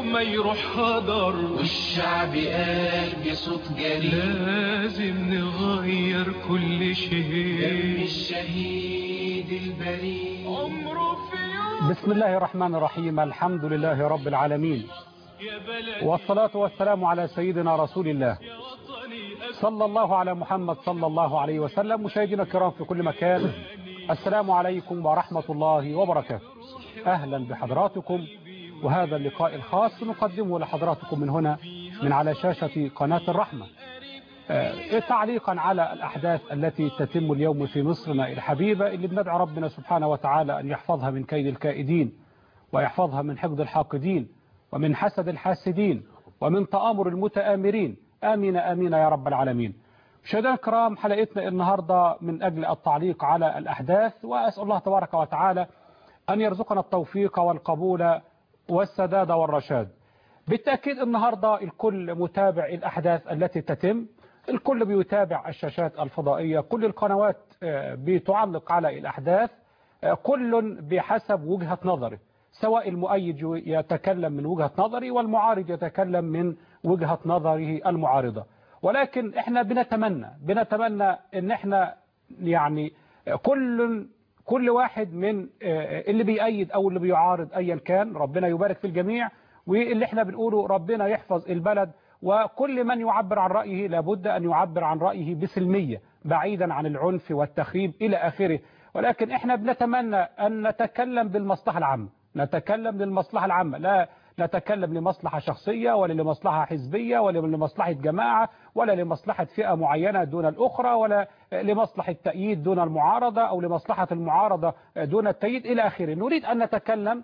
ما يروح هدر والشعب قال بصوت جريء لازم نغير كل دم شيء الشهيد البريء عمره في يوم بسم الله الرحمن الرحيم الحمد لله رب العالمين يا بلدي والصلاة والسلام على سيدنا رسول الله يا وطني صلى الله على محمد صلى الله عليه وسلم مشاهدينا الكرام في كل مكان السلام عليكم ورحمة الله وبركاته أهلا بحضراتكم وهذا اللقاء الخاص نقدمه لحضراتكم من هنا من على شاشة قناة الرحمة آه، تعليقا على الأحداث التي تتم اليوم في مصرنا الحبيبة اللي بندعو ربنا سبحانه وتعالى أن يحفظها من كيد الكائدين ويحفظها من حقد الحاقدين ومن حسد الحاسدين ومن تآمر المتآمرين آمين آمين يا رب العالمين مشاهدينا الكرام حلقتنا النهاردة من أجل التعليق على الأحداث وأسأل الله تبارك وتعالى أن يرزقنا التوفيق والقبول والسداد والرشاد بالتأكيد النهاردة الكل متابع الأحداث التي تتم الكل بيتابع الشاشات الفضائية كل القنوات آه، بتعلق على الأحداث آه، كل بحسب وجهة نظره سواء المؤيد يتكلم من وجهة نظري والمعارض يتكلم من وجهة نظره المعارضة ولكن احنا بنتمنى بنتمنى ان احنا يعني كل كل واحد من آه، اللي بيأيد او اللي بيعارض ايا كان ربنا يبارك في الجميع واللي احنا بنقوله ربنا يحفظ البلد وكل من يعبر عن رأيه لابد أن يعبر عن رأيه بسلمية بعيدا عن العنف والتخريب إلى آخره ولكن احنا بنتمنى أن نتكلم بالمصلحة العامة نتكلم للمصلحة العامة لا نتكلم لمصلحة شخصية ولا لمصلحة حزبية ولا لمصلحة جماعة ولا لمصلحة فئة معينة دون الأخرى ولا لمصلحة تأييد دون المعارضة أو لمصلحة المعارضة دون التأييد إلى آخره نريد أن نتكلم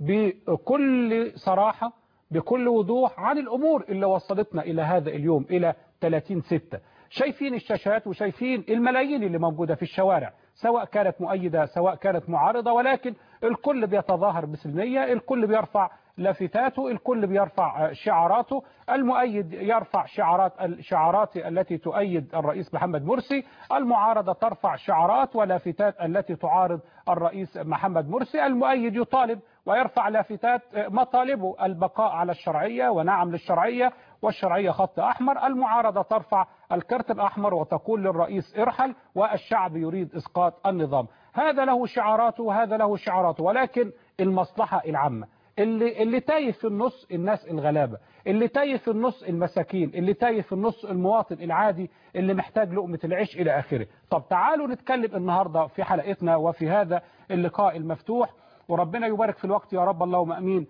بكل صراحة بكل وضوح عن الأمور اللي وصلتنا إلى هذا اليوم إلى 30 ستة شايفين الشاشات وشايفين الملايين اللي موجودة في الشوارع سواء كانت مؤيدة سواء كانت معارضة ولكن الكل بيتظاهر بسلمية الكل بيرفع لافتاته الكل بيرفع شعاراته المؤيد يرفع شعارات الشعارات التي تؤيد الرئيس محمد مرسي المعارضة ترفع شعارات ولافتات التي تعارض الرئيس محمد مرسي المؤيد يطالب ويرفع لافتات مطالبه البقاء على الشرعية ونعم للشرعية والشرعية خط أحمر المعارضة ترفع الكرت الأحمر وتقول للرئيس ارحل والشعب يريد إسقاط النظام هذا له شعاراته وهذا له شعاراته ولكن المصلحة العامة اللي اللي تايه في النص الناس الغلابة اللي تايه في النص المساكين اللي تايه في النص المواطن العادي اللي محتاج لقمة العيش إلى آخره طب تعالوا نتكلم النهاردة في حلقتنا وفي هذا اللقاء المفتوح وربنا يبارك في الوقت يا رب اللهم أمين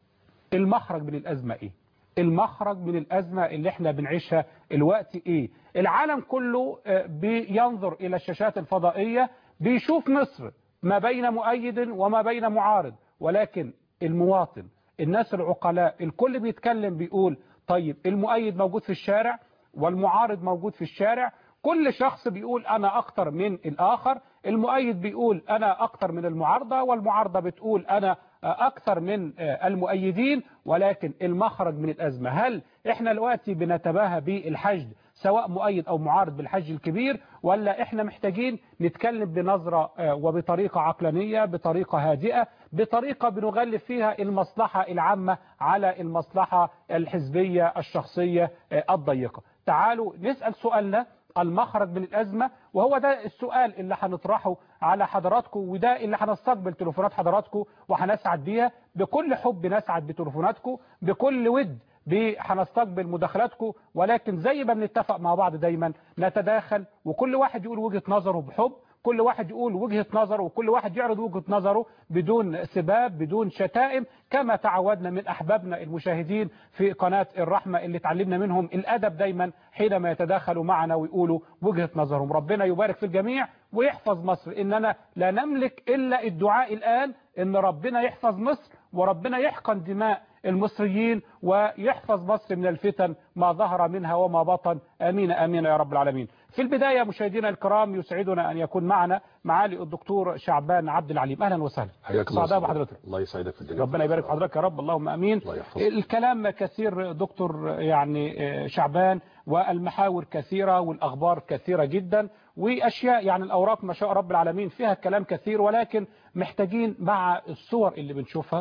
المخرج من الأزمة إيه المخرج من الأزمة اللي احنا بنعيشها الوقت إيه العالم كله آه، بينظر إلى الشاشات الفضائية بيشوف مصر ما بين مؤيد وما بين معارض ولكن المواطن الناس العقلاء الكل بيتكلم بيقول طيب المؤيد موجود في الشارع والمعارض موجود في الشارع كل شخص بيقول أنا أكتر من الآخر المؤيد بيقول أنا أكتر من المعارضة والمعارضة بتقول أنا أكثر من المؤيدين ولكن المخرج من الأزمة هل إحنا دلوقتي بنتباهى بالحشد سواء مؤيد أو معارض بالحج الكبير ولا إحنا محتاجين نتكلم بنظرة وبطريقة عقلانية بطريقة هادئة بطريقة بنغلف فيها المصلحة العامة على المصلحة الحزبية الشخصية الضيقة تعالوا نسأل سؤالنا المخرج من الأزمة وهو ده السؤال اللي هنطرحه على حضراتكم وده اللي هنستقبل تليفونات حضراتكم وهنسعد بيها بكل حب نسعد بتليفوناتكم بكل ود هنستقبل مداخلاتكم ولكن زي ما بنتفق مع بعض دايما نتداخل وكل واحد يقول وجهة نظره بحب كل واحد يقول وجهة نظره وكل واحد يعرض وجهة نظره بدون سباب بدون شتائم كما تعودنا من أحبابنا المشاهدين في قناة الرحمة اللي تعلمنا منهم الأدب دايما حينما يتداخلوا معنا ويقولوا وجهة نظرهم ربنا يبارك في الجميع ويحفظ مصر إننا لا نملك إلا الدعاء الآن إن ربنا يحفظ مصر وربنا يحقن دماء المصريين ويحفظ مصر من الفتن ما ظهر منها وما بطن امين امين يا رب العالمين في البداية مشاهدينا الكرام يسعدنا أن يكون معنا معالي الدكتور شعبان عبد العليم أهلا وسهلا حياك الله سعداء سيدي. بحضرتك الله يسعدك في الدنيا ربنا يبارك في حضرتك يا رب اللهم امين الله يحفظك. الكلام كثير دكتور يعني آه، شعبان والمحاور كثيرة والأخبار كثيرة جدا وأشياء يعني الأوراق ما شاء رب العالمين فيها كلام كثير ولكن محتاجين مع الصور اللي بنشوفها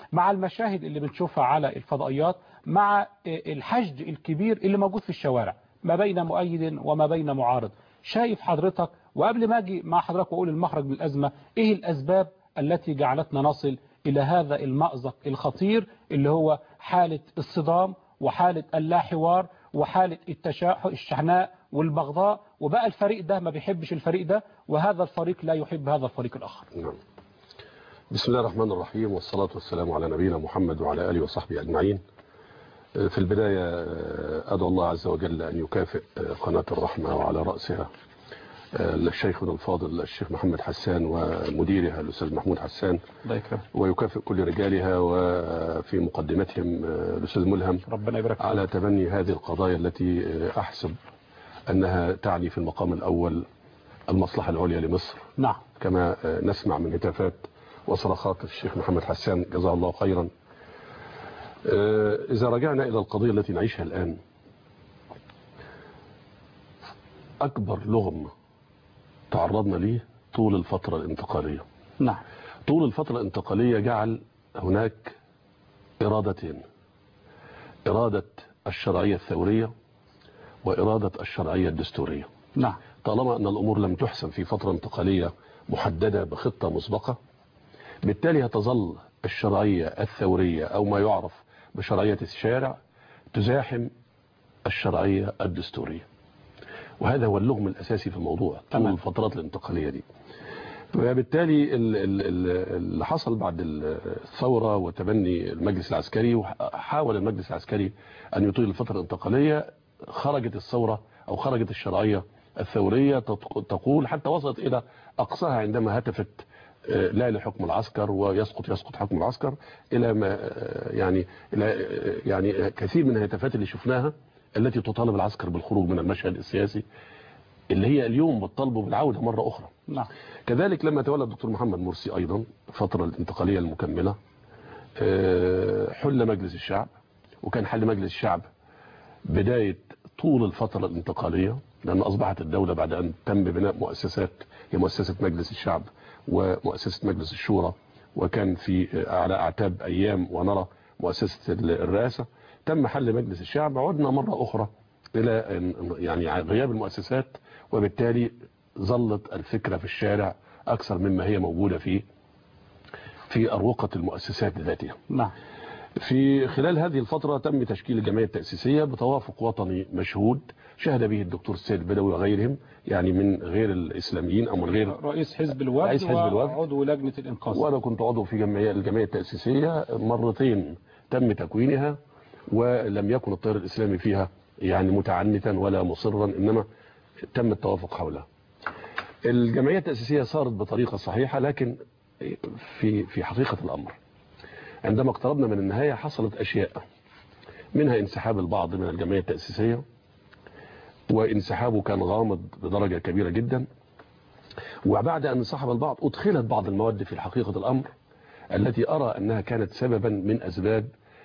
مع المشاهد اللي بنشوفها على الفضائيات مع الحشد الكبير اللي موجود في الشوارع ما بين مؤيد وما بين معارض شايف حضرتك وقبل ما اجي مع حضرتك واقول المخرج من الازمه ايه الاسباب التي جعلتنا نصل الى هذا المأزق الخطير اللي هو حاله الصدام وحاله اللاحوار وحاله التشاح الشحناء والبغضاء وبقى الفريق ده ما بيحبش الفريق ده وهذا الفريق لا يحب هذا الفريق الاخر نعم بسم الله الرحمن الرحيم والصلاة والسلام على نبينا محمد وعلى آله وصحبه أجمعين في البداية أدعو الله عز وجل أن يكافئ قناة الرحمة وعلى رأسها الشيخنا الفاضل الشيخ محمد حسان ومديرها الأستاذ محمود حسان الله يكرمك ويكافئ كل رجالها وفي مقدمتهم الأستاذ ملهم ربنا يبارك فيك. على تبني هذه القضايا التي أحسب أنها تعني في المقام الأول المصلحة العليا لمصر نعم كما نسمع من هتافات وصرخات الشيخ محمد حسان جزاه الله خيرا إذا رجعنا إلى القضية التي نعيشها الآن أكبر لغم تعرضنا ليه طول الفترة الانتقالية نعم طول الفترة الانتقالية جعل هناك إرادتين إرادة الشرعية الثورية وإرادة الشرعية الدستورية نعم طالما أن الأمور لم تحسن في فترة انتقالية محددة بخطة مسبقة بالتالي هتظل الشرعية الثورية أو ما يعرف بشرعية الشارع تزاحم الشرعية الدستورية وهذا هو اللغم الأساسي في الموضوع طول تمام. الفترات الانتقالية دي وبالتالي ال- ال- ال- اللي حصل بعد الثورة وتبني المجلس العسكري وحاول المجلس العسكري أن يطيل الفترة الانتقالية خرجت الثورة أو خرجت الشرعية الثورية تق- تقول حتى وصلت إلى أقصاها عندما هتفت آه، لا لحكم العسكر ويسقط يسقط حكم العسكر إلى ما آه، يعني إلى آه، يعني كثير من الهتافات اللي شفناها التي تطالب العسكر بالخروج من المشهد السياسي اللي هي اليوم بتطالبه بالعودة مرة أخرى نعم كذلك لما تولى الدكتور محمد مرسي أيضا الفترة الانتقالية المكملة آه، حل مجلس الشعب وكان حل مجلس الشعب بداية طول الفترة الانتقالية لأن أصبحت الدولة بعد أن تم بناء مؤسسات هي مؤسسة مجلس الشعب ومؤسسة مجلس الشورى وكان في آه، على أعتاب أيام ونرى مؤسسة الرئاسة تم حل مجلس الشعب عدنا مرة أخرى إلى أن- يعني غياب المؤسسات وبالتالي ظلت الفكرة في الشارع أكثر مما هي موجودة في في أروقة المؤسسات ذاتها نعم في خلال هذه الفترة تم تشكيل الجمعية التأسيسية بتوافق وطني مشهود شهد به الدكتور السيد البدوي وغيرهم يعني من غير الإسلاميين أو من غير رئيس حزب الوفد رئيس حزب الوفد. وعضو لجنة الإنقاذ وأنا كنت عضو في جمعية الجمعية التأسيسية مرتين تم تكوينها ولم يكن التيار الإسلامي فيها يعني متعنتا ولا مصرا إنما تم التوافق حولها الجمعية التأسيسية صارت بطريقة صحيحة لكن في في حقيقة الأمر عندما اقتربنا من النهاية حصلت أشياء منها انسحاب البعض من الجمعية التأسيسية وانسحابه كان غامض بدرجة كبيرة جدا وبعد أن انسحب البعض أدخلت بعض المواد في حقيقة الأمر التي أرى أنها كانت سببا من أسباب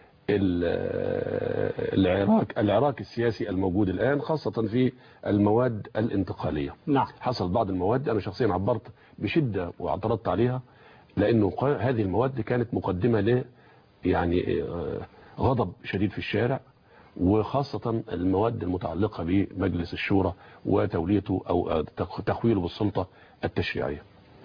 ال- العراك العراك السياسي الموجود الآن خاصة في المواد الانتقالية نعم حصل بعض المواد أنا شخصيا عبرت بشدة واعترضت عليها لأنه قا- هذه المواد كانت مقدمة ل يعني آه، غضب شديد في الشارع وخاصة المواد المتعلقة بمجلس الشورى وتوليته أو آه، تخ- تخويله بالسلطة التشريعية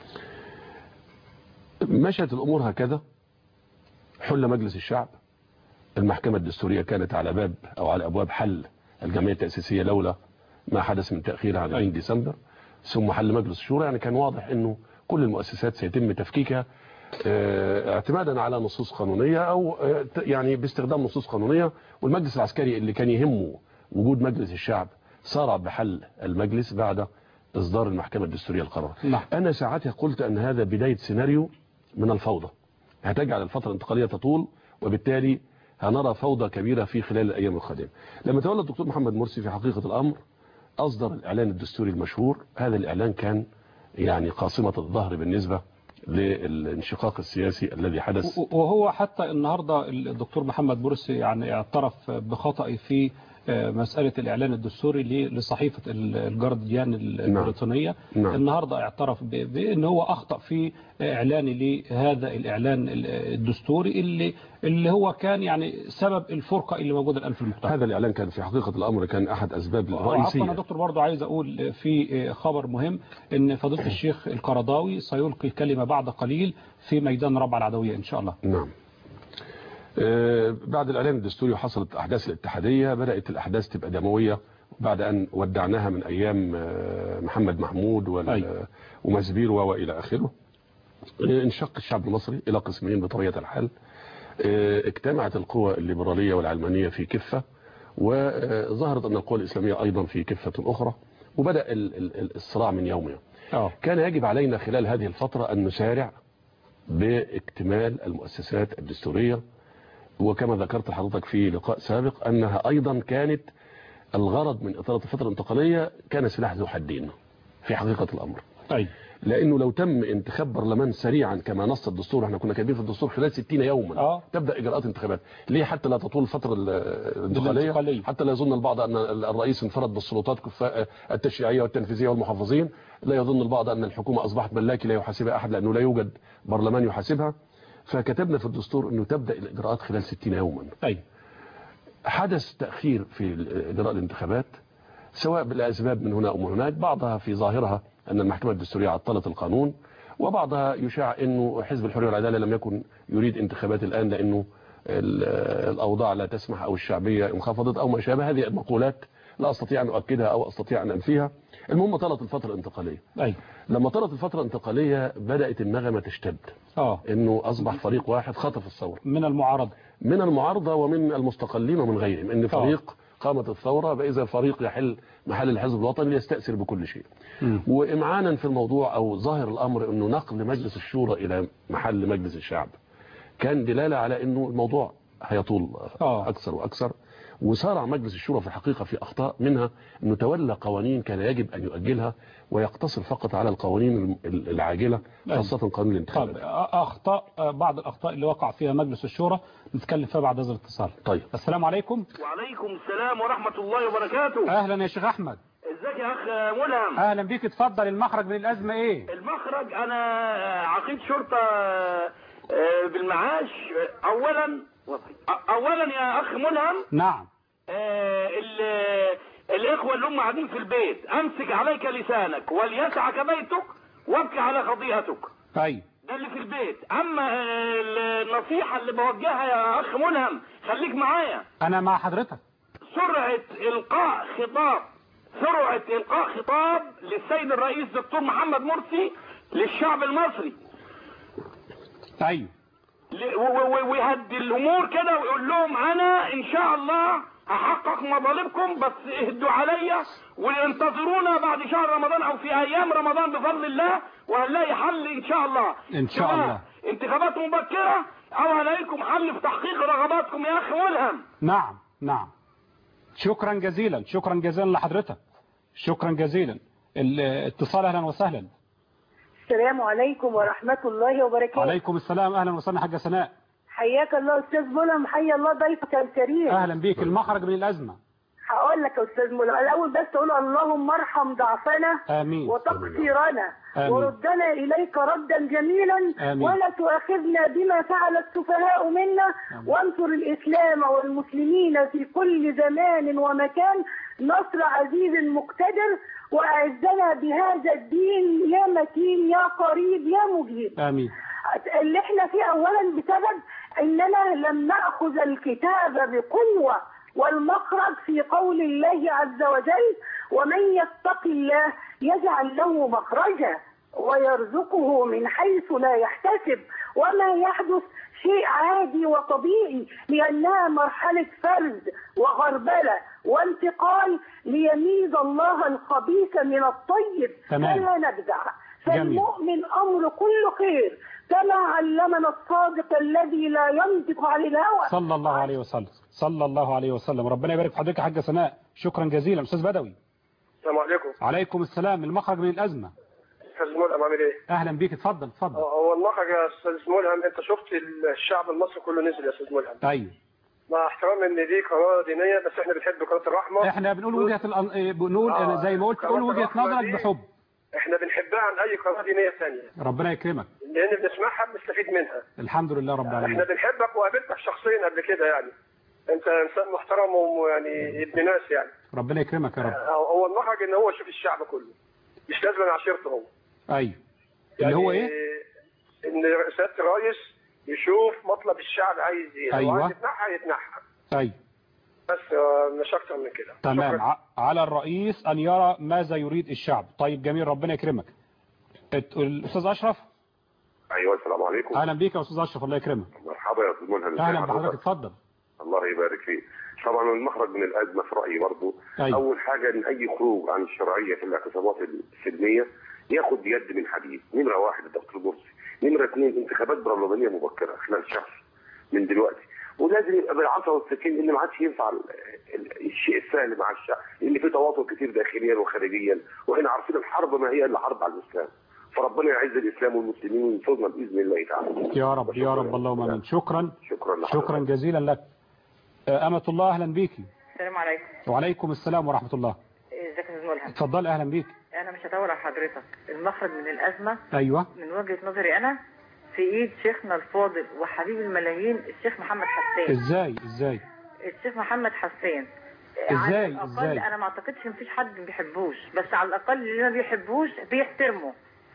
مشت الأمور هكذا حل مجلس الشعب المحكمة الدستورية كانت على باب أو على أبواب حل الجمعية التأسيسية لولا ما حدث من تأخير عن 2 ديسمبر ثم حل مجلس الشورى يعني كان واضح أنه كل المؤسسات سيتم تفكيكها آه، اعتمادا على نصوص قانونية أو آه، ت- يعني باستخدام نصوص قانونية والمجلس العسكري اللي كان يهمه وجود مجلس الشعب صار بحل المجلس بعد إصدار المحكمة الدستورية القرار نعم. أنا ساعتها قلت أن هذا بداية سيناريو من الفوضى هتجعل الفترة الانتقالية تطول وبالتالي هنرى فوضى كبيرة في خلال الأيام القادمة لما تولى الدكتور محمد مرسي في حقيقة الأمر أصدر الإعلان الدستوري المشهور هذا الإعلان كان يعني قاصمة الظهر بالنسبة للانشقاق السياسي الذي حدث وهو حتى النهاردة الدكتور محمد مرسي يعني اعترف بخطأ في آه، مسألة الإعلان الدستوري ل- لصحيفة ال- الجارديان البريطانية نعم. النهاردة اعترف ب- بأن هو أخطأ في إعلان لهذا الإعلان ال- الدستوري اللي اللي هو كان يعني سبب الفرقة اللي موجودة الآن في المجتمع هذا الإعلان كان في حقيقة الأمر كان أحد أسباب وعفوا يا الرئيسية دكتور برضو عايز أقول في خبر مهم أن فضيلة الشيخ القرضاوي سيلقي كلمة بعد قليل في ميدان ربع العدوية إن شاء الله نعم آه، بعد الإعلان الدستوري وحصلت أحداث الاتحادية بدأت الأحداث تبقى دموية بعد أن ودعناها من أيام آه، محمد محمود وال- أي. ومزبير وإلى آخره آه، انشق الشعب المصري إلى قسمين بطبيعة الحال آه، اجتمعت القوى الليبرالية والعلمانية في كفة وظهرت أن القوى الإسلامية أيضا في كفة أخرى وبدأ ال- ال- الصراع من يومها اه كان يجب علينا خلال هذه الفترة أن نسارع باكتمال المؤسسات الدستورية وكما ذكرت لحضرتك في لقاء سابق أنها أيضا كانت الغرض من إطالة الفترة الانتقالية كان سلاح ذو حدين في حقيقة الأمر أي لأنه لو تم انتخاب برلمان سريعا كما نص الدستور احنا كنا كاتبين في الدستور خلال 60 يوما آه. تبدأ إجراءات انتخابات ليه حتى لا تطول الفترة ال- الانتقالية. الانتقالية حتى لا يظن البعض أن الرئيس انفرد بالسلطات كفاء التشريعية والتنفيذية والمحافظين لا يظن البعض أن الحكومة أصبحت ملاكي لا يحاسبها أحد لأنه لا يوجد برلمان يحاسبها فكتبنا في الدستور أنه تبدأ الإجراءات خلال 60 يوما أي حدث تأخير في إجراء الانتخابات سواء بالأسباب من هنا ومن هناك بعضها في ظاهرها أن المحكمة الدستورية عطلت القانون وبعضها يشاع أنه حزب الحرية والعدالة لم يكن يريد انتخابات الآن لأنه ال- الأوضاع لا تسمح أو الشعبية انخفضت أو ما شابه هذه المقولات لا أستطيع أن أؤكدها أو أستطيع أن أنفيها المهم طالت الفترة الانتقالية أي لما طالت الفترة الانتقالية بدأت النغمة تشتد اه أنه أصبح فريق واحد خطف الثورة من المعارضة من المعارضة ومن المستقلين ومن غيرهم ان فريق قامت الثورة بإذا فريق يحل محل الحزب الوطني ليستأثر بكل شيء مم. وإمعانا في الموضوع أو ظاهر الأمر أنه نقل مجلس الشورى إلى محل مجلس الشعب كان دلالة على أنه الموضوع هيطول آه. أكثر وأكثر وسارع مجلس الشورى في الحقيقة في أخطاء منها أنه تولى قوانين كان يجب أن يؤجلها ويقتصر فقط على القوانين العاجلة خاصة قانون طب الانتخابات أخطاء بعض الأخطاء اللي وقع فيها مجلس الشورى نتكلم فيها بعد هذا الاتصال طيب السلام عليكم وعليكم السلام ورحمة الله وبركاته أهلا يا شيخ أحمد ازيك يا اخ ملهم أهلا بيك اتفضل المخرج من الأزمة إيه المخرج انا عقيد شرطة آه، بالمعاش اولا اولا يا اخ ملهم نعم آه، ال- الاخوة اللي هم قاعدين في البيت امسك عليك لسانك وليسعك بيتك وابكي على خطيئتك أي ده اللي في البيت اما آه، النصيحة اللي بوجهها يا اخ ملهم خليك معايا أنا مع حضرتك سرعة إلقاء خطاب سرعة إلقاء خطاب للسيد الرئيس دكتور محمد مرسي للشعب المصري أيوه ل- و- و- ويهدي الأمور كده ويقول لهم أنا إن شاء الله هحقق مطالبكم بس اهدوا عليا وانتظرونا بعد شهر رمضان أو في أيام رمضان بفضل الله وهنلاقي حل إن شاء الله إن شاء سواء الله. انتخابات مبكرة أو هلاقيكم حل في تحقيق رغباتكم يا أخي ملهم نعم نعم شكرا جزيلا شكرا جزيلا لحضرتك شكرا جزيلا الاتصال أهلا وسهلا السلام عليكم ورحمة الله وبركاته عليكم السلام أهلا وسهلا حاجة سناء حياك الله أستاذ ملهم حيا الله ضيفك الكريم أهلا بيك المخرج من الأزمة هقول لك يا أستاذ ملهم الأول بس أقول اللهم ارحم ضعفنا آمين وتقصيرنا آمين. وردنا إليك ردا جميلا آمين. ولا تؤاخذنا بما فعل السفهاء منا وانصر الإسلام والمسلمين في كل زمان ومكان نصر عزيز مقتدر وأعزنا بهذا الدين يا متين يا قريب يا مجيب آمين اللي احنا فيه اولا بسبب اننا لم ناخذ الكتاب بقوه والمخرج في قول الله عز وجل ومن يتق الله يجعل له مخرجا ويرزقه من حيث لا يحتسب وما يحدث شيء عادي وطبيعي لانها مرحله فرز وغربله وانتقال ليميز الله الخبيث من الطيب تمام. فلا نجزع جميل. فالمؤمن أمر كل خير كما علمنا الصادق الذي لا ينطق عن الهوى صلى الله عليه وسلم صلى الله عليه وسلم ربنا يبارك في حضرتك يا حاجة سناء شكرا جزيلا أستاذ بدوي السلام عليكم عليكم السلام المخرج من الأزمة استاذ ملهم عامل ايه؟ أهلا بيك اتفضل اتفضل هو المخرج يا استاذ ملهم انت شفت الشعب المصري كله نزل يا استاذ ملهم أيوه مع احترام ان دي قناه دينيه بس احنا بنحب قناه الرحمه احنا بنقول وجهة الأن- إيه، بنقول آه، زي ما قلت قول قناة وجهة الرحمة نظرك دي بحب احنا بنحبها عن اي قناه دينيه ثانيه ربنا يكرمك لان بنسمعها بنستفيد منها الحمد لله رب احنا العالمين بنحبك وقابلتك شخصيا قبل كده يعني انت انسان محترم ويعني ابن ناس يعني ربنا يكرمك يا رب هو هو المخرج ان هو يشوف الشعب كله مش لازم عشيرته هو ايوه اللي هو ايه ان سياده الرئيس يشوف مطلب الشعب عايز ايه أيوة. لو عايز يتنحى يتنحى ايوه بس آه، مش اكتر من كده تمام شكراً. ع- على الرئيس ان يرى ماذا يريد الشعب طيب جميل ربنا يكرمك الت- الاستاذ اشرف ايوه السلام عليكم اهلا بيك يا استاذ اشرف الله يكرمك مرحبا يا استاذ ملهم اهلا ازي بحضرتك حضرتك؟ اتفضل الله يبارك فيك طبعا المخرج من الازمه في رايي برضه أيوة. اول حاجه ان اي خروج عن الشرعيه في الاعتصامات السلميه ياخد يد من حديد نمره واحد الدكتور مرسي نمره اثنين انتخابات برلمانيه مبكره خلال شهر من دلوقتي ولازم يبقى بالعصا والسكين لان ما عادش ينفع ال- ال- الشيء السهل مع الشعب لان في تواطؤ كتير داخليا وخارجيا واحنا عارفين الحرب ما هي الا حرب على الاسلام فربنا يعز الاسلام والمسلمين وينصرنا باذن الله تعالى يا رب يا رب اللهم امين شكرا شكرا لحضرتك. شكرا جزيلا لك آه، امة الله اهلا بيكي السلام عليكم وعليكم السلام ورحمة الله ازيك يا استاذ ملهم اتفضل اهلا بيك انا مش هدور على حضرتك المخرج من الازمه ايوه من وجهه نظري انا في ايد شيخنا الفاضل وحبيب الملايين الشيخ محمد حسان ازاي ازاي الشيخ محمد حسان إزاي؟ على الأقل إزاي؟ انا ما اعتقدش مفيش حد ما بيحبوش بس على الاقل اللي ما بيحبوش بيحترمه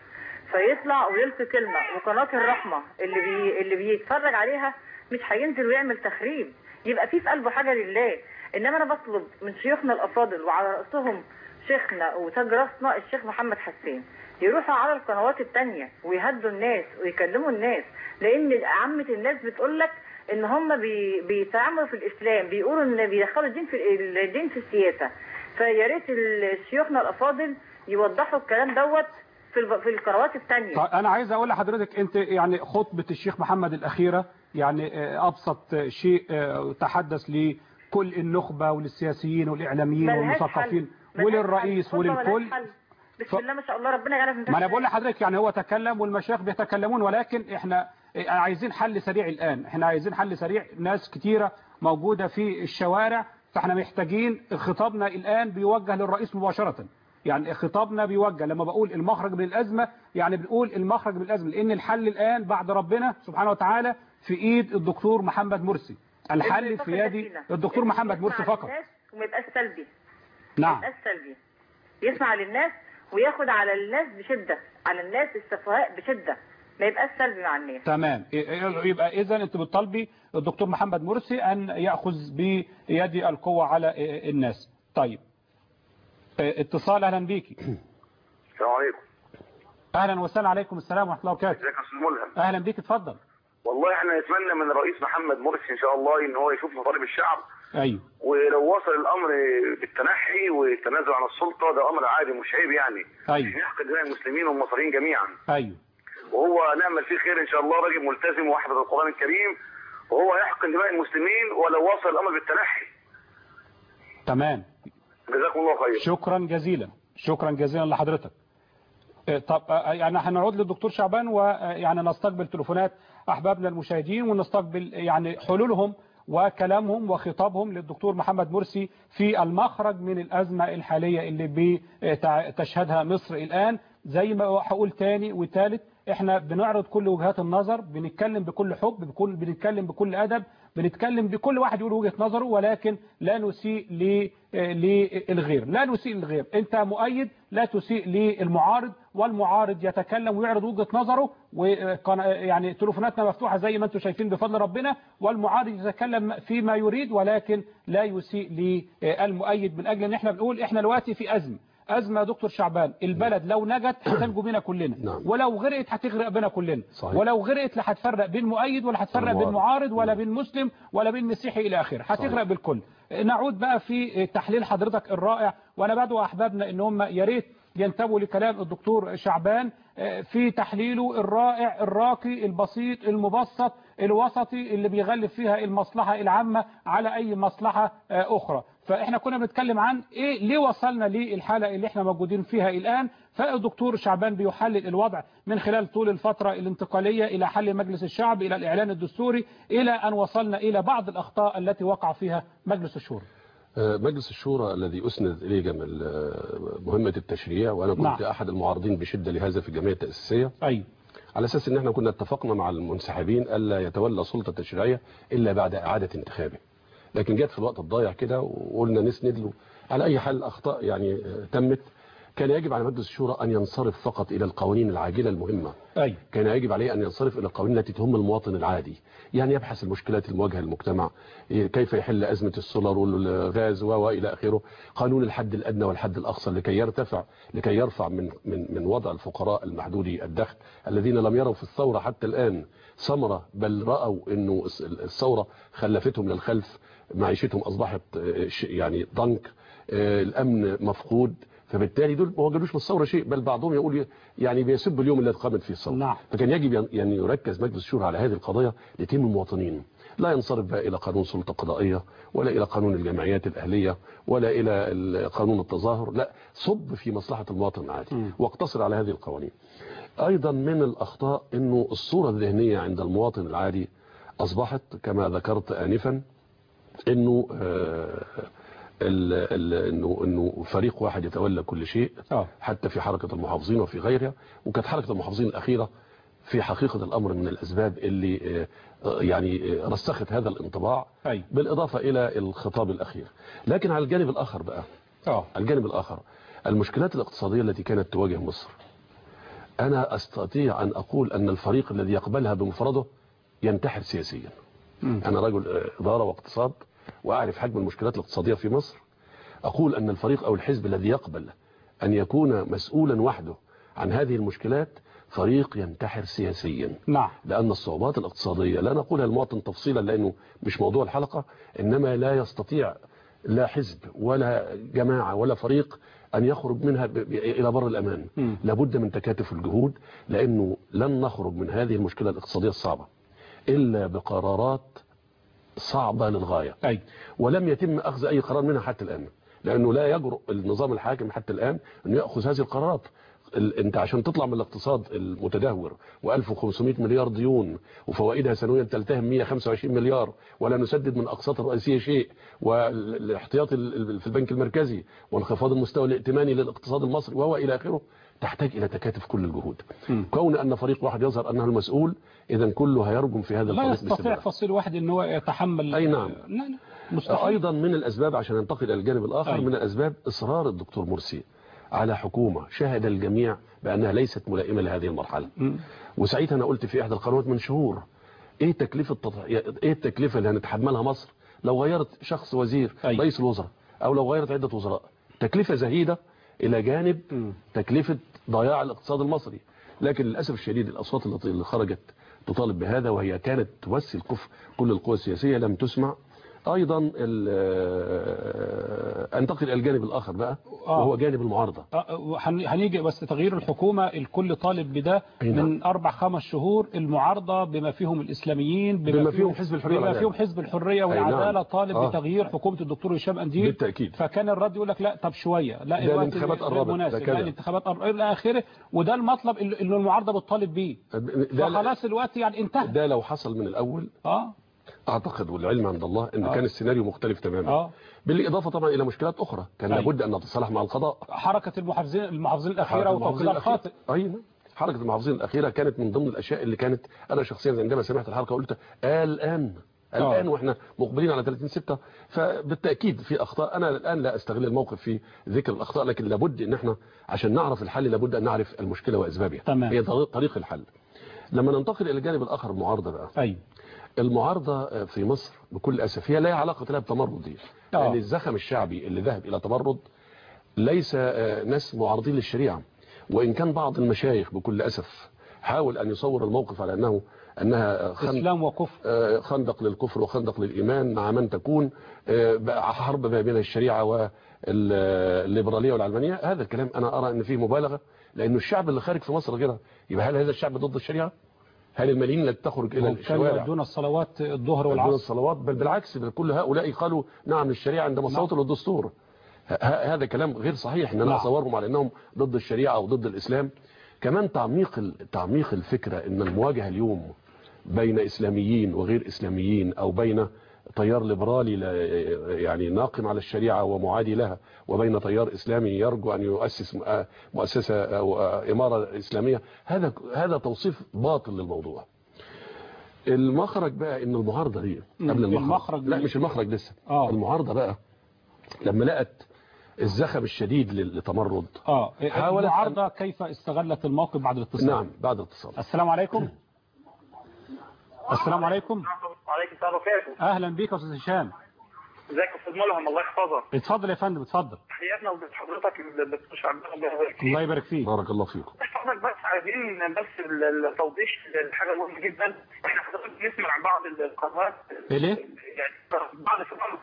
فيطلع ويلقي كلمه وقناه الرحمه اللي بي... اللي بيتفرج عليها مش هينزل ويعمل تخريب يبقى في في قلبه حاجه لله انما انا بطلب من شيوخنا الافاضل وعلى راسهم شيخنا وتاج راسنا الشيخ محمد حسين يروحوا على القنوات التانية ويهدوا الناس ويكلموا الناس لان عامة الناس بتقول لك ان هم بي بيتعاملوا في الاسلام بيقولوا ان بيدخلوا الدين في الدين في السياسة فيا ريت ال- شيوخنا الافاضل يوضحوا الكلام دوت في الب- في القنوات التانية طيب انا عايز اقول لحضرتك انت يعني خطبة الشيخ محمد الاخيرة يعني آه، ابسط شيء آه، تحدث لكل النخبة وللسياسيين والاعلاميين ملهاش والمثقفين حل. ملهاش وللرئيس حل. خطبة وللكل ملهاش حل. بسم ف- الله ما شاء الله ربنا يعرف ما انا بقول لحضرتك يعني هو تكلم والمشايخ بيتكلمون ولكن احنا عايزين حل سريع الان احنا عايزين حل سريع ناس كتيرة موجودة في الشوارع فاحنا محتاجين خطابنا الان بيوجه للرئيس مباشرة يعني خطابنا بيوجه لما بقول المخرج من الازمة يعني بنقول المخرج من الازمة لان الحل الان بعد ربنا سبحانه وتعالى في ايد الدكتور محمد مرسي الحل في يد الدكتور محمد مرسي فقط وما يبقاش سلبي نعم ما يبقاش سلبي يسمع للناس وياخد على الناس بشدة على الناس السفهاء بشدة ما يبقاش سلبي مع الناس تمام يبقى اذا انت بتطالبي الدكتور محمد مرسي ان ياخذ بيد القوه على الناس طيب اتصال اهلا بيكي السلام عليكم اهلا وسهلا عليكم السلام ورحمه الله وبركاته ازيك يا استاذ ملهم اهلا بيك اتفضل والله احنا نتمنى من الرئيس محمد مرسي ان شاء الله ان هو يشوف مطالب الشعب ايوه ولو وصل الامر بالتنحي والتنازل عن السلطه ده امر عادي مش عيب يعني ايوه مش نحقد دماء المسلمين والمصريين جميعا ايوه وهو نعمل فيه خير ان شاء الله راجل ملتزم وحفظ القران الكريم وهو يحقن دماء المسلمين ولو وصل الامر بالتنحي تمام جزاكم الله خير شكرا جزيلا شكرا جزيلا لحضرتك اه، طب اه، يعني هنعود للدكتور شعبان ويعني نستقبل تليفونات احبابنا المشاهدين ونستقبل يعني حلولهم وكلامهم وخطابهم للدكتور محمد مرسي في المخرج من الأزمة الحالية اللي بتشهدها مصر الآن زي ما هقول تاني وتالت احنا بنعرض كل وجهات النظر بنتكلم بكل حب بكل بنتكلم بكل أدب بنتكلم بكل واحد يقول وجهة نظره ولكن لا نسيء للغير لا نسيء للغير انت مؤيد لا تسيء للمعارض والمعارض يتكلم ويعرض وجهة نظره ويعني تليفوناتنا مفتوحة زي ما انتم شايفين بفضل ربنا والمعارض يتكلم فيما يريد ولكن لا يسيء للمؤيد من أجل ان احنا بنقول احنا دلوقتي في أزمة أزمة يا دكتور شعبان البلد لو نجت هتنجو بينا كلنا نعم. ولو غرقت هتغرق بينا كلنا صحيح. ولو غرقت لا هتفرق بين مؤيد ولا هتفرق المعارض. بين معارض ولا بين مسلم ولا بين مسيحي إلى آخره هتغرق بالكل نعود بقى في تحليل حضرتك الرائع وأنا بدعو أحبابنا إن هم يا ريت ينتبهوا لكلام الدكتور شعبان في تحليله الرائع الراقي البسيط المبسط الوسطي اللي بيغلب فيها المصلحة العامة على أي مصلحة أخرى فإحنا كنا بنتكلم عن إيه ليه وصلنا للحالة اللي إحنا موجودين فيها الآن فالدكتور شعبان بيحلل الوضع من خلال طول الفترة الانتقالية إلى حل مجلس الشعب إلى الإعلان الدستوري إلى أن وصلنا إلى بعض الأخطاء التي وقع فيها مجلس الشورى آه، مجلس الشورى الذي أسند إليه جمل آه، مهمة التشريع وأنا كنت نعم. أحد المعارضين بشدة لهذا في الجمعية التأسيسية أي على أساس أن احنا كنا اتفقنا مع المنسحبين ألا يتولى سلطة التشريعية إلا بعد إعادة انتخابه لكن جت في الوقت الضايع كده وقلنا نسند له على أي حال أخطاء يعني آه، تمت كان يجب على مجلس الشورى أن ينصرف فقط إلى القوانين العاجلة المهمة أي كان يجب عليه أن ينصرف إلى القوانين التي تهم المواطن العادي يعني يبحث المشكلات المواجهة للمجتمع كيف يحل أزمة السولار والغاز وإلى آخره قانون الحد الأدنى والحد الأقصى لكي يرتفع لكي يرفع من من من وضع الفقراء المحدودي الدخل الذين لم يروا في الثورة حتى الآن ثمرة بل رأوا أنه الثورة خلفتهم للخلف معيشتهم أصبحت آه، ش- يعني ضنك آه، الأمن مفقود فبالتالي دول ما وجدوش من الثوره شيء بل بعضهم يقول يعني بيسب اليوم الذي قامت فيه الثوره نعم. فكان يجب ين- يعني يركز مجلس الشورى على هذه القضايا لتهم المواطنين لا ينصرف بقى الى قانون سلطه قضائيه ولا الى قانون الجمعيات الاهليه ولا الى ال- قانون التظاهر لا صب في مصلحه المواطن العادي واقتصر على هذه القوانين ايضا من الاخطاء انه الصوره الذهنيه عند المواطن العادي اصبحت كما ذكرت انفا انه آه، ال- ال- انه انه فريق واحد يتولى كل شيء آه. حتى في حركه المحافظين وفي غيرها وكانت حركه المحافظين الاخيره في حقيقه الامر من الاسباب اللي آه، آه، يعني آه، رسخت هذا الانطباع أي بالاضافه الى الخطاب الاخير لكن على الجانب الاخر بقى آه على الجانب الآخر المشكلات الاقتصادية التي كانت تواجه مصر أنا أستطيع أن أقول أن الفريق الذي يقبلها بمفرده ينتحر سياسيا أنا رجل آه، إدارة واقتصاد وأعرف حجم المشكلات الاقتصادية في مصر أقول أن الفريق أو الحزب الذي يقبل أن يكون مسؤولا وحده عن هذه المشكلات فريق ينتحر سياسيا نعم لأن الصعوبات الاقتصادية لا نقولها المواطن تفصيلا لأنه مش موضوع الحلقة إنما لا يستطيع لا حزب ولا جماعة ولا فريق أن يخرج منها ب- ب- إلى بر الأمان مم. لابد من تكاتف الجهود لأنه لن نخرج من هذه المشكلة الاقتصادية الصعبة إلا بقرارات صعبة للغاية أي ولم يتم أخذ أي قرار منها حتى الآن لأنه لا يجرؤ النظام الحاكم حتى الآن أن يأخذ هذه القرارات ال- انت عشان تطلع من الاقتصاد المتدهور و1500 مليار ديون وفوائدها سنويا تلتهم 125 مليار ولا نسدد من اقساط الرئيسيه شيء والاحتياط ال- ال- في البنك المركزي وانخفاض المستوى الائتماني للاقتصاد المصري وهو الى اخره تحتاج الى تكاتف كل الجهود كون ان فريق واحد يظهر انه المسؤول اذا كله هيرجم في هذا لا الفريق يستطيع باستمرار. فصيل واحد ان هو يتحمل أي نعم. لا لا مستحيل ايضا من الاسباب عشان ننتقل الى الجانب الاخر أي. من الاسباب اصرار الدكتور مرسي على حكومه شهد الجميع بانها ليست ملائمه لهذه المرحله مم. وساعتها انا قلت في احدى القنوات من شهور ايه تكلفه تضح... ايه التكلفه اللي هنتحملها مصر لو غيرت شخص وزير أي. رئيس الوزراء او لو غيرت عده وزراء تكلفه زهيده الى جانب مم. تكلفه ضياع الاقتصاد المصري لكن للاسف الشديد الاصوات التي- اللي خرجت تطالب بهذا وهي كانت تمثل كف كل القوى السياسيه لم تسمع ايضا ال- انتقل الى الجانب الاخر بقى آه. وهو جانب المعارضه آه، هن- هنيجي بس تغيير الحكومة الكل طالب بده أي نعم. من أربع خمس شهور المعارضة بما فيهم الإسلاميين بما فيهم حزب الحرية بما والعدالة. فيهم حزب الحرية أي نعم. والعدالة طالب آه. بتغيير حكومة الدكتور هشام أنديل بالتأكيد. فكان الرد يقول لك لا طب شوية لا ده الوقت الانتخابات غير قربت، ده مناسب كذا. لا الانتخابات قربت إلى آخره وده المطلب اللي اللي المعارضة بتطالب بيه ده, فخلاص الوقت يعني انتهى ده لو حصل من الاول اه اعتقد والعلم عند الله ان آه. كان السيناريو مختلف تماما اه بالاضافه طبعا الى مشكلات اخرى كان أي. لابد ان نتصالح مع القضاء حركة المحافظين المحافظين الأخيرة حركة المحافظين وتوقيع الأخيرة. الخاطئ ايوه حركه المحافظين الاخيره كانت من ضمن الاشياء اللي كانت انا شخصيا عندما سمعت الحركه قلت الان الان آه. واحنا مقبلين على 30 6 فبالتاكيد في اخطاء انا الان لا استغل الموقف في ذكر الاخطاء لكن لابد ان احنا عشان نعرف الحل لابد ان نعرف المشكله واسبابها تمام. هي طريق طريق الحل لما ننتقل الى الجانب الاخر المعارضه بقى أي المعارضة في مصر بكل أسف هي لا علاقة لها بتمرد دي آه. لأن الزخم الشعبي اللي ذهب إلى تمرد ليس آه، ناس معارضين للشريعة وإن كان بعض المشايخ بكل أسف حاول أن يصور الموقف على أنه أنها آه، خند- إسلام وكفر آه، خندق للكفر وخندق للإيمان مع من تكون آه، بقى حرب ما بين الشريعة والليبرالية والعلمانية هذا الكلام أنا أرى أن فيه مبالغة لأنه الشعب اللي خارج في مصر غيرها يبقى هل هذا الشعب ضد الشريعة؟ هل الملايين التي تخرج إلى هم كانوا الشوارع يؤدون الصلوات الظهر والعصر والعصر الصلوات بل بالعكس بل كل هؤلاء قالوا نعم للشريعة عندما صوتوا للدستور ه- هذا كلام غير صحيح ان انا نعم. اصورهم على انهم ضد الشريعه او ضد الاسلام كمان تعميق ال- تعميق الفكره ان المواجهه اليوم بين اسلاميين وغير اسلاميين او بين تيار ليبرالي لا- يعني ناقم على الشريعه ومعادي لها وبين تيار اسلامي يرجو ان يؤسس م- مؤسسه او اماره اسلاميه هذا هذا توصيف باطل للموضوع المخرج بقى ان المعارضه دي مم. قبل المخرج, المخرج لا دي- مش المخرج لسه آه. المعارضه بقى لما لقت الزخم الشديد لل- لتمرد اه حاولت المعارضة كيف استغلت الموقف بعد الاتصال نعم بعد الاتصال السلام عليكم السلام عليكم وعليكم السلام وبركاته اهلا بيك يا استاذ هشام ازيك يا استاذ ملهم الله يحفظك اتفضل يا فندم اتفضل تحياتنا وحضرتك الدكتور شعبان الله يبارك فيك الله يبارك فيك بارك الله فيكم حضرتك بس عايزين بس ال- التوضيح لحاجه مهمه جدا احنا حضرتك بنسمع عن بعض القنوات إيه ليه؟ يعني بعض القنوات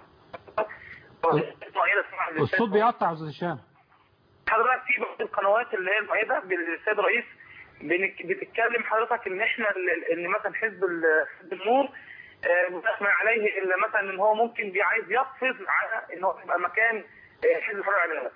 الصوت بيقطع يا استاذ هشام حضرتك في بعض القنوات اللي هي المؤيده بالسيد الرئيس بنك- بتتكلم حضرتك ان احنا ال- ان مثلا حزب ال- حزب النور آه، بنسمع عليه الا مثلا ان هو ممكن بي- عايز يقفز على ان هو يبقى مكان آه، حزب الحريه والعداله.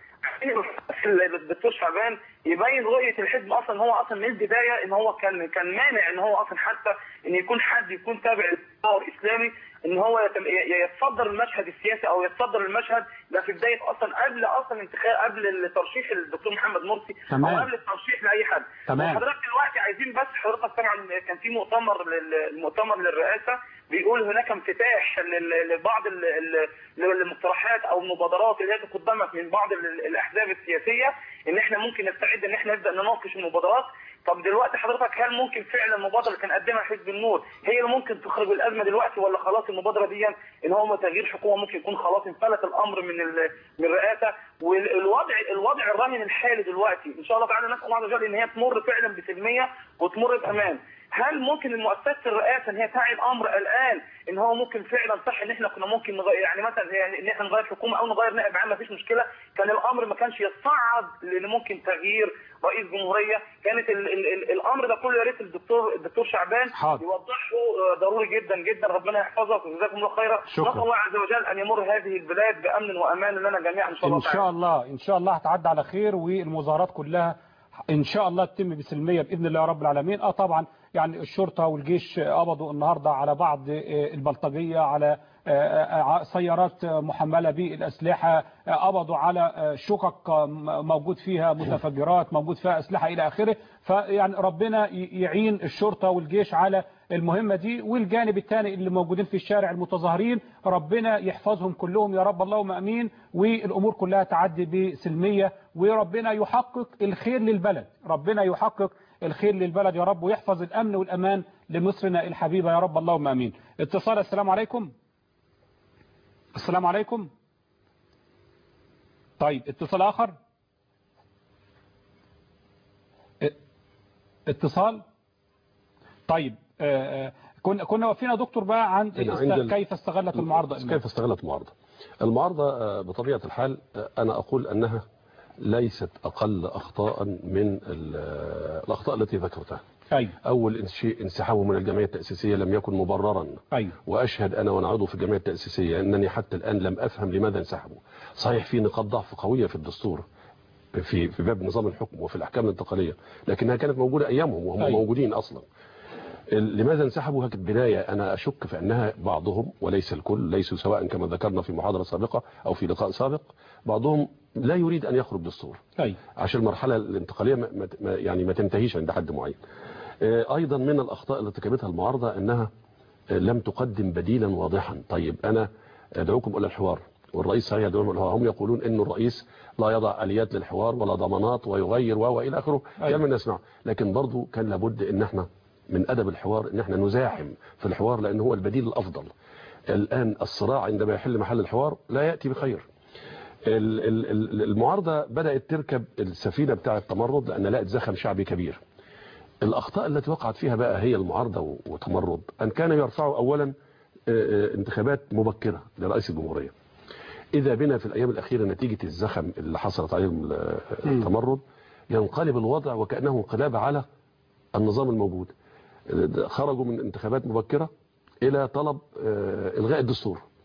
عايزين الدكتور شعبان يبين رؤيه الحزب اصلا هو اصلا من البدايه ان هو كان كان مانع ان هو اصلا حتى ان يكون حد يكون تابع للتيار الاسلامي ان هو يتم- ي- يتصدر المشهد السياسي او يتصدر المشهد ده في بدايه اصلا قبل اصلا انتخاب قبل الترشيح الدكتور محمد مرسي تمام. او قبل الترشيح لاي حد تمام. وحضرتك دلوقتي عايزين بس حضرتك طبعا كان في مؤتمر لل- المؤتمر للرئاسه بيقول هناك انفتاح لل- لبعض ال- ال- المقترحات او المبادرات اللي هي قدمت من بعض ال- الاحزاب السياسيه ان احنا ممكن نستعد ان احنا نبدا نناقش المبادرات طب دلوقتي حضرتك هل ممكن فعلا المبادره اللي كان قدمها حزب النور هي اللي ممكن تخرج الازمه دلوقتي ولا خلاص المبادره دي ان هو تغيير حكومه ممكن يكون خلاص انفلت الامر من ال- من الرئاسه والوضع الوضع الراهن الحالي دلوقتي ان شاء الله تعالى نسال الله عز وجل ان هي تمر فعلا بسلميه وتمر بامان هل ممكن المؤسسات الرئاسه ان هي تعي الامر الان ان هو ممكن فعلا صح ان احنا كنا ممكن نغير يعني مثلا يعني ان احنا نغير حكومه او نغير نائب عام مفيش مشكله كان الامر ما كانش يصعد لان ممكن تغيير رئيس جمهوريه كانت ال ال ال الامر ده كله يا ريت الدكتور الدكتور شعبان حاضر. يوضحه آه، ضروري جدا جدا ربنا يحفظك وجزاكم الله خيرا شكرا. نسال الله عز وجل ان يمر هذه البلاد بامن وامان لنا جميعا ان شاء الله ان شاء الله ان شاء الله هتعدي على خير والمظاهرات كلها ان شاء الله تتم بسلميه باذن الله يا رب العالمين اه طبعا يعني الشرطه والجيش قبضوا النهارده على بعض آه، البلطجيه على آه، آه، سيارات آه، محمله بالاسلحه آه، قبضوا على آه، شقق آه، م- موجود فيها متفجرات موجود فيها اسلحه الى اخره فيعني ربنا ي- يعين الشرطه والجيش على المهمه دي والجانب الثاني اللي موجودين في الشارع المتظاهرين ربنا يحفظهم كلهم يا رب اللهم امين والامور كلها تعدي بسلميه وربنا يحقق الخير للبلد ربنا يحقق الخير للبلد يا رب ويحفظ الامن والامان لمصرنا الحبيبه يا رب اللهم امين اتصال السلام عليكم السلام عليكم طيب اتصال اخر ا- اتصال طيب آه، آه، كنا كنا واقفين يا دكتور بقى عن هنا است- عند ال- كيف استغلت المعارضه كيف استغلت المعارضة المعارضة آه، بطبيعة الحال آه، أنا أقول أنها ليست أقل أخطاء من ال- آه، الأخطاء التي ذكرتها ايوه أول شيء انسحابه من الجمعية التأسيسية لم يكن مبررا ايوه وأشهد أنا وأنا عضو في الجمعية التأسيسية أنني حتى الآن لم أفهم لماذا انسحبوا صحيح في نقاط ضعف قوية في الدستور في في باب نظام الحكم وفي الأحكام الانتقالية لكنها كانت موجودة أيامهم وهم أيوة. موجودين أصلا ال- لماذا انسحبوا كانت بداية أنا أشك في أنها بعضهم وليس الكل ليسوا سواء كما ذكرنا في محاضرة سابقة أو في لقاء سابق بعضهم لا يريد أن يخرج دستور ايوه عشان المرحلة الانتقالية ما ما- ما- يعني ما تنتهيش عند حد معين آه، أيضا من الأخطاء التي ارتكبتها المعارضة أنها آه، لم تقدم بديلا واضحا طيب أنا أدعوكم إلى الحوار والرئيس صحيح يدعوهم إلى الحوار هم يقولون أن الرئيس لا يضع آليات للحوار ولا ضمانات ويغير و إلى آخره أيوة. كلام نسمع لكن برضو كان لابد أن احنا من أدب الحوار أن احنا نزاحم في الحوار لأن هو البديل الأفضل الآن الصراع عندما يحل محل الحوار لا يأتي بخير ال- ال- ال- المعارضة بدأت تركب السفينة بتاع التمرد لأن لقت زخم شعبي كبير الأخطاء التي وقعت فيها بقى هي المعارضة و- وتمرد أن كانوا يرفعوا أولا آه، آه، انتخابات مبكرة لرئيس الجمهورية إذا بنا في الأيام الأخيرة نتيجة الزخم اللي حصلت عليهم ال- التمرد ينقلب الوضع وكأنه انقلاب على النظام الموجود خرجوا من انتخابات مبكرة إلى طلب آه، إلغاء الدستور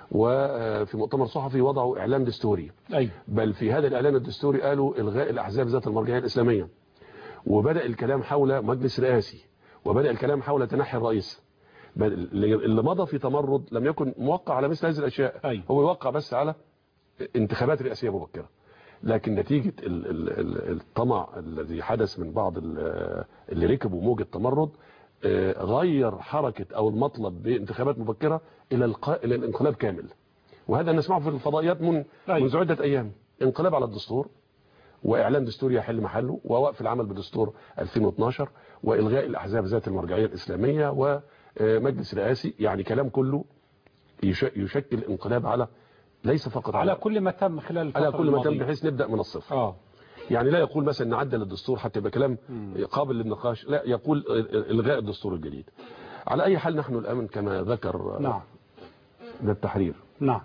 وفي مؤتمر صحفي وضعوا إعلان دستوري أيوة. بل في هذا الإعلان الدستوري قالوا إلغاء الأحزاب ذات المرجعية الإسلامية وبدأ الكلام حول مجلس رئاسي وبدأ الكلام حول تنحي الرئيس بل اللي مضى في تمرد لم يكن موقع على مثل هذه الأشياء أيوة. هو يوقع بس على انتخابات رئاسية مبكرة لكن نتيجة ال- ال- ال- الطمع الذي حدث من بعض ال- اللي ركبوا موج التمرد آه، غير حركة أو المطلب بانتخابات مبكرة إلى القاء إلى الانقلاب كامل وهذا نسمعه في الفضائيات من أيوة. منذ عدة أيام انقلاب على الدستور وإعلان دستوري يحل محله ووقف العمل بدستور 2012 وإلغاء الأحزاب ذات المرجعية الإسلامية ومجلس رئاسي يعني كلام كله يش- يشكل انقلاب على ليس فقط على كل ما تم خلال الفترة على كل ما تم الماضية. بحيث نبدأ من الصفر اه يعني لا يقول مثلا نعدل الدستور حتى يبقى كلام قابل للنقاش لا يقول الغاء الدستور الجديد على اي حال نحن الان كما ذكر نعم ده التحرير نعم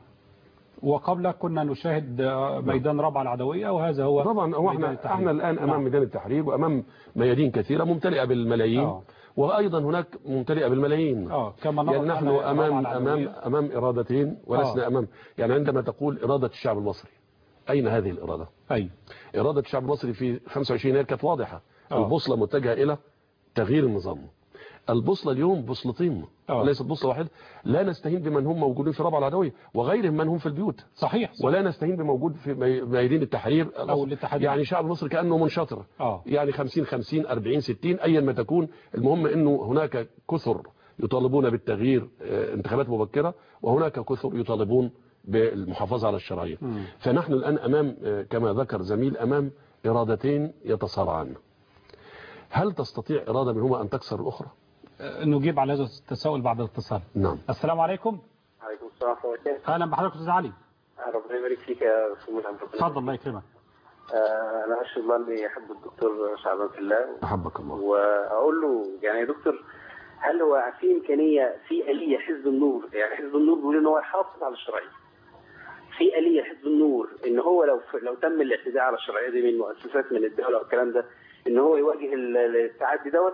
وقبل كنا نشاهد آه، ميدان ربع العدوية وهذا هو طبعا هو ميدان احنا التحرير. احنا الان امام نعم. ميدان التحرير وامام ميادين كثيره ممتلئه بالملايين آه. وايضا هناك ممتلئه بالملايين اه كما نرى يعني نحن الآن ربع امام العدوية. امام امام ارادتين ولسنا آه. امام يعني عندما تقول اراده الشعب المصري اين هذه الاراده أي إرادة الشعب المصري في 25 يناير كانت واضحة آه. البوصلة متجهة إلى تغيير النظام البوصلة اليوم بوصلتين آه. وليست بوصلة واحدة لا نستهين بمن هم موجودين في ربع العدوية وغيرهم من هم في البيوت صحيح صح. ولا نستهين بموجود في مي- ميادين التحرير أو الاتحاد. يعني الشعب المصري كأنه منشطر آه. يعني 50 50 40 60 أيا ما تكون المهم أنه هناك كثر يطالبون بالتغيير آه، انتخابات مبكرة وهناك كثر يطالبون بالمحافظة على الشرعية مم. فنحن الآن أمام آه، كما ذكر زميل أمام إرادتين يتصارعان هل تستطيع إرادة منهما أن تكسر الأخرى؟ آه، نجيب على هذا التساؤل بعد الاتصال نعم السلام عليكم عليكم السلام ورحمة الله وبركاته اهلا بحضرتك استاذ علي ربنا يبارك فيك يا أستاذ ملهم اتفضل الله يكرمك آه أنا أشهد الله إني أحب الدكتور شعبان في الله أحبك الله وأقول له يعني يا دكتور هل هو في إمكانية في آلية حزب النور يعني حزب النور بيقول إن هو يحافظ على الشرعية في آلية حزب النور إن هو لو لو تم الاعتداء على الشرعية دي من مؤسسات من الدولة والكلام ده إن هو يواجه ال- التعدي دوت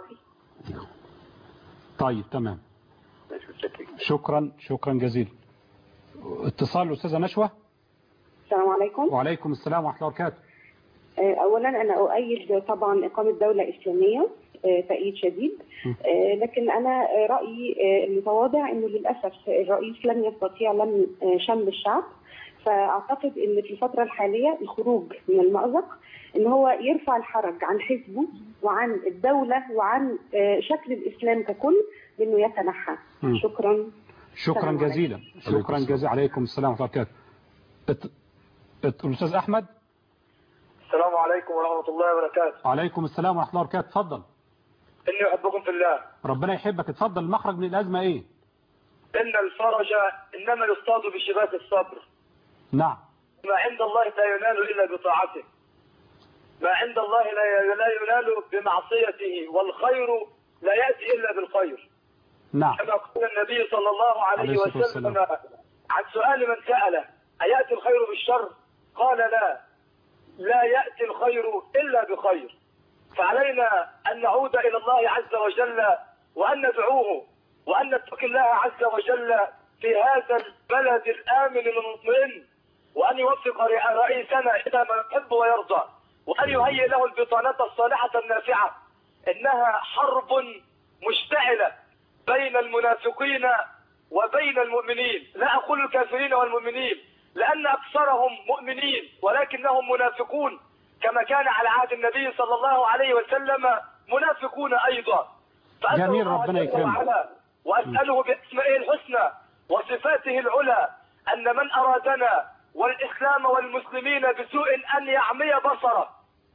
طيب تمام ماشي متشكر شكرا شكرا جزيلا اتصال الاستاذه نشوى السلام عليكم وعليكم السلام ورحمه الله وبركاته آه، اولا انا اؤيد طبعا اقامه دوله اسلاميه آه، تأييد شديد آه، لكن انا آه، رايي آه، المتواضع انه للاسف الرئيس لم يستطيع لم آه، شمل الشعب فاعتقد ان في الفتره الحاليه الخروج من المأزق ان هو يرفع الحرج عن حزبه وعن الدوله وعن آه، شكل الاسلام ككل بانه يتنحى مم. شكرا شكرا السلام عليكم. جزيلا شكرا جزيلا عليكم السلام ورحمه الله وبركاته ات- ات- الاستاذ احمد السلام عليكم ورحمة الله وبركاته وعليكم السلام ورحمه الله وبركاته اتفضل إني أحبكم في الله ربنا يحبك اتفضل المخرج من الازمه ايه إن الفرج إنما يصطاد بشباك الصبر نعم ما عند الله لا ينال إلا بطاعته ما عند الله لا لا ينال بمعصيته والخير لا يأتي إلا بالخير نعم كما قال النبي صلى الله عليه عليه الصلاة وسلم والسلام. عن سؤال من سأله أيأتي الخير بالشر قال لا لا يأتي الخير إلا بخير فعلينا أن نعود إلى الله عز وجل وأن ندعوه وأن نتقي الله عز وجل في هذا البلد الآمن المطمئن وأن يوفق رئيسنا إلى ما يحب ويرضى وأن يهيئ له البطانة الصالحة النافعة إنها حرب مشتعلة بين المنافقين وبين المؤمنين لا أقول الكافرين والمؤمنين لأن أكثرهم مؤمنين ولكنهم منافقون كما كان على عهد النبي صلى الله عليه وسلم منافقون أيضا فأسأل جميل، الله ربنا جل يكرمك. وعلا وأسأله بأسمائه الحسنى وصفاته العلى أن من أرادنا والإسلام والمسلمين بسوء أن يعمي بصره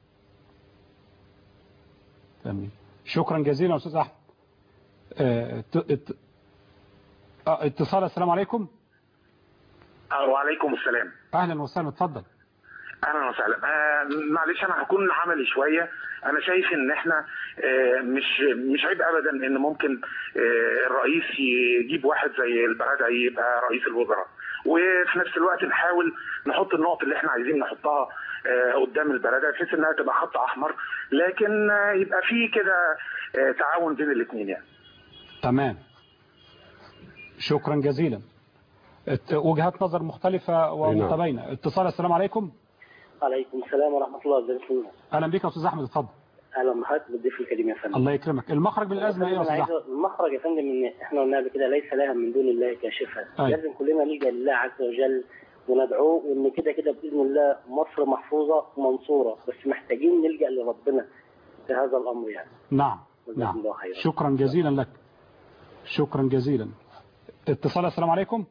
تمام شكرا جزيلا يا استاذ احمد آه، ات- ات- آه، اتصال السلام عليكم وعليكم السلام اهلا وسهلا اتفضل اهلا وسهلا آه معلش انا هكون عملي شويه انا شايف ان احنا آه مش مش عيب ابدا ان ممكن آه الرئيس يجيب واحد زي البرادعي يبقى رئيس الوزراء وفي نفس الوقت نحاول نحط النقط اللي احنا عايزين نحطها آه قدام البرادعي بحيث انها تبقى خط احمر لكن آه يبقى في كده آه تعاون بين الاثنين يعني تمام شكرا جزيلا ات- وجهات نظر مختلفة ومتباينة اتصال السلام عليكم عليكم السلام ورحمة الله وبركاته اهلا بك يا استاذ احمد اتفضل أهلا بحضرتك بالضيف الكريم يا فندم الله يكرمك المخرج من الازمه ايه يا أنا استاذ عايز احمد المخرج يا فندم إن إحنا قلنا قبل كده ليس لها من دون الله كاشفة أيوة. لازم كلنا نلجأ لله عز وجل وندعوه وإن كده كده بإذن الله مصر محفوظة ومنصورة بس محتاجين نلجأ لربنا في هذا الأمر يعني نعم جزاكم نعم الله خيرا شكرا جزيلا لك شكرا جزيلا اتصال السلام عليكم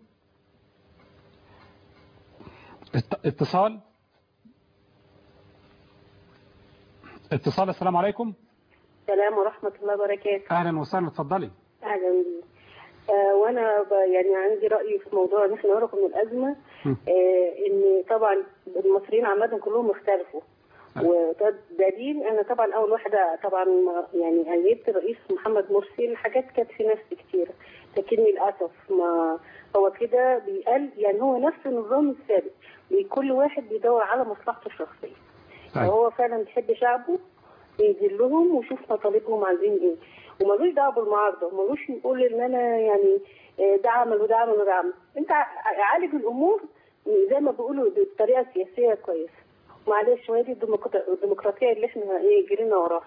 ات- اتصال اتصال السلام عليكم السلام ورحمة الله وبركاته اهلا وسهلا اتفضلي أهلا بيك آه وانا ب- يعني عندي راي في موضوع ان احنا نخرج من الازمه م. آه ان طبعا المصريين عامه كلهم اختلفوا وده دليل انا طبعا اول واحده طبعا يعني ايدت الرئيس محمد مرسي الحاجات كانت في نفس كتيره لكن للاسف ما هو كده بيقل يعني هو نفس النظام السابق كل واحد بيدور على مصلحته الشخصيه فهو فعلا بيحب شعبه ينزل لهم ويشوف مطالبهم عايزين ايه وملوش دعوه بالمعارضه وملوش يقول ان انا يعني آه، ده عمل وده عمل وده عمل انت ع- عالج الامور زي ما بيقولوا بطريقه سياسيه كويسه معلش وهي دي الديمقراط- الديمقراطيه اللي احنا ايه جرينا وراها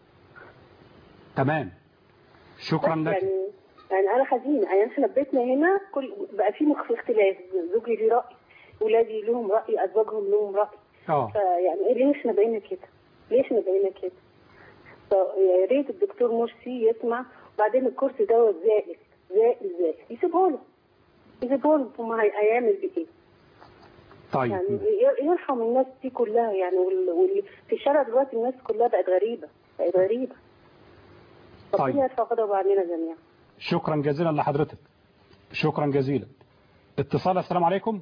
تمام شكرا بس لك يعني يعني انا حزينه يعني احنا بيتنا هنا كل بقى في مخ- اختلاف زوجي ليه راي ولادي لهم راي ازواجهم لهم راي اه فيعني إيه ليه احنا بقينا كده؟ ليه احنا بقينا كده؟ فيا ريت الدكتور مرسي يسمع وبعدين الكرسي دوت زائل زائل زائل يسيبه له يسيبه له ثم هي- هيعمل بيه ايه؟ طيب يعني ي- يرحم الناس دي كلها يعني وال... وال... في الشارع دلوقتي الناس كلها بقت غريبه بقت غريبه طيب. ربنا يرفع غضبه عننا جميعا شكرا جزيلا لحضرتك شكرا جزيلا اتصال السلام عليكم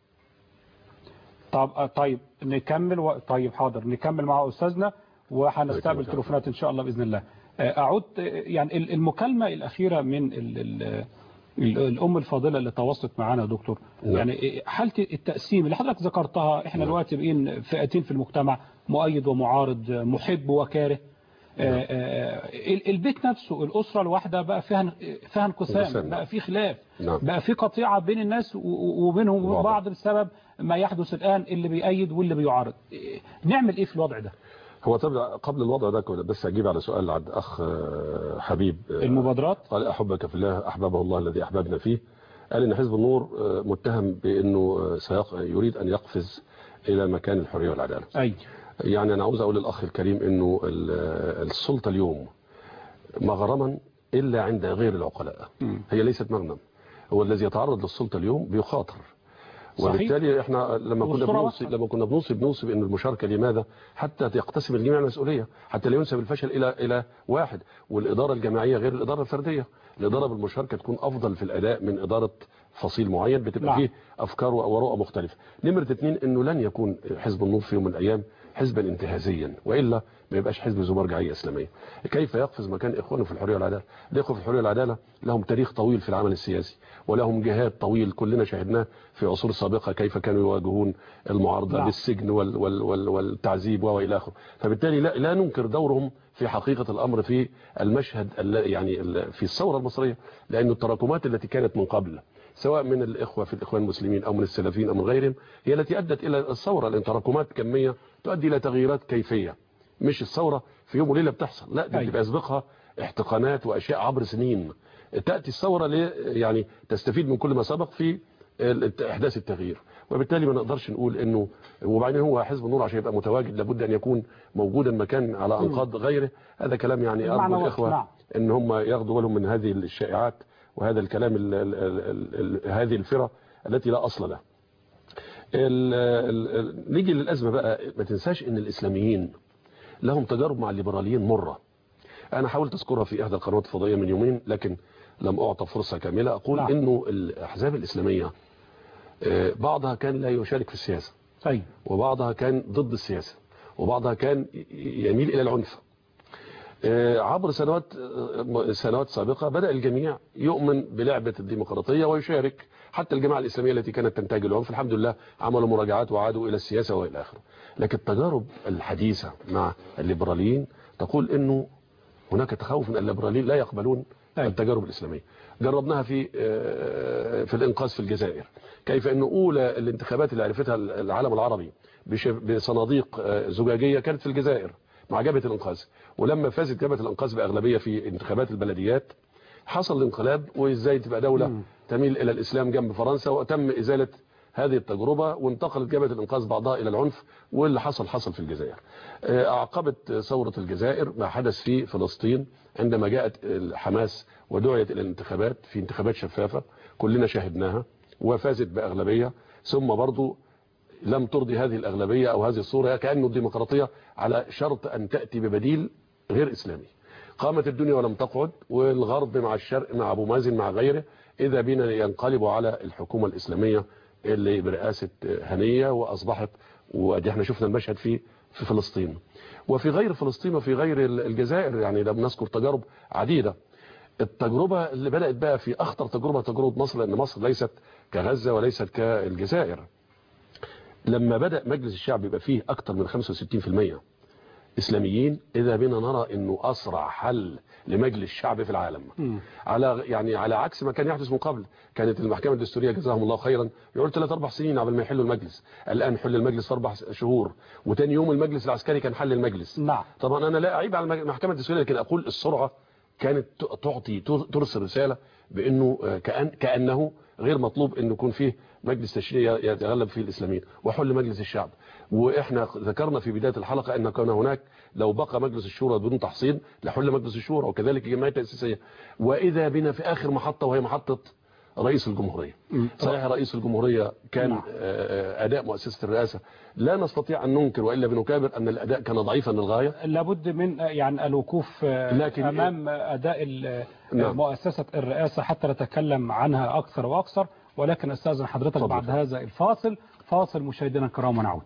طب آه، طيب نكمل و... طيب حاضر نكمل مع استاذنا وهنستقبل تليفونات ان شاء الله باذن الله آه، اعود آه، يعني ال- المكالمه الاخيره من ال... ال... ال- الام الفاضله اللي تواصلت معانا يا دكتور نعم. يعني حاله التقسيم اللي حضرتك ذكرتها احنا دلوقتي بقين فئتين في المجتمع مؤيد ومعارض محب وكاره آه، آه، ال- البيت نفسه الأسرة الواحدة بقى فيها فيها انقسام انقسام. بقى في خلاف نعم. بقى في قطيعة بين الناس و- و- وبينهم وبين بعض بسبب ما يحدث الآن اللي بيأيد واللي بيعارض إيه، نعمل إيه في الوضع ده هو طب قبل الوضع ده كنت بس اجيب على سؤال عند اخ آه، حبيب آه، المبادرات قال احبك في الله احببه الله الذي احببنا فيه قال ان حزب النور آه، متهم بانه آه، سيق... يريد ان يقفز الى مكان الحريه والعداله أي يعني انا عاوز اقول للاخ الكريم انه ال- السلطه اليوم مغرما الا عند غير العقلاء هي ليست مغنم هو الذي يتعرض للسلطه اليوم بيخاطر صحيح. وبالتالي احنا لما كنا والصورة بنوصي لما كنا بنوصي بنوصي بان المشاركه لماذا حتى يقتسم الجميع المسؤوليه حتى لا ينسب الفشل الى الى واحد والاداره الجماعيه غير الاداره الفرديه الاداره بالمشاركه تكون افضل في الاداء من اداره فصيل معين بتبقى نعم. فيه افكار ورؤى مختلفه نمره اثنين انه لن يكون حزب النور في يوم من الايام حزبا انتهازيا والا ما يبقاش حزب ذو مرجعيه اسلاميه كيف يقفز مكان اخوانه في الحريه والعداله الاخوه في الحريه والعداله لهم تاريخ طويل في العمل السياسي ولهم جهاد طويل كلنا شاهدناه في عصور سابقه كيف كانوا يواجهون المعارضه نعم. بالسجن وال وال وال والتعذيب والى اخره فبالتالي لا, لا ننكر دورهم في حقيقه الامر في المشهد ال- يعني ال- في الثوره المصريه لأن التراكمات التي كانت من قبل سواء من الإخوة في الإخوان المسلمين أو من السلفيين أو من غيرهم هي التي أدت إلى الثورة لأن تراكمات كمية تؤدي إلى تغييرات كيفية مش الثورة في يوم وليلة بتحصل لا دي بتبقى يسبقها احتقانات وأشياء عبر سنين تأتي الثورة لي يعني تستفيد من كل ما سبق في ال- إحداث التغيير وبالتالي ما نقدرش نقول انه وبعدين هو حزب النور عشان يبقى متواجد لابد ان يكون موجودا مكان على انقاض غيره هذا كلام يعني ارجو المعنى الاخوه نعم. ان هم ياخدوا بالهم من هذه الشائعات وهذا الكلام ال ال ال ال هذه الفرة التي لا اصل لها ال ال ال نيجي للازمه بقى ما تنساش ان الاسلاميين لهم تجارب مع الليبراليين مره انا حاولت اذكرها في احدى القنوات الفضائيه من يومين لكن لم اعطى فرصه كامله اقول نعم. انه الاحزاب الاسلاميه آه، بعضها كان لا يشارك في السياسه طيب وبعضها كان ضد السياسه وبعضها كان ي- يميل الى العنف آه، عبر سنوات آه، سنوات سابقة بدأ الجميع يؤمن بلعبة الديمقراطية ويشارك حتى الجماعة الإسلامية التي كانت تنتج العنف الحمد لله عملوا مراجعات وعادوا إلى السياسة وإلى آخره لكن التجارب الحديثة مع الليبراليين تقول أنه هناك تخوف من الليبراليين لا يقبلون التجارب الإسلامية جربناها في آه، في الإنقاذ في الجزائر كيف أن أولى الانتخابات اللي عرفتها العالم العربي بش- بصناديق آه، زجاجية كانت في الجزائر مع جبهة الإنقاذ ولما فازت جبهة الإنقاذ بأغلبية في انتخابات البلديات حصل الانقلاب وإزاي تبقى دولة تميل إلى الإسلام جنب فرنسا وتم إزالة هذه التجربة وانتقلت جبهة الإنقاذ بعضها إلى العنف واللي حصل حصل في الجزائر آه، أعقبت ثورة الجزائر ما حدث في فلسطين عندما جاءت حماس ودعيت إلى الانتخابات في انتخابات شفافة كلنا شاهدناها وفازت بأغلبية ثم برضو لم ترضي هذه الأغلبية أو هذه الصورة كأنه الديمقراطية على شرط أن تأتي ببديل غير إسلامي قامت الدنيا ولم تقعد والغرب مع الشرق مع أبو مازن مع غيره إذا بنا ينقلبوا على الحكومة الإسلامية اللي برئاسة هنية وأصبحت ودي احنا شفنا المشهد في في فلسطين وفي غير فلسطين وفي غير الجزائر يعني لم نذكر تجارب عديدة التجربة اللي بدأت بقى في أخطر تجربة تجربة مصر لأن مصر ليست كغزة وليست كالجزائر لما بدأ مجلس الشعب يبقى فيه أكثر من 65% إسلاميين إذا بنا نرى أنه أسرع حل لمجلس الشعب في العالم على يعني على عكس ما كان يحدث من قبل كانت المحكمة الدستورية جزاهم الله خيرا يقول ثلاث أربع سنين قبل ما يحلوا المجلس الآن حل المجلس في أربع شهور وتاني يوم المجلس العسكري كان حل المجلس نعم طبعا أنا لا أعيب على المحكمة الدستورية لكن أقول السرعة كانت تعطي ترسل رسالة بأنه كأن كأنه غير مطلوب أن يكون فيه مجلس تشريعي يتغلب فيه الإسلاميين وحل مجلس الشعب وإحنا ذكرنا في بداية الحلقة أن كان هناك لو بقى مجلس الشورى بدون تحصيل لحل مجلس الشورى وكذلك الجمعية التأسيسية وإذا بنا في آخر محطة وهي محطة رئيس الجمهورية صحيح رئيس الجمهورية كان أداء مؤسسة الرئاسة لا نستطيع أن ننكر وإلا بنكابر أن الأداء كان ضعيفا للغاية لابد من يعني الوقوف لكن أمام أداء نعم. مؤسسة الرئاسة حتى نتكلم عنها أكثر وأكثر ولكن أستاذن حضرتك فضل. بعد هذا الفاصل فاصل مشاهدينا الكرام ونعود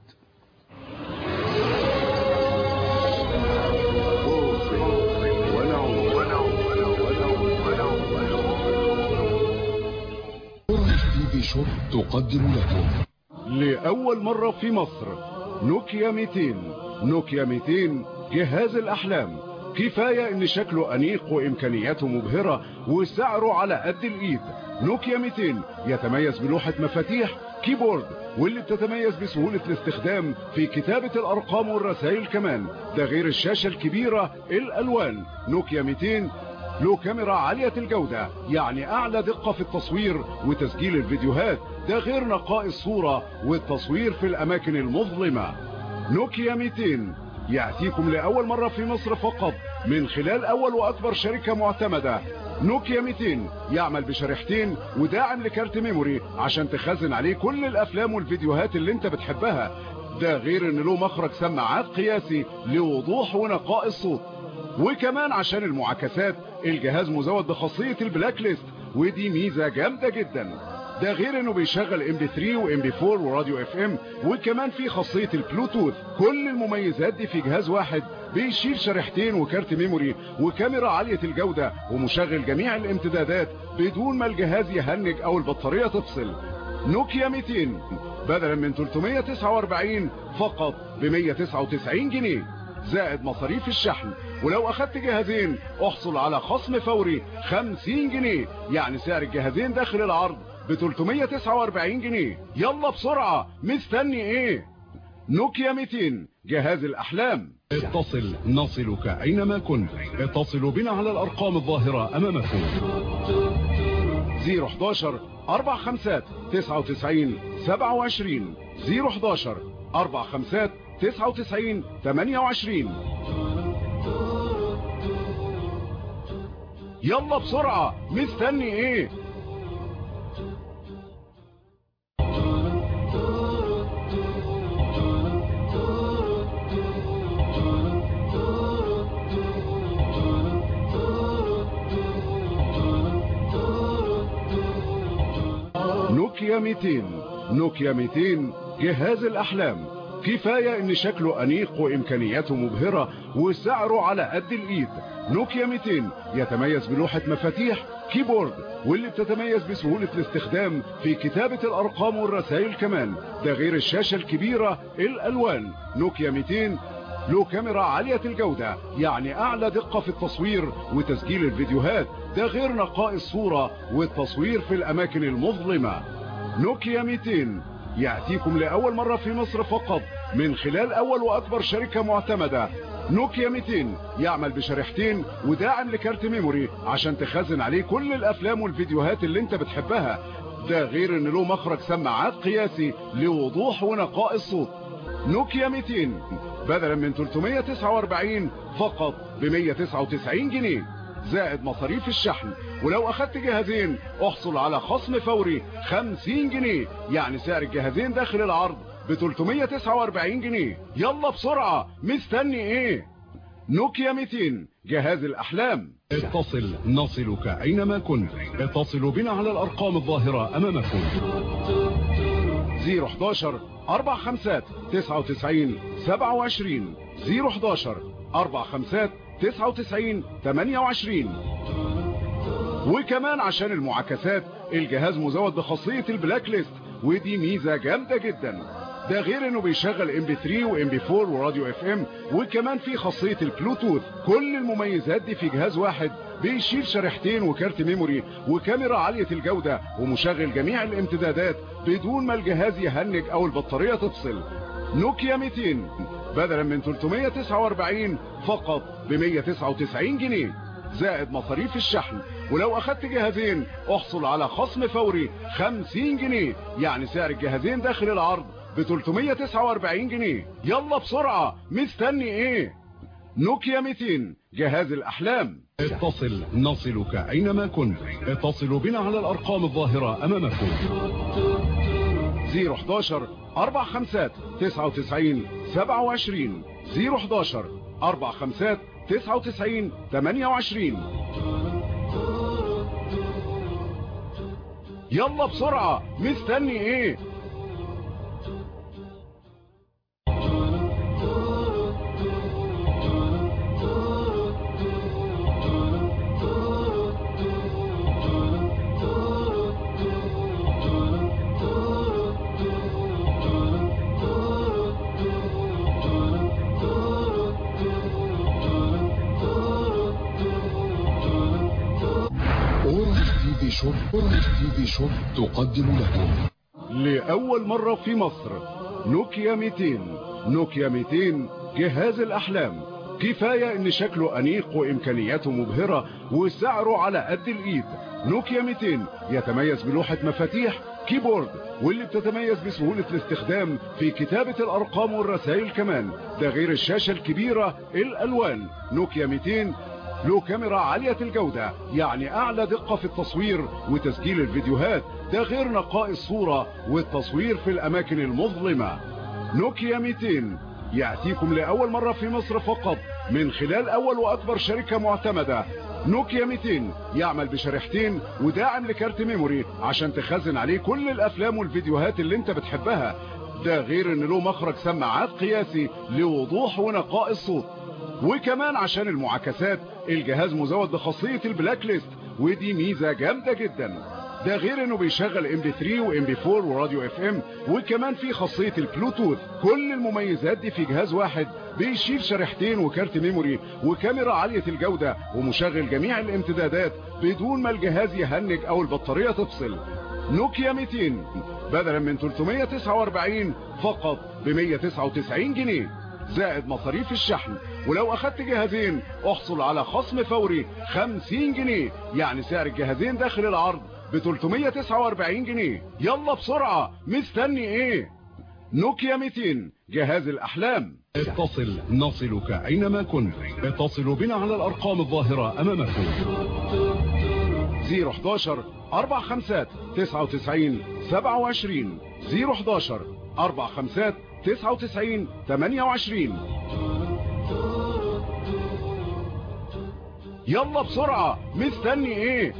شوب تقدم لكم لأول مرة في مصر نوكيا 200 نوكيا 200 جهاز الأحلام كفاية ان شكله أنيق وإمكانياته مبهرة وسعره على قد الإيد نوكيا 200 يتميز بلوحة مفاتيح كيبورد واللي بتتميز بسهولة الاستخدام في كتابة الأرقام والرسائل كمان ده غير الشاشة الكبيرة الألوان نوكيا 200 له كاميرا عالية الجودة يعني أعلى دقة في التصوير وتسجيل الفيديوهات ده غير نقاء الصورة والتصوير في الأماكن المظلمة نوكيا 200 يأتيكم لأول مرة في مصر فقط من خلال أول وأكبر شركة معتمدة نوكيا 200 يعمل بشريحتين وداعم لكارت ميموري عشان تخزن عليه كل الأفلام والفيديوهات اللي انت بتحبها ده غير ان له مخرج سماعات قياسي لوضوح ونقاء الصوت وكمان عشان المعاكسات الجهاز مزود بخاصية البلاك ليست ودي ميزة جامدة جدا ده غير انه بيشغل ام بي 3 وام بي 4 وراديو اف ام وكمان في خاصية البلوتوث كل المميزات دي في جهاز واحد بيشيل شريحتين وكارت ميموري وكاميرا عالية الجودة ومشغل جميع الامتدادات بدون ما الجهاز يهنج او البطارية تفصل نوكيا 200 بدلا من 349 فقط ب 199 جنيه زائد مصاريف الشحن ولو اخدت جهازين احصل على خصم فوري 50 جنيه يعني سعر الجهازين داخل العرض ب 349 جنيه يلا بسرعة مستني ايه نوكيا 200 جهاز الاحلام اتصل نصلك اينما كنت اتصلوا بنا على الارقام الظاهرة امامكم 011 4 خمسات 99 27 011 4 خمسات 99 28 يلا بسرعة مستني ايه نوكيا 200 نوكيا 200 جهاز الأحلام كفاية ان شكله أنيق وإمكانياته مبهرة وسعره على قد الإيد نوكيا 200 يتميز بلوحة مفاتيح كيبورد واللي بتتميز بسهولة الاستخدام في كتابة الأرقام والرسائل كمان ده غير الشاشة الكبيرة الألوان نوكيا 200 له كاميرا عالية الجودة يعني أعلى دقة في التصوير وتسجيل الفيديوهات ده غير نقاء الصورة والتصوير في الأماكن المظلمة نوكيا 200 يأتيكم لأول مرة في مصر فقط من خلال أول وأكبر شركة معتمدة نوكيا 200 يعمل بشريحتين وداعم لكارت ميموري عشان تخزن عليه كل الأفلام والفيديوهات اللي انت بتحبها ده غير ان له مخرج سماعات قياسي لوضوح ونقاء الصوت نوكيا 200 بدلا من 349 فقط ب 199 جنيه زائد مصاريف الشحن ولو اخدت جهازين احصل على خصم فوري 50 جنيه يعني سعر الجهازين داخل العرض ب 349 جنيه يلا بسرعة مستني ايه نوكيا 200 جهاز الاحلام اتصل نصلك اينما كنت اتصلوا بنا على الارقام الظاهرة امامكم 011 4 خمسات 99 27 011 4 خمسات 99 28 وكمان عشان المعاكسات الجهاز مزود بخاصية البلاك ليست ودي ميزة جامدة جدا ده غير انه بيشغل ام بي 3 وام بي 4 وراديو اف ام وكمان في خاصية البلوتوث كل المميزات دي في جهاز واحد بيشيل شريحتين وكارت ميموري وكاميرا عالية الجودة ومشغل جميع الامتدادات بدون ما الجهاز يهنج او البطارية تفصل نوكيا 200 بدلا من 349 فقط ب 199 جنيه زائد مصاريف الشحن ولو اخدت جهازين احصل على خصم فوري 50 جنيه يعني سعر الجهازين داخل العرض ب 349 جنيه يلا بسرعة مستني ايه نوكيا 200 جهاز الاحلام اتصل نصلك اينما كنت اتصلوا بنا على الارقام الظاهرة امامكم 011 4 خمسات 99 27 011 4 خمسات 99 28 يلا بسرعة مستني ايه أورنج تي في شوب أورنج تي في شوب تقدم لكم لأول مرة في مصر نوكيا 200 نوكيا 200 جهاز الأحلام كفاية ان شكله انيق وامكانياته مبهرة وسعره على قد الايد نوكيا 200 يتميز بلوحة مفاتيح كيبورد واللي بتتميز بسهولة الاستخدام في كتابة الارقام والرسائل كمان ده غير الشاشة الكبيرة الالوان نوكيا 200 له كاميرا عالية الجودة يعني اعلى دقة في التصوير وتسجيل الفيديوهات ده غير نقاء الصورة والتصوير في الاماكن المظلمة نوكيا 200 يأتيكم لأول مرة في مصر فقط من خلال أول وأكبر شركة معتمدة نوكيا 200 يعمل بشريحتين وداعم لكارت ميموري عشان تخزن عليه كل الأفلام والفيديوهات اللي انت بتحبها ده غير ان له مخرج سماعات قياسي لوضوح ونقاء الصوت وكمان عشان المعاكسات الجهاز مزود بخاصية البلاك ليست ودي ميزة جامدة جدا ده غير انه بيشغل ام بي 3 وام بي 4 وراديو اف ام وكمان في خاصية البلوتوث كل المميزات دي في جهاز واحد بيشيل شريحتين وكارت ميموري وكاميرا عالية الجودة ومشغل جميع الامتدادات بدون ما الجهاز يهنج او البطارية تفصل نوكيا 200 بدلا من 349 فقط ب 199 جنيه زائد مصاريف الشحن ولو اخدت جهازين احصل على خصم فوري 50 جنيه يعني سعر الجهازين داخل العرض ب 349 جنيه يلا بسرعة مستني ايه نوكيا 200 جهاز الاحلام اتصل نصلك اينما كنت اتصلوا بنا على الارقام الظاهرة امامكم 011 4 خمسات 99 27 011 4 خمسات 99 28 يلا بسرعة مستني ايه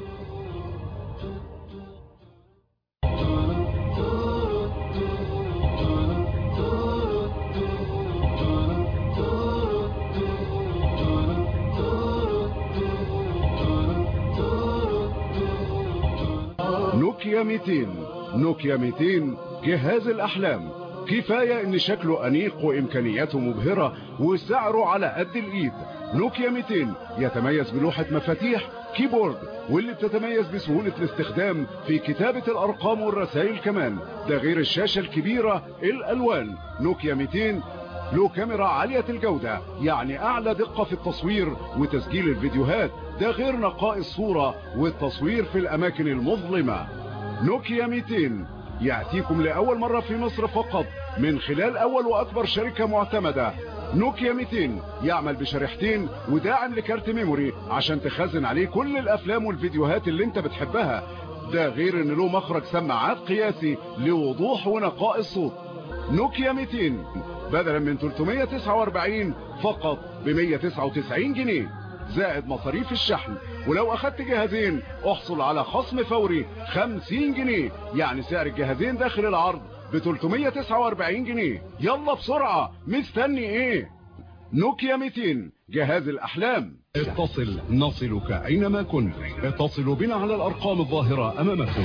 نوكيا 200 نوكيا 200 جهاز الأحلام كفاية ان شكله انيق وامكانياته مبهرة وسعره على قد الايد نوكيا 200 يتميز بلوحة مفاتيح كيبورد واللي بتتميز بسهولة الاستخدام في كتابة الارقام والرسائل كمان ده غير الشاشة الكبيرة الالوان نوكيا 200 له كاميرا عالية الجودة يعني اعلى دقة في التصوير وتسجيل الفيديوهات ده غير نقاء الصورة والتصوير في الاماكن المظلمة نوكيا 200 يأتيكم لأول مرة في مصر فقط من خلال أول وأكبر شركة معتمدة نوكيا 200 يعمل بشريحتين وداعم لكارت ميموري عشان تخزن عليه كل الأفلام والفيديوهات اللي انت بتحبها ده غير ان له مخرج سماعات قياسي لوضوح ونقاء الصوت نوكيا 200 بدلا من 349 فقط ب 199 جنيه زائد مصاريف الشحن ولو اخدت جهازين احصل على خصم فوري 50 جنيه يعني سعر الجهازين داخل العرض ب 349 جنيه يلا بسرعة مستني ايه نوكيا 200 جهاز الاحلام اتصل نصلك اينما كنت اتصلوا بنا على الارقام الظاهرة امامكم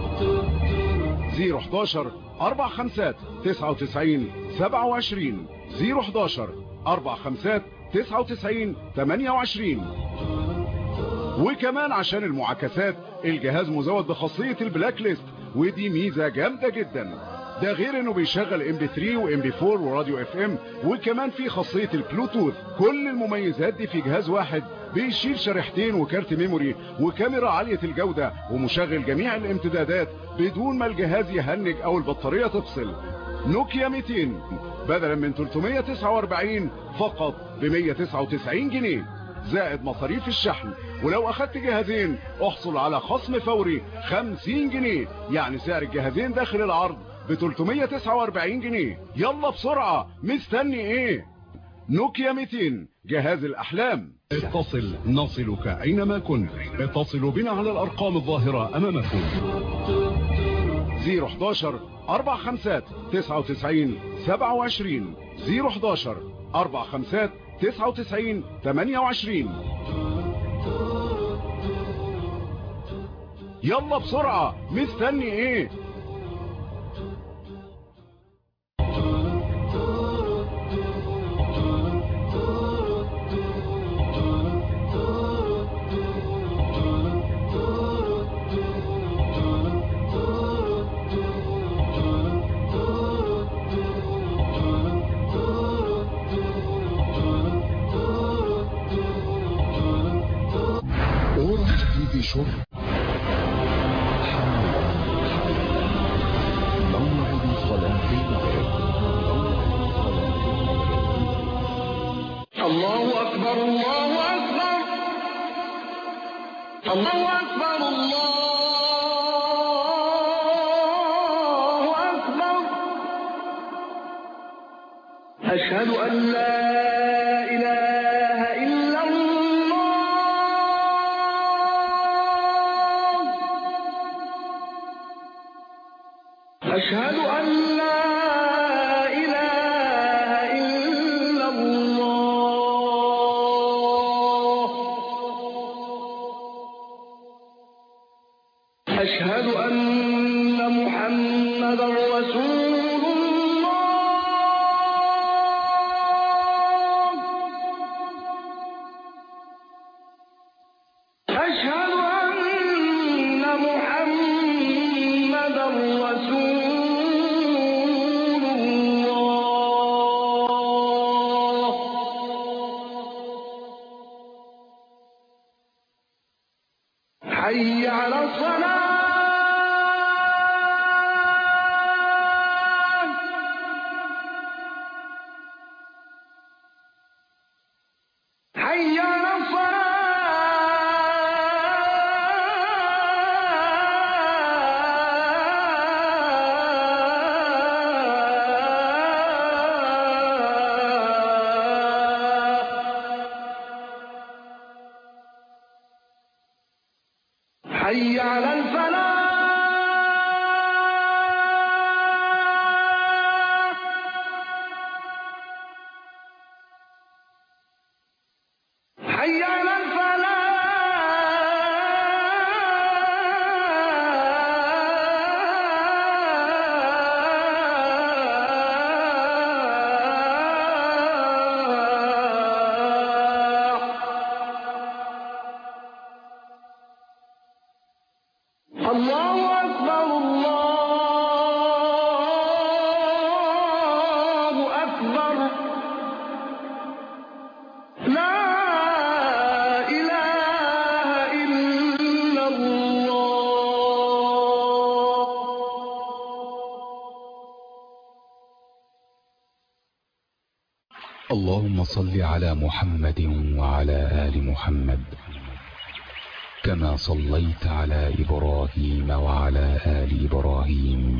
011 4 خمسات 99 27 011 4 خمسات 99 28 وكمان عشان المعاكسات الجهاز مزود بخاصية البلاك ليست ودي ميزة جامدة جدا ده غير انه بيشغل ام بي 3 وام بي 4 وراديو اف ام وكمان في خاصية البلوتوث كل المميزات دي في جهاز واحد بيشيل شريحتين وكارت ميموري وكاميرا عالية الجودة ومشغل جميع الامتدادات بدون ما الجهاز يهنج او البطارية تفصل نوكيا 200 بدلا من 349 فقط ب 199 جنيه زائد مصاريف الشحن ولو اخدت جهازين احصل على خصم فوري 50 جنيه يعني سعر الجهازين داخل العرض ب 349 جنيه يلا بسرعة مستني ايه نوكيا 200 جهاز الاحلام اتصل نصلك اينما كنت اتصلوا بنا على الارقام الظاهرة امامكم 011 4 خمسات 99 27 011 4 خمسات 99 28 يلا بسرعة مستني ايه أورنج تي في شوب موعد صلاة المغرب الله أكبر الله أكبر الله أكبر الله أكبر أشهد أن لا إله إلا الله أشهد أن لا إله إلا الله أشهد أن محمدا رسول الله أشهد أن محمدا رسول الله حي على الصلاة حي على حي على الفلاح حي على لا إله إلا الله اللهم صل على محمد وعلى آل محمد كما صليت على إبراهيم وعلى آل إبراهيم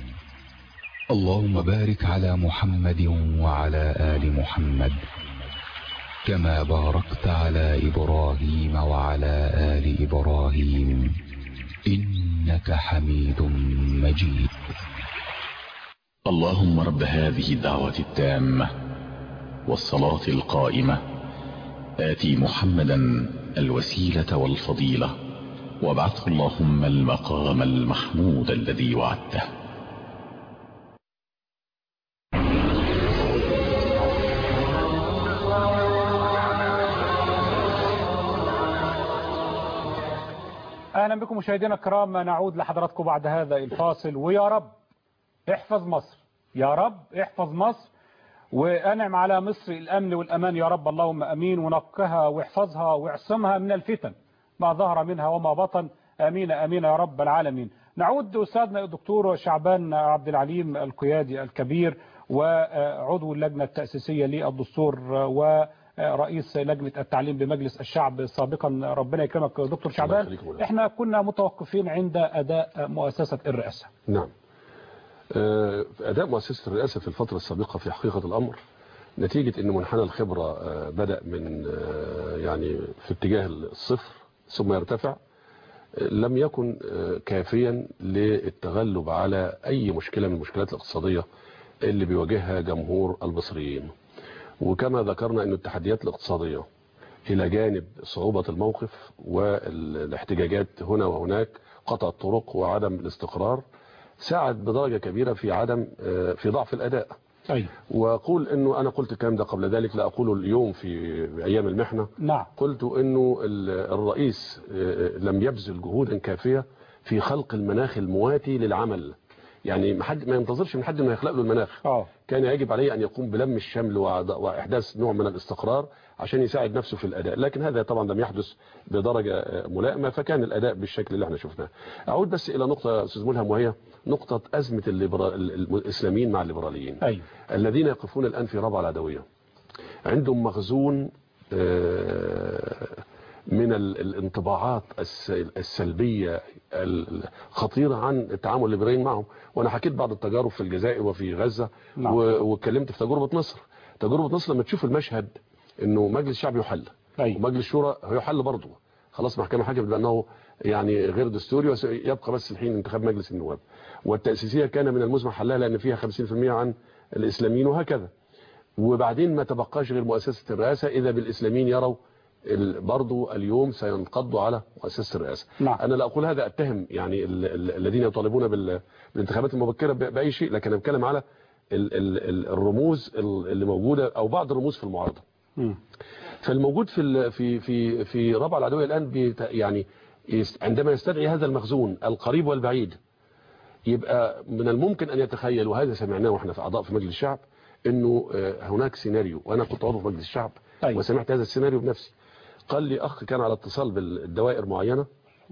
اللهم بارك على محمد وعلى آل محمد كما باركت على إبراهيم وعلى آل إبراهيم إنك حميد مجيد اللهم رب هذه الدعوة التامة والصلاة القائمة آتي محمدا الوسيلة والفضيلة وابعثه اللهم المقام المحمود الذي وعدته اهلا بكم مشاهدينا الكرام نعود لحضراتكم بعد هذا الفاصل ويا رب احفظ مصر يا رب احفظ مصر وانعم على مصر الامن والامان يا رب اللهم امين ونقها واحفظها واعصمها من الفتن ما ظهر منها وما بطن امين امين يا رب العالمين نعود استاذنا الدكتور شعبان عبد العليم القيادي الكبير وعضو اللجنه التاسيسيه للدستور و رئيس لجنة التعليم بمجلس الشعب سابقا ربنا يكرمك دكتور شعبان احنا كنا متوقفين عند أداء مؤسسة الرئاسة نعم آه، أداء مؤسسة الرئاسة في الفترة السابقة في حقيقة الأمر نتيجة أن منحنى الخبرة آه، بدأ من آه، يعني في اتجاه الصفر ثم يرتفع آه، لم يكن آه، كافيا للتغلب على أي مشكلة من المشكلات الاقتصادية اللي بيواجهها جمهور المصريين وكما ذكرنا أن التحديات الاقتصادية إلى جانب صعوبة الموقف والاحتجاجات هنا وهناك قطع الطرق وعدم الاستقرار ساعد بدرجة كبيرة في عدم آه، في ضعف الأداء أيوة. وأقول أنه أنا قلت الكلام ده قبل ذلك لا أقوله اليوم في أيام المحنة نعم قلت أنه ال- الرئيس آه، لم يبذل جهودا كافية في خلق المناخ المواتي للعمل يعني ما حد ما ينتظرش من حد انه يخلق له المناخ اه كان يجب عليه ان يقوم بلم الشمل وعد- واحداث نوع من الاستقرار عشان يساعد نفسه في الاداء لكن هذا طبعا لم يحدث بدرجه آه، ملائمه فكان الاداء بالشكل اللي احنا شفناه اعود بس الى نقطه يا استاذ ملهم وهي نقطه ازمه الليبرا... ال- ال- الاسلاميين مع الليبراليين أيوة. الذين يقفون الان في ربع العدويه عندهم مخزون آه، من ال- الانطباعات الس- السلبية الخطيرة عن التعامل الليبراليين معهم وانا حكيت بعض التجارب في الجزائر وفي غزة نعم. و- واتكلمت في تجربة مصر تجربة مصر لما تشوف المشهد انه مجلس الشعب يحل أيوة. ومجلس الشورى هيحل برضه خلاص محكمة حكمت بأنه يعني غير دستوري ويبقى بس الحين انتخاب مجلس النواب والتأسيسية كان من المزمع حلها لأن فيها 50% عن الإسلاميين وهكذا وبعدين ما تبقاش غير مؤسسة الرئاسة إذا بالإسلاميين يروا ال- برضو اليوم سينقضوا على مؤسسة الرئاسة نعم. أنا لا أقول هذا أتهم يعني ال- ال- الذين يطالبون بال- بالانتخابات المبكرة ب- بأي شيء لكن أنا بتكلم على ال- ال- ال- الرموز ال- اللي موجودة أو بعض الرموز في المعارضة مم. فالموجود في ال- في في في ربع العدوية الآن بيت- يعني يست- عندما يستدعي هذا المخزون القريب والبعيد يبقى من الممكن أن يتخيل وهذا سمعناه واحنا في أعضاء في مجلس الشعب أنه آه، هناك سيناريو وأنا كنت عضو في مجلس الشعب أيوة. وسمعت هذا السيناريو بنفسي قال لي أخ كان على اتصال بالدوائر معينة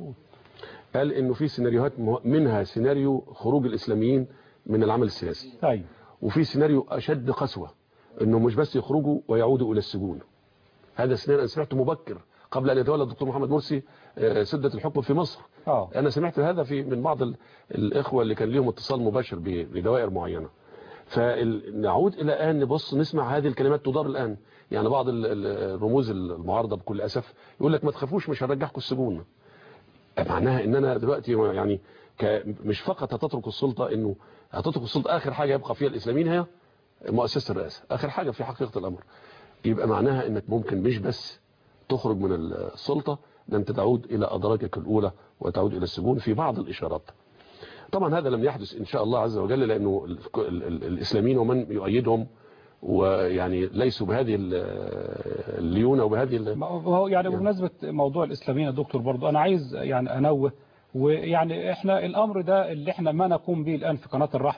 قال انه في سيناريوهات مه- منها سيناريو خروج الاسلاميين من العمل السياسي أيوة. وفي سيناريو اشد قسوة انه مش بس يخرجوا ويعودوا الى السجون هذا سيناريو انا سمعته مبكر قبل ان يتولى الدكتور محمد مرسي آه، سدة الحكم في مصر اه انا سمعت هذا في من بعض ال- الاخوة اللي كان لهم اتصال مباشر ب- بدوائر معينة فنعود الى ان نبص نسمع هذه الكلمات تدار الان يعني بعض ال- ال- الرموز المعارضة بكل اسف يقول لك ما تخافوش مش هنرجعكم السجون معناها ان انا دلوقتي يعني ك- مش فقط هتترك السلطة انه هتترك السلطة اخر حاجة يبقى فيها الاسلاميين هي مؤسسة الرئاسة اخر حاجة في حقيقة الامر يبقى معناها انك ممكن مش بس تخرج من السلطة ده انت تعود الى ادراجك الاولى وتعود الى السجون في بعض الاشارات طبعا هذا لم يحدث ان شاء الله عز وجل لانه ال- ال- ال- الاسلاميين ومن يؤيدهم ويعني ليسوا بهذه ال- الليونة وبهذه ال- ما هو يعني بمناسبة موضوع الإسلاميين يا دكتور برضو أنا عايز يعني أنوه ويعني إحنا الأمر ده اللي إحنا ما نقوم به الآن في قناة الرحمة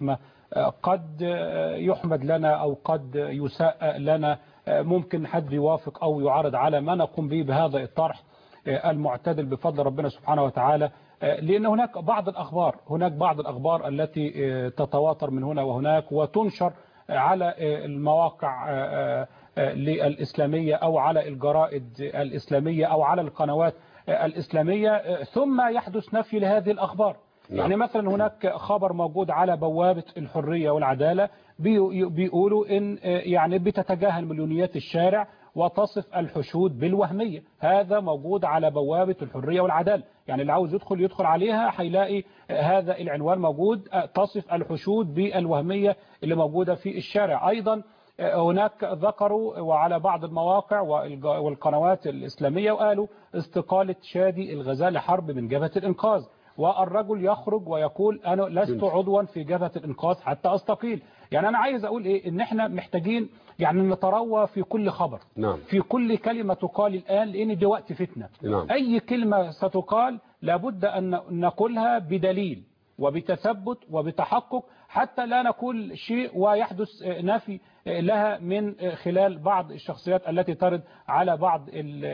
آه، قد آه، يحمد لنا أو قد يساء لنا آه، ممكن حد يوافق أو يعارض على ما نقوم به بهذا الطرح آه، المعتدل بفضل ربنا سبحانه وتعالى آه، لأن هناك بعض الأخبار هناك بعض الأخبار التي آه، تتواتر من هنا وهناك وتنشر آه، على آه، المواقع آه، آه، للإسلامية أو على الجرائد الإسلامية أو على القنوات آه، الإسلامية آه، ثم يحدث نفي لهذه الأخبار يعني مثلا هناك خبر موجود على بوابة الحرية والعدالة بي- بيقولوا إن آه، يعني بتتجاهل مليونيات الشارع وتصف الحشود بالوهمية هذا موجود على بوابة الحرية والعدالة يعني اللي عاوز يدخل يدخل عليها هيلاقي آه، هذا العنوان موجود آه، تصف الحشود بالوهمية اللي موجودة في الشارع أيضا آه، هناك ذكروا وعلى بعض المواقع والج- والقنوات الإسلامية وقالوا استقالة شادي الغزالي حرب من جبهة الإنقاذ والرجل يخرج ويقول أنا لست عضوا في جبهة الإنقاذ حتى أستقيل يعني أنا عايز أقول إيه إن إحنا محتاجين يعني نتروى في كل خبر نعم في كل كلمة تقال الآن لأن دي وقت فتنة نعم أي كلمة ستقال لابد أن نقولها بدليل وبتثبت وبتحقق حتى لا نقول شيء ويحدث نفي لها من خلال بعض الشخصيات التي ترد على بعض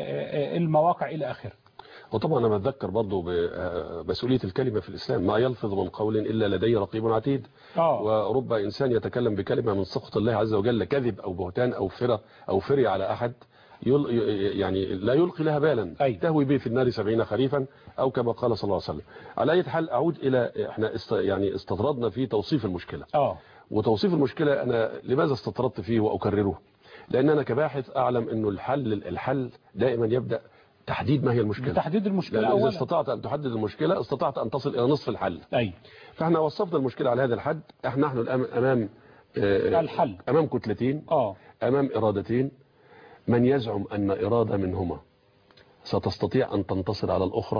المواقع إلى آخره وطبعا انا بتذكر برضه بمسؤوليه الكلمه في الاسلام ما يلفظ من قول الا لديه رقيب عتيد آه. ورب انسان يتكلم بكلمه من سخط الله عز وجل كذب او بهتان او فرة او فري على احد يل يعني لا يلقي لها بالا أي. تهوي به في النار سبعين خريفا او كما قال صلى الله عليه وسلم على اي حال اعود الى احنا است يعني استطردنا في توصيف المشكله اه وتوصيف المشكله انا لماذا استطردت فيه واكرره لان انا كباحث اعلم انه الحل الحل دائما يبدا تحديد ما هي المشكلة تحديد المشكلة لأن إذا أولا استطعت أن تحدد المشكلة استطعت أن تصل إلى نصف الحل أي فاحنا وصفنا المشكلة على هذا الحد احنا نحن الآن أمام آه، الحل أمام كتلتين اه أمام إرادتين من يزعم أن إرادة منهما ستستطيع أن تنتصر على الأخرى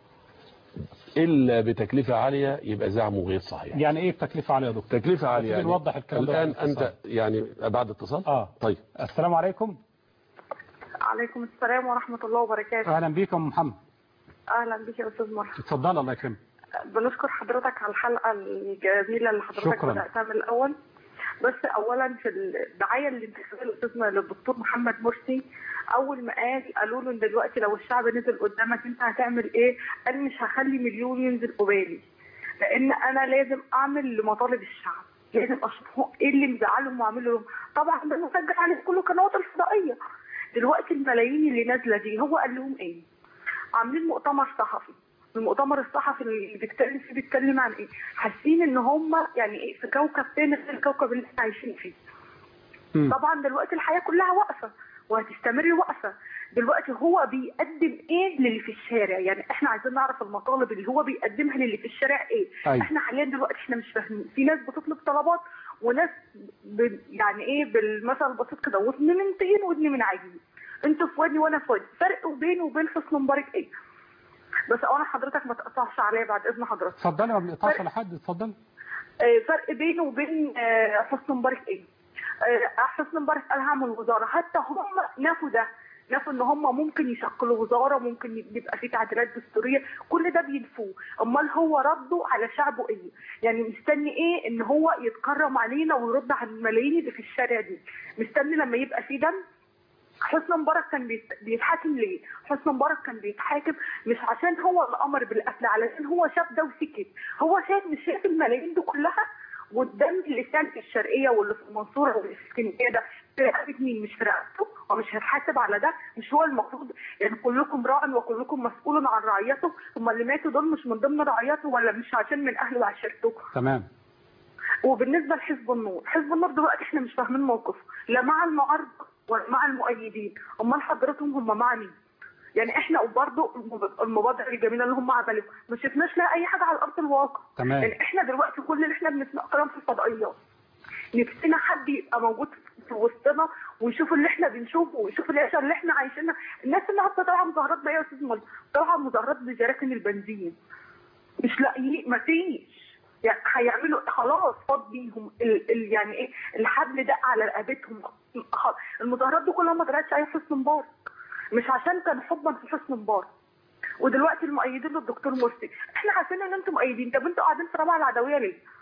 إلا بتكلفة عالية يبقى زعمه غير صحيح يعني ايه التكلفة عالية يا دكتور تكلفة عالية يعني يعني نوضح الكلام ده الآن بعد الاتصال. أنت يعني بعد اتصال اه طيب السلام عليكم عليكم السلام ورحمة الله وبركاته اهلا بيك يا أم محمد أهلا بك يا أستاذ مرحبا اتفضل الله يكرمك بنشكر حضرتك على الحلقة الجميلة اللي حضرتك شكراً. بدأتها من الأول بس أولا في الدعاية الانتخابية الأستاذ للدكتور محمد مرسي أول ما قال قالوا له إن دلوقتي لو الشعب نزل قدامك أنت هتعمل إيه؟ قال مش هخلي مليون ينزل قبالي لأن أنا لازم أعمل لمطالب الشعب لازم أشوف هو إيه اللي مزعلهم وأعمل لهم طبعا ده مسجل على كل القنوات الفضائية دلوقتي الملايين اللي نازلة دي هو قال لهم إيه؟ عاملين مؤتمر صحفي المؤتمر الصحفي اللي بيتكلم فيه بيتكلم عن ايه حاسين ان هم يعني ايه في كوكب تاني غير الكوكب اللي احنا عايشين فيه طبعا دلوقتي الحياه كلها واقفه وهتستمر واقفه دلوقتي هو بيقدم ايه للي في الشارع يعني احنا عايزين نعرف المطالب اللي هو بيقدمها للي في الشارع ايه أيوة. احنا حاليا دلوقتي احنا مش فاهمين في ناس بتطلب طلبات وناس ب... يعني ايه بالمثل البسيط كده ودن من طين ودن من عجين انتوا في وادي وانا في وادي فرق بيني وبين حسن مبارك ايه بس انا حضرتك ما تقطعش عليا بعد اذن حضرتك اتفضلي ما بنقطعش على حد اتفضل آه، فرق بينه وبين آه، حسن مبارك ايه آه، حسن مبارك قال هعمل وزاره حتى هم نفوا ده نفوا ان هم ممكن يشكلوا وزاره ممكن يبقى في تعديلات دستوريه كل ده بينفوه امال هو رده على شعبه ايه يعني مستني ايه ان هو يتكرم علينا ويرد على الملايين اللي في الشارع دي مستني لما يبقى في دم حسن مبارك كان بيت- بيتحاكم ليه؟ حسن مبارك كان بيتحاكم مش عشان هو اللي امر بالقتل علشان هو شاف ده وسكت، هو شايف مش شايف الملايين دي كلها والدم اللي كان في الشرقيه واللي في المنصوره واللي في اسكندريه ده في رقبه مين؟ مش في رقبته ومش هيتحاسب على ده، مش هو المفروض يعني كلكم راع وكلكم مسؤول عن رعيته، هم اللي ماتوا دول مش من ضمن رعيته ولا مش عشان من اهله وعشيرته؟ تمام وبالنسبه لحزب النور، حزب النور دلوقتي احنا مش فاهمين موقفه، لا مع المعارضه ولا مع المؤيدين، امال حضرتهم هم مع مين؟ يعني احنا وبرضه المبادره الجميله اللي هم عملوها ما شفناش لها اي حاجه على ارض الواقع تمام. يعني احنا دلوقتي كل اللي احنا بنسمع كلام في الفضائيات نفسنا حد يبقى موجود في وسطنا ويشوف اللي احنا بنشوفه ويشوف العيشه اللي احنا عايشينها الناس النهارده طالعه مظاهرات بقى يا استاذ مال طالعه مظاهرات بجراكن البنزين مش لاقيين ما فيش يعني هيعملوا خلاص فاض بيهم ال ال يعني ايه الحبل ده على رقبتهم خلاص. المظاهرات دي كلها ما طلعتش اي حسن مبارك مش عشان كان حبا في حسن مبارك ودلوقتي المؤيدين للدكتور مرسي احنا عارفين ان انتم مؤيدين طب انتوا قاعدين في رابعه العدويه ليه؟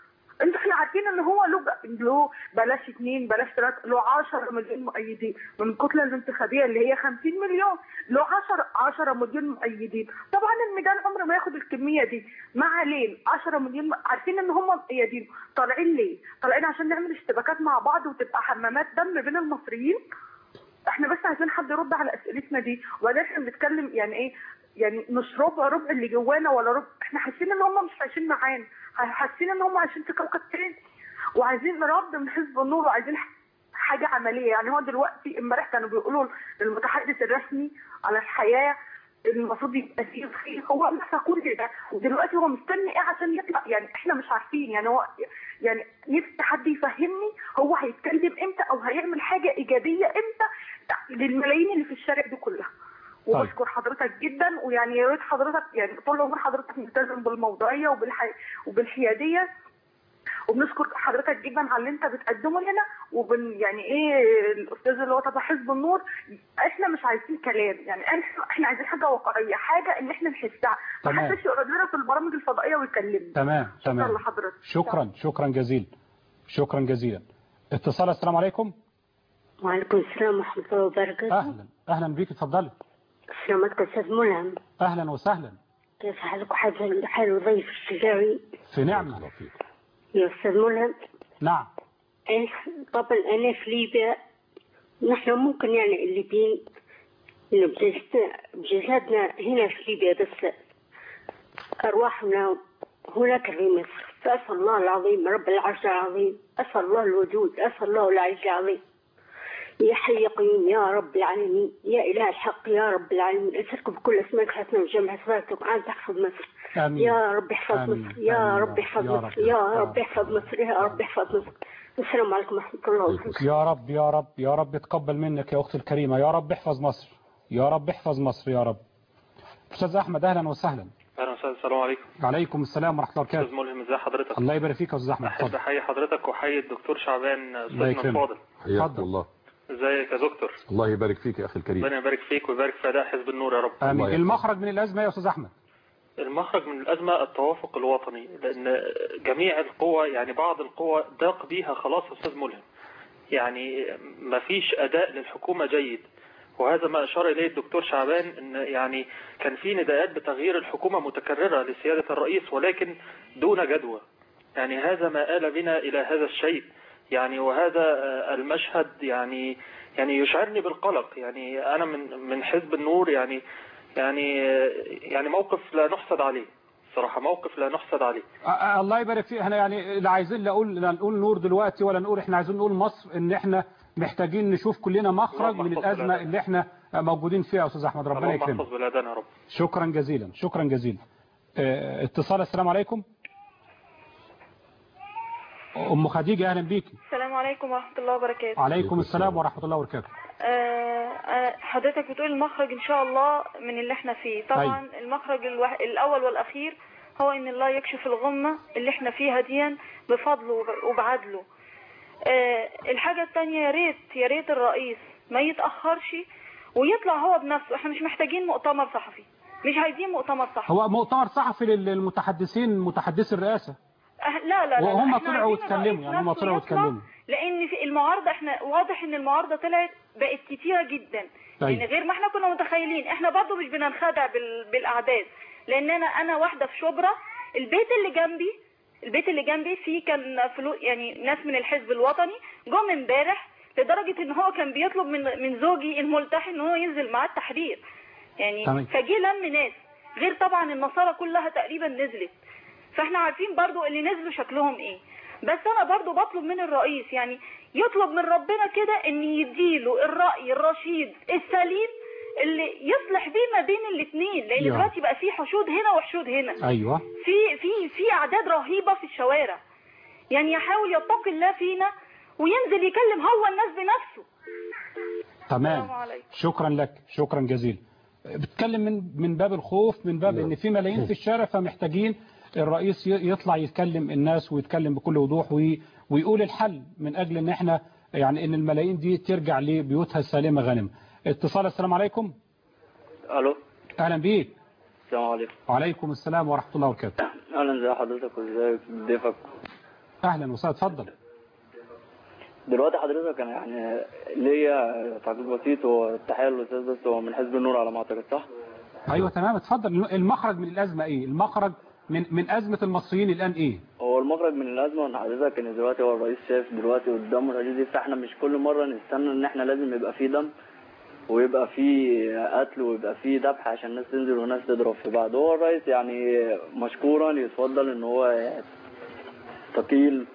انت احنا عارفين ان هو له له بلاش اثنين بلاش ثلاثة له 10 مليون مؤيدين من الكتلة الانتخابية اللي هي 50 مليون له 10 10 مليون مؤيدين طبعا الميدان عمره ما ياخد الكمية دي ما عليه 10 مليون م- عارفين ان هم مؤيدين طالعين ليه؟ طالعين عشان نعمل اشتباكات مع بعض وتبقى حمامات دم بين المصريين احنا بس عايزين حد يرد على اسئلتنا دي وبعدين احنا بنتكلم يعني ايه يعني مش ربع ربع اللي جوانا ولا ربع احنا حاسين ان هم مش عايشين معانا حاسين ان هم عايشين في كوكب تاني وعايزين رد من حزب النور وعايزين حاجه عمليه يعني هو دلوقتي امبارح كانوا بيقولوا للمتحدث الرسمي على الحياه المفروض يبقى فيه خير هو نفى كل ده ودلوقتي هو مستني ايه عشان يطلع يعني احنا مش عارفين يعني هو يعني نفسي حد يفهمني هو هيتكلم امتى او هيعمل حاجه ايجابيه امتى للملايين اللي في الشارع دي كلها وبشكر حضرتك جدا ويعني يا ريت حضرتك يعني طول عمر حضرتك ملتزم بالموضوعيه وبالحي... وبالحياديه وبنشكر حضرتك جدا على اللي انت بتقدمه لنا وبن يعني ايه الاستاذ اللي هو تبع حزب النور احنا مش عايزين كلام يعني احنا احنا عايزين حاجه واقعيه حاجه ان احنا نحسها ما تمام. حدش يقعد لنا في البرامج الفضائيه ويكلمنا تمام تمام شكرا لحضرتك شكرا شكرا جزيلا شكرا جزيلا اتصال السلام عليكم وعليكم السلام ورحمة الله وبركاته اهلا اهلا بيك اتفضلي السلام عليكم أستاذ ملهم اهلا وسهلا كيف حالك وحال حال ضيف الشجاعي في نعمه يا أستاذ ملهم نعم إيه طبعا أنا في ليبيا نحن ممكن يعني الليبيين إنه بجسد- بجسدنا هنا في ليبيا بس أرواحنا هناك في مصر فأسأل الله العظيم رب العرش العظيم أسأل الله الوجود أسأل الله العز العظيم يا حي يا قيوم يا رب العالمين يا إله الحق يا رب العالمين أسألك بكل اسمك الحسنى وجمع صلاتك عن تحفظ مصر آمين. يا رب احفظ آمين. مصر يا آمين. رب احفظ يا مصر رب. يا رب احفظ مصر يا رب احفظ مصر السلام عليكم ورحمة الله وبركاته يا رب يا رب يا رب تقبل منك يا اختي الكريمه يا رب احفظ مصر يا رب احفظ مصر يا رب استاذ احمد اهلا وسهلا اهلا وسهلا السلام عليكم عليكم السلام ورحمه الله استاذ وبركاته ملهم ازي حضرتك الله يبارك فيك يا استاذ احمد احب اتفضل احيي حضرتك واحيي الدكتور شعبان الله استاذنا يكرمك الفاضل حياك الله ازيك يا دكتور الله يبارك فيك يا اخي الكريم ربنا يبارك فيك ويبارك في اداء حزب النور يا رب امين المخرج من الازمه يا استاذ احمد المخرج من الازمه التوافق الوطني لان جميع القوى يعني بعض القوى ضاق بيها خلاص يا استاذ ملهم يعني ما فيش اداء للحكومه جيد وهذا ما اشار اليه الدكتور شعبان ان يعني كان في نداءات بتغيير الحكومه متكرره لسياده الرئيس ولكن دون جدوى يعني هذا ما آل بنا الى هذا الشيء يعني وهذا آه، المشهد يعني يعني يشعرني بالقلق يعني انا من من حزب النور يعني يعني آه، يعني موقف لا نحسد عليه صراحه موقف لا نحسد عليه أ- أ- الله يبارك فيك احنا يعني لا عايزين لا نقول لا نقول نور دلوقتي ولا نقول احنا عايزين نقول مصر ان احنا محتاجين نشوف كلنا مخرج من الازمه اللي احنا موجودين فيها يا استاذ احمد ربنا اللهم يكرمك احفظ بلادنا يا رب شكرا جزيلا شكرا جزيلا اه، اتصال السلام عليكم ام خديجه اهلا بيكي السلام عليكم ورحمة الله وبركاته عليكم السلام ورحمه الله وبركاته آه، آه، حضرتك بتقول المخرج إن شاء الله من اللي احنا فيه طبعا المخرج الوح... الأول والأخير هو إن الله يكشف الغمة اللي احنا فيها دي بفضله وب- وبعدله آه، الحاجة التانية يا ريت يا ريت الرئيس ما يتأخرش ويطلع هو بنفسه احنا مش محتاجين مؤتمر صحفي مش عايزين مؤتمر صحفي هو مؤتمر صحفي للمتحدثين متحدثي الرئاسه أه لا لا لا وهم إحنا طلعوا عايزين واتكلموا الرئيس يعني هم نفسه طلعوا يطلع، واتكلموا لان في المعارضه احنا واضح ان المعارضه طلعت بقت كتيره جدا طيب. يعني غير ما احنا كنا متخيلين احنا برضو مش بننخدع بال... بالاعداد لان انا انا واحده في شبرا البيت اللي جنبي البيت اللي جنبي فيه كان فلو يعني ناس من الحزب الوطني جم امبارح لدرجه ان هو كان بيطلب من من زوجي الملتحي ان هو ينزل معاه التحرير يعني تمام. فجه لم ناس غير طبعا النصارى كلها تقريبا نزلت فاحنا عارفين برضو اللي نزلوا شكلهم ايه بس انا برضو بطلب من الرئيس يعني يطلب من ربنا كده ان يديله الرأي الرشيد السليم اللي يصلح بيه ما بين الاثنين لان يا. دلوقتي بقى في حشود هنا وحشود هنا ايوه في في في اعداد رهيبه في الشوارع يعني يحاول يتقي الله فينا وينزل يكلم هو الناس بنفسه تمام السلام عليكم. شكرا لك شكرا جزيلا بتكلم من من باب الخوف من باب ان في ملايين في الشارع فمحتاجين الرئيس ي- يطلع يتكلم الناس ويتكلم بكل وضوح وي- ويقول الحل من اجل ان احنا يعني ان الملايين دي ترجع لبيوتها السالمه غانمه اتصال السلام عليكم الو اهلا بيك السلام عليكم وعليكم السلام ورحمه الله وبركاته اهلا ازي حضرتك وازاي ضيفك اهلا وسهلا اتفضل دلوقتي حضرتك انا يعني ليا تعقيب بسيط والتحيه للاستاذ بس هو من حزب النور على ما اعتقد صح؟ ايوه تمام اتفضل المخرج من الازمه ايه المخرج من من ازمه المصريين الان ايه هو المخرج من الازمه ان حضرتك ان دلوقتي هو الرئيس شايف دلوقتي قدامه الحديث دي فاحنا مش كل مره نستنى ان احنا لازم يبقى في دم ويبقى في قتل ويبقى في ذبح عشان الناس تنزل وناس تضرب في بعض هو الرئيس يعني مشكورا يتفضل ان هو ثقيل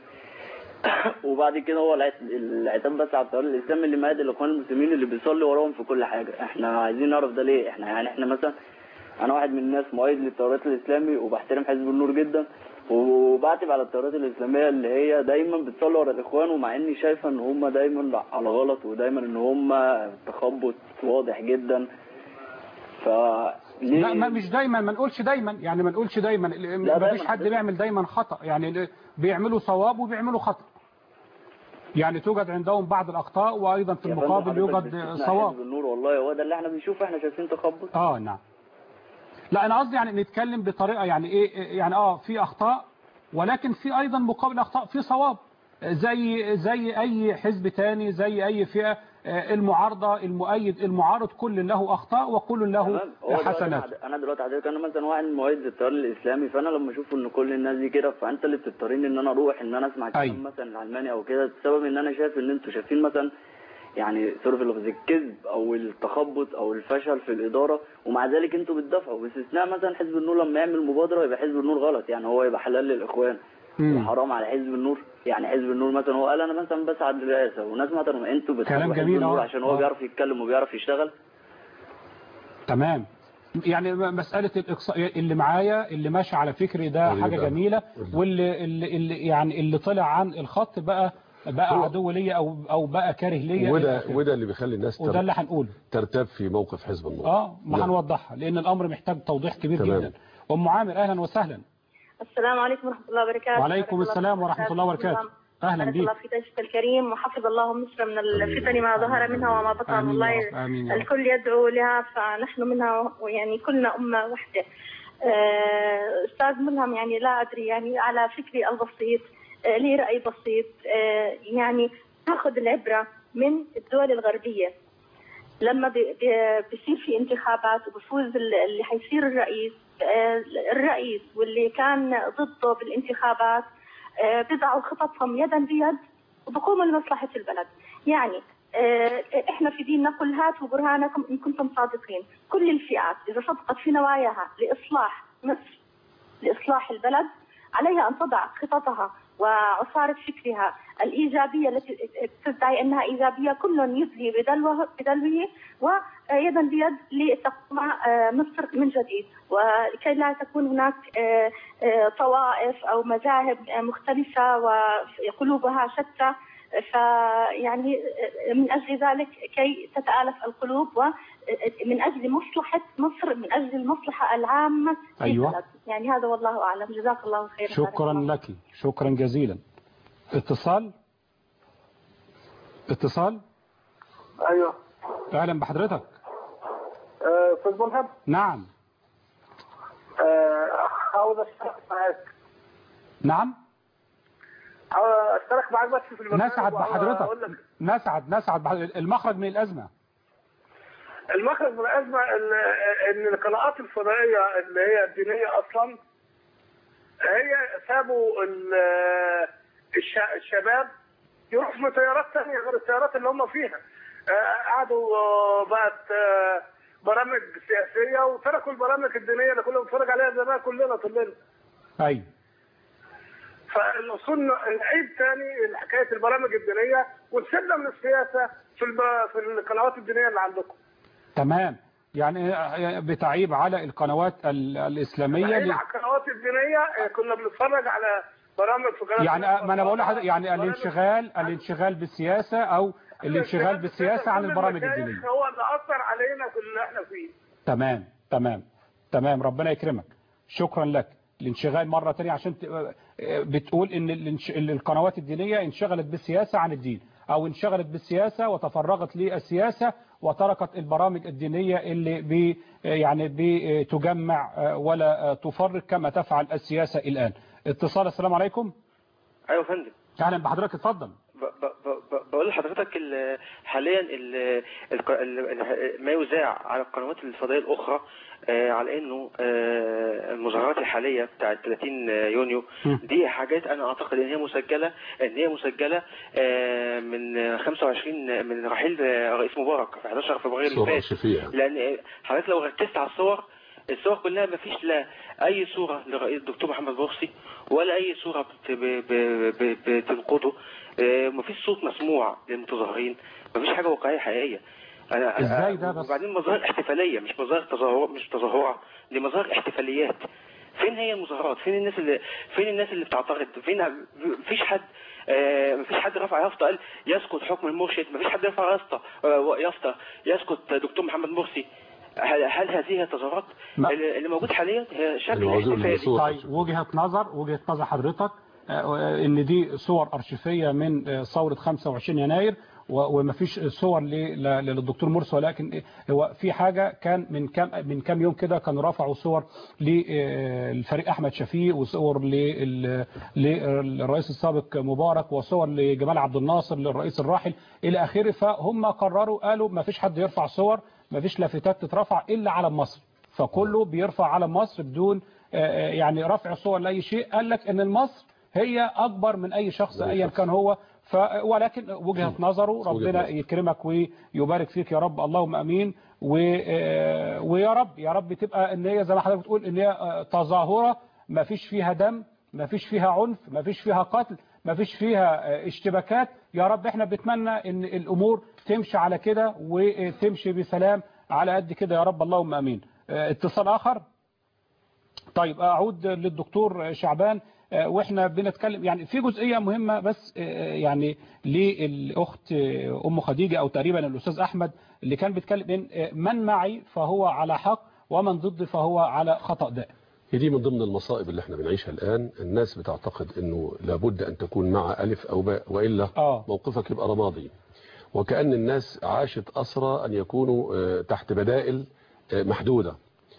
وبعد كده هو العت- العتاب بس على التيار الاسلامي اللي مهد الاخوان المسلمين اللي بيصلي وراهم في كل حاجه احنا عايزين نعرف ده ليه احنا يعني احنا مثلا انا واحد من الناس مؤيد للتيارات الاسلامي وبحترم حزب النور جدا وبعتب على التيارات الاسلاميه اللي هي دايما بتصلي ورا الاخوان ومع اني شايفه ان هم دايما على غلط ودايما ان هم تخبط واضح جدا ف لا ما مش دايما ما نقولش دايما يعني ما نقولش دايما ما دايماً فيش حد بيعمل دايما خطأ يعني بيعملوا صواب وبيعملوا خطأ يعني توجد عندهم بعض الأخطاء وأيضا في المقابل يوجد صواب حزب النور والله هو ده اللي احنا بنشوفه احنا شايفين تخبط اه نعم لا انا قصدي يعني نتكلم بطريقه يعني ايه يعني اه في اخطاء ولكن في ايضا مقابل اخطاء في صواب زي زي اي حزب تاني زي اي فئه آه، المعارضه المؤيد المعارض كل له اخطاء وكل له هو دلوقتي حسنات أنا- انا دلوقتي حضرتك انا مثلا واحد مؤيد للتيار الاسلامي فانا لما اشوف ان كل الناس دي كده فانت اللي بتضطرني ان انا اروح ان انا اسمع كلام مثلا العلماني او كده بسبب ان انا شايف ان انتوا شايفين مثلا يعني سوري في اللفظ الكذب او التخبط او الفشل في الاداره ومع ذلك انتوا بتدافعوا باستثناء مثلا حزب النور لما يعمل مبادره يبقى حزب النور غلط يعني هو يبقى حلال للاخوان وحرام على حزب النور يعني حزب النور مثلا هو قال انا مثلا بسعى للرئاسه وناس مثلا انتوا كلام بتحبوا حزب جميل النور أهو. عشان هو آه. بيعرف يتكلم وبيعرف يشتغل تمام يعني مسألة الإقصاء اللي معايا اللي ماشي على فكري ده طيب حاجة بقى. جميلة واللي اللي اللي يعني اللي طلع عن الخط بقى بقى هو- عدو ليا أو أو بقى كاره ليا وده إلى آخره. وده اللي بيخلي الناس وده اللي هنقوله ترتاب في موقف حزب النور اه ما نعم. هنوضحها لأن الأمر محتاج توضيح كبير تمام. جدا أم عامر أهلا وسهلا السلام عليكم ورحمة الله وبركاته وعليكم بارك الله السلام فيك ورحمة أستاذ الله وبركاته نظام. أهلا بارك بيك الله في ضيفك الكريم وحفظ الله مصر من الفتن ما ظهر منها وما بطن آمين يا والله رب، آمين يا رب. الكل يدعو لها فنحن منها ويعني كلنا أمة واحدة آه، أستاذ ملهم يعني لا أدري يعني على فكري البسيط آه، لي رأي بسيط آه، يعني ناخذ العبرة من الدول الغربية لما بي- بي- بيصير في انتخابات وبفوز ال- اللي حيصير الرئيس آه، الرئيس واللي كان ضده بالانتخابات آه، بيضعوا خططهم يدا بيد وبقوموا لمصلحة البلد يعني آه، احنا في ديننا قل هاتوا برهانكم ان كنتم صادقين كل الفئات اذا صدقت في نواياها لاصلاح مصر لاصلاح البلد عليها ان تضع خططها وعصارة فكرها الإيجابية التي تدعي أنها إيجابية كل يدلي بدلوه بدلوه ويدا بيد لتقوم آه، مصر من جديد ولكي لا تكون هناك آه، آه، طوائف أو مذاهب آه، مختلفة وقلوبها شتى فيعني آه، من أجل ذلك كي تتآلف القلوب ومن أجل مصلحة مصر من أجل المصلحة العامة في أيوة. البلد يعني هذا والله أعلم جزاك الله خيرا شكرا لك شكرا جزيلا اتصال اتصال ايوه أهلا بحضرتك آه، استاذ ملهم نعم عاوز اشترك معاك نعم عاوز اشترك معاك بس في البرنامج نسعد وأقول بحضرتك لك نسعد نسعد بحضرتك المخرج من الأزمة المخرج من الازمه ان ان القنوات الفضائيه اللي هي الدينيه اصلا هي سابوا ال- الش- الشباب يروحوا في تيارات ثانيه غير التيارات اللي هم فيها آه، قعدوا آه، بقت آه، برامج سياسيه وتركوا البرامج الدينيه اللي كنا بنتفرج عليها زمان كلنا كلنا أيوة فالوصول نعيد تاني حكايه البرامج الدينيه ونسيبنا من السياسه في الب- في القنوات الدينيه اللي عندكم تمام يعني بتعيب على القنوات ال- الإسلامية بعيد ل- عن القنوات الدينيه آه، كنا بنتفرج على برامج في قناه يعني ما أنا بقول لحضرتك يعني الانشغال الانشغال بالسياسة أو الانشغال بالسياسة عن البرامج المشايخ الدينية هو اللي اثر علينا في اللي احنا فيه تمام تمام تمام ربنا يكرمك شكرا لك الانشغال مرة تانية عشان ت- بتقول ان الانش- القنوات الدينية انشغلت بالسياسة عن الدين او انشغلت بالسياسة وتفرغت للسياسة وتركت البرامج الدينية اللي بي يعني بتجمع ولا تفرق كما تفعل السياسة الآن اتصال السلام عليكم ايوه يا فندم اهلا بحضرتك اتفضل ب- ب- ب- بقول لحضرتك ال- حاليا ال- الق- ال- ال- ما يذاع على القنوات الفضائيه الاخرى آه، على انه آه، المظاهرات الحاليه بتاعت 30 يونيو دي حاجات انا اعتقد ان هي مسجله ان هي مسجله آه، من 25 من رحيل رئيس مبارك في 11 فبراير اللي صورة فات أرشيفية. لان حضرتك لو ركزت على الصور الصور كلها ما فيش لا اي صوره لرئيس الدكتور محمد مرسي ولا اي صوره بت- ب- ب- ب- بتنقده آه، ما فيش صوت مسموع للمتظاهرين ما فيش حاجه واقعيه حقيقيه انا إزاي ده بس؟ وبعدين مظاهر احتفاليه مش مظاهر تظاهر مش تظاهرات دي مظاهر احتفاليات فين هي المظاهرات فين الناس اللي فين الناس اللي بتعترض فين مفيش حد آه، مفيش حد رفع يافطه قال يسقط حكم المرشد مفيش حد رفع يافطه آه، يافطه يسقط دكتور محمد مرسي هل, هل هذه التظاهرات اللي اللي موجود حاليا هي شكل احتفالي طيب وجهة نظر وجهة نظر حضرتك آه، ان دي صور ارشيفية من آه، ثورة 25 يناير و- ومفيش صور ل- ل- للدكتور مرسي ولكن هو في حاجة كان من كام من كام يوم كده كانوا رفعوا صور للفريق احمد شفيق وصور لل- للرئيس السابق مبارك وصور لجمال عبد الناصر للرئيس الراحل الى اخره فهم قرروا قالوا مفيش حد يرفع صور مفيش لافتات تترفع الا علم مصر فكله بيرفع علم مصر بدون آه، آه، يعني رفع صور لاي شيء قال لك ان مصر هي اكبر من اي شخص ايا كان هو ف ولكن وجهه نظره ربنا نظر. يكرمك ويبارك فيك يا رب اللهم امين و... آه، ويا رب يا رب تبقى ان هي زي ما حضرتك بتقول ان هي آه، تظاهره ما فيش فيها دم ما فيش فيها عنف ما فيش فيها قتل ما فيش فيها آه، اشتباكات يا رب احنا بنتمنى ان الامور تمشي على كده وتمشي بسلام على قد كده يا رب اللهم امين آه، اتصال اخر طيب اعود للدكتور شعبان آه، واحنا بنتكلم يعني في جزئيه مهمه بس آه، يعني للاخت آه، ام خديجه او تقريبا الاستاذ احمد اللي كان بيتكلم ان آه، من معي فهو على حق ومن ضدي فهو على خطا دائم هي دي من ضمن المصائب اللي احنا بنعيشها الآن الناس بتعتقد انه لابد ان تكون مع ألف أو باء وإلا آه. موقفك يبقى رمادي وكأن الناس عاشت أسرى أن يكونوا آه، تحت بدائل آه، محدودة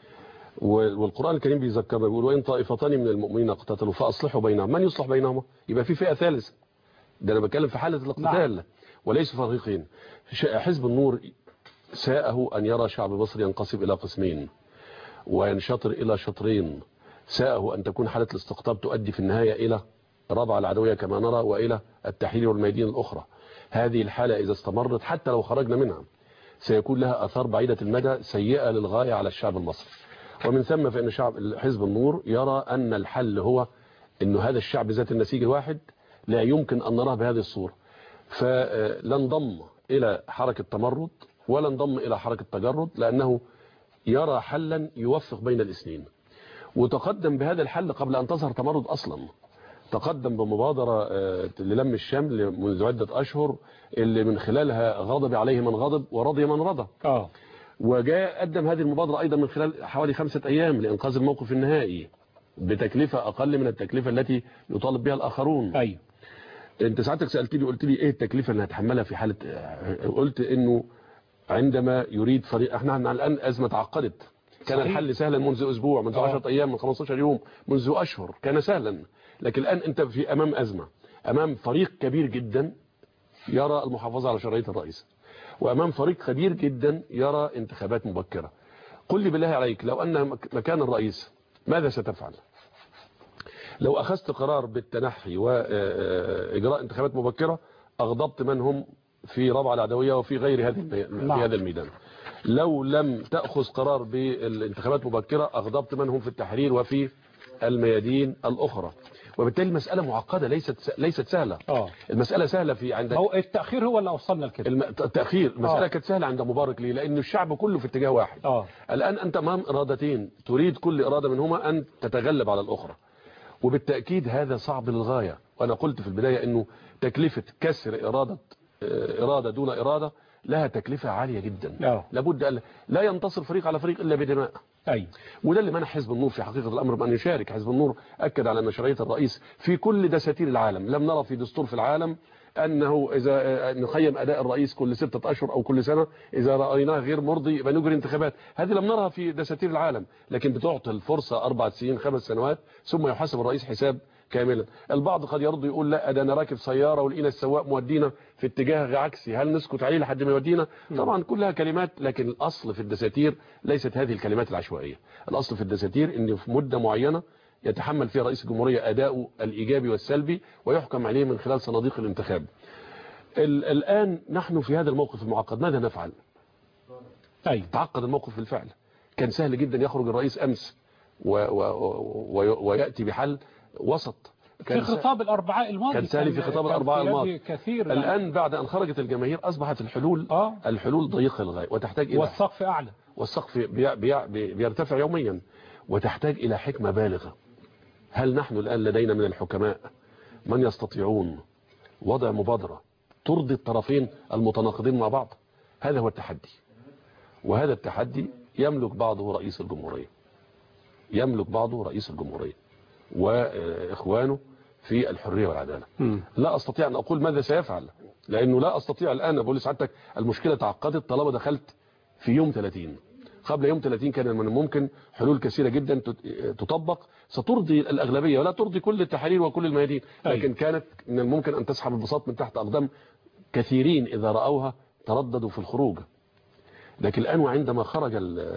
وال- والقرآن الكريم بيذكرنا بيقول وإن طائفتان من المؤمنين اقتتلوا فأصلحوا بينهم من يصلح بينهما يبقى في فئة ثالثة ده أنا بتكلم في حالة الاقتتال نعم. وليس فريقين ش- حزب النور ساءه أن يرى شعب مصر ينقسم إلى قسمين وينشطر إلى شطرين ساءه أن تكون حالة الاستقطاب تؤدي في النهاية إلى ربع العدوية كما نرى وإلى التحرير والميادين الأخرى هذه الحالة إذا استمرت حتى لو خرجنا منها سيكون لها أثار بعيدة المدى سيئة للغاية على الشعب المصري ومن ثم فإن شعب حزب النور يرى أن الحل هو أن هذا الشعب ذات النسيج الواحد لا يمكن أن نراه بهذه الصورة فلا انضم إلى حركة تمرد ولا انضم إلى حركة تجرد لأنه يرى حلا يوفق بين الاثنين وتقدم بهذا الحل قبل أن تظهر تمرد أصلا تقدم بمبادرة آه، للم الشمل منذ عدة أشهر اللي من خلالها غضب عليه من غضب ورضي من رضى اه وجاء قدم هذه المبادرة أيضا من خلال حوالي خمسة أيام لإنقاذ الموقف النهائي بتكلفة أقل من التكلفة التي يطالب بها الآخرون أيوه انت ساعتك سألتني قلت لي ايه التكلفة اللي هتحملها في حالة قلت انه عندما يريد فريق احنا عندنا الان ازمة تعقدت كان صحيح. الحل سهلا منذ اسبوع منذ 10 ايام من 15 يوم منذ اشهر كان سهلا لكن الان انت في امام ازمة امام فريق كبير جدا يرى المحافظة على شرعية الرئيس وامام فريق كبير جدا يرى انتخابات مبكرة قل لي بالله عليك لو ان مك- مكان الرئيس ماذا ستفعل لو أخذت قرار بالتنحي وإجراء انتخابات مبكرة أغضبت من هم في ربع العدوية وفي غير هذه المي- في نعم. هذا الميدان لو لم تأخذ قرار بالانتخابات مبكرة أغضبت من هم في التحرير وفي الميادين الأخرى وبالتالي المسألة معقدة ليست ليست سهلة اه المسألة سهلة في عند هو التأخير هو اللي وصلنا لكده الم... التأخير المسألة آه. كانت سهلة عند مبارك ليه لأن الشعب كله في اتجاه واحد اه الآن أنت أمام إرادتين تريد كل إرادة منهما أن تتغلب على الأخرى وبالتأكيد هذا صعب للغاية وأنا قلت في البداية أنه تكلفة كسر إرادة آه، إرادة دون إرادة لها تكلفة عالية جدا آه. لابد أن لا ينتصر فريق على فريق إلا بدماء أي وده اللي منع حزب النور في حقيقة الأمر بأن يشارك حزب النور أكد على مشروعية الرئيس في كل دساتير العالم لم نرى في دستور في العالم أنه إذا آه، نقيم أداء الرئيس كل ستة أشهر أو كل سنة إذا رأيناه غير مرضي يبقى نجري انتخابات هذه لم نرها في دساتير العالم لكن بتعطي الفرصة أربع سنين خمس سنوات ثم يحاسب الرئيس حساب كاملا البعض قد يرضى يقول لا ده انا راكب سياره ولقينا السواق مودينا في اتجاه عكسي هل نسكت عليه لحد ما يودينا طبعا كلها كلمات لكن الاصل في الدساتير ليست هذه الكلمات العشوائيه الاصل في الدساتير ان في مده معينه يتحمل فيها رئيس الجمهوريه اداؤه الايجابي والسلبي ويحكم عليه من خلال صناديق الانتخاب ال- الان نحن في هذا الموقف المعقد ماذا نفعل أي. تعقد الموقف بالفعل كان سهل جدا يخرج الرئيس امس و و و وياتي بحل وسط في كان سهل- خطاب الأربعاء الماضي كان سالي في خطاب الأربعاء كان في الماضي يد كثير الآن بعد أن خرجت الجماهير أصبحت الحلول آه. الحلول ضيقة للغاية وتحتاج إلى والسقف أعلى والسقف بي بي بي بيرتفع يوميا وتحتاج إلى حكمة بالغة هل نحن الآن لدينا من الحكماء من يستطيعون وضع مبادرة ترضي الطرفين المتناقضين مع بعض هذا هو التحدي وهذا التحدي يملك بعضه رئيس الجمهورية يملك بعضه رئيس الجمهورية وإخوانه في الحرية والعدالة لا أستطيع أن أقول ماذا سيفعل لأنه لا أستطيع الآن أقول لسعادتك المشكلة تعقدت طالما دخلت في يوم 30 قبل يوم 30 كان من الممكن حلول كثيرة جدا تت- تطبق سترضي الأغلبية ولا ترضي كل التحاليل وكل الميادين لكن كانت من الممكن أن تسحب البساط من تحت أقدام كثيرين إذا رأوها ترددوا في الخروج لكن الآن وعندما خرج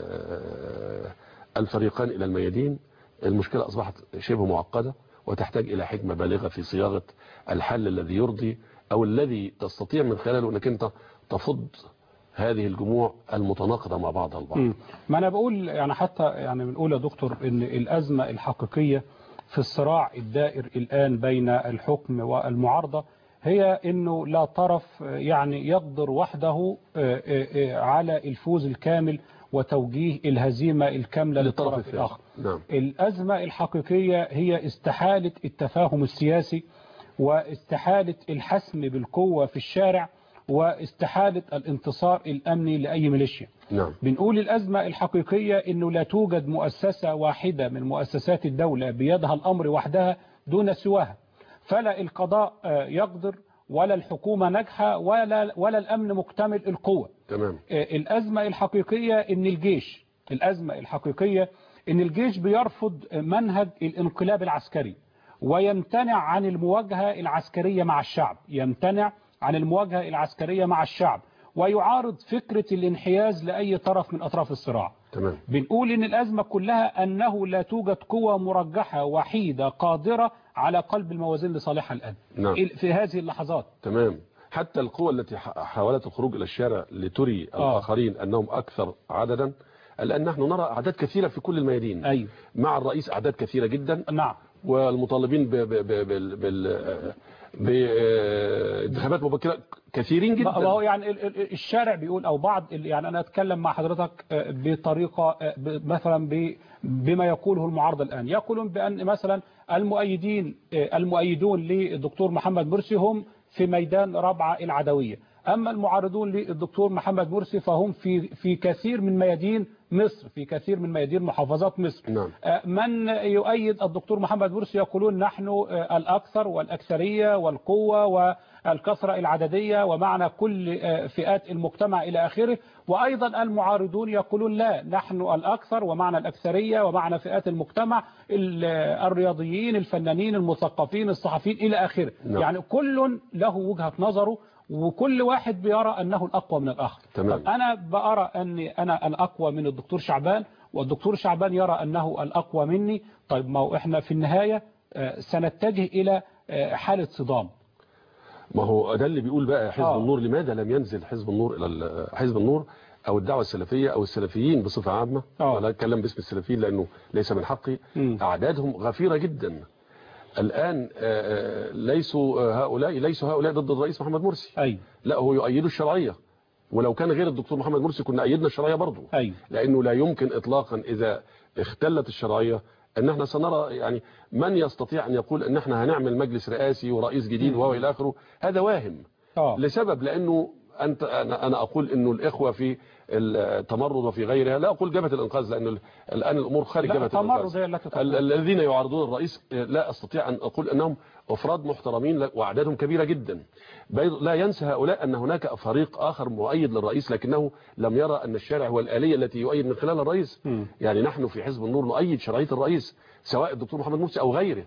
ال- الفريقان إلى الميادين المشكلة أصبحت شبه معقدة وتحتاج إلى حكمة بالغة في صياغة الحل الذي يرضي أو الذي تستطيع من خلاله أنك أنت تفض هذه الجموع المتناقضة مع بعضها البعض مم. ما انا بقول يعني حتى يعني بنقول يا دكتور ان الازمه الحقيقيه في الصراع الدائر الان بين الحكم والمعارضه هي انه لا طرف يعني يقدر وحده آه، آه، آه، على الفوز الكامل وتوجيه الهزيمه الكامله للطرف الثاني. الاخر نعم الأزمة الحقيقية هي استحالة التفاهم السياسي واستحالة الحسم بالقوة في الشارع واستحالة الانتصار الأمني لأي ميليشيا نعم بنقول الأزمة الحقيقية أنه لا توجد مؤسسة واحدة من مؤسسات الدولة بيدها الأمر وحدها دون سواها فلا القضاء آه، يقدر ولا الحكومة ناجحة ولا, ولا الأمن مكتمل القوة تمام آه، الأزمة الحقيقية أن الجيش الأزمة الحقيقية أن الجيش بيرفض منهج الانقلاب العسكري ويمتنع عن المواجهة العسكرية مع الشعب يمتنع عن المواجهة العسكرية مع الشعب ويعارض فكرة الانحياز لأي طرف من أطراف الصراع تمام بنقول ان الازمه كلها انه لا توجد قوه مرجحه وحيده قادره على قلب الموازين لصالحها الان نعم. في هذه اللحظات تمام حتى القوى التي ح- حاولت الخروج إلى الشارع لتري الآخرين أنهم أكثر عددا الآن نحن نرى أعداد كثيرة في كل الميادين أيوه. مع الرئيس أعداد كثيرة جدا نعم والمطالبين ب- ب- ب- بال بال بانتخابات مبكرة كثيرين جدا ما ما هو يعني ال- ال- الشارع بيقول او بعض ال- يعني انا اتكلم مع حضرتك آه، بطريقه آه، ب- مثلا ب- بما يقوله المعارضه الان يقولون بان مثلا المؤيدين آه، المؤيدون للدكتور محمد مرسي هم في ميدان رابعه العدويه اما المعارضون للدكتور محمد مرسي فهم في في كثير من ميادين مصر في كثير من ميادين محافظات مصر نعم آه، من يؤيد الدكتور محمد مرسي يقولون نحن آه، الأكثر والأكثرية والقوة والكثرة العددية ومعنى كل آه، فئات المجتمع إلى آخره وأيضا المعارضون يقولون لا نحن الأكثر ومعنى الأكثرية ومعنى فئات المجتمع ال- آه، الرياضيين الفنانين المثقفين الصحفيين إلى آخره نعم. يعني كل له وجهة نظره وكل واحد بيرى أنه الأقوى من الآخر تمام. طب أنا بأرى أني أنا الأقوى من الدكتور شعبان والدكتور شعبان يرى أنه الأقوى مني طيب ما هو إحنا في النهاية آه، سنتجه إلى آه، حالة صدام ما هو ده اللي بيقول بقى حزب آه. النور لماذا لم ينزل حزب النور الى ال- حزب النور او الدعوه السلفيه او السلفيين بصفه عامه ولا اتكلم باسم السلفيين لانه ليس من حقي اعدادهم غفيره جدا الان آه، آه، ليسوا آه، هؤلاء ليسوا هؤلاء ضد الرئيس محمد مرسي أي. لا هو يؤيدوا الشرعيه ولو كان غير الدكتور محمد مرسي كنا ايدنا الشرعيه برضه أي. لانه لا يمكن اطلاقا اذا اختلت الشرعيه ان احنا سنرى يعني من يستطيع ان يقول ان احنا هنعمل مجلس رئاسي ورئيس جديد وهو الى اخره هذا واهم آه. لسبب لانه انت انا انا اقول انه الاخوه في التمرد وفي غيرها لا اقول جبهه الانقاذ لانه الان الامور خارج لا، جبهه التمرد الانقاذ هي التي تقود. ال- الذين يعارضون الرئيس لا استطيع ان اقول انهم افراد محترمين لا- واعدادهم كبيره جدا بيض- لا ينسى هؤلاء ان هناك فريق اخر مؤيد للرئيس لكنه لم يرى ان الشارع هو الاليه التي يؤيد من خلالها الرئيس يعني نحن في حزب النور نؤيد شرعيه الرئيس سواء الدكتور محمد مرسي او غيره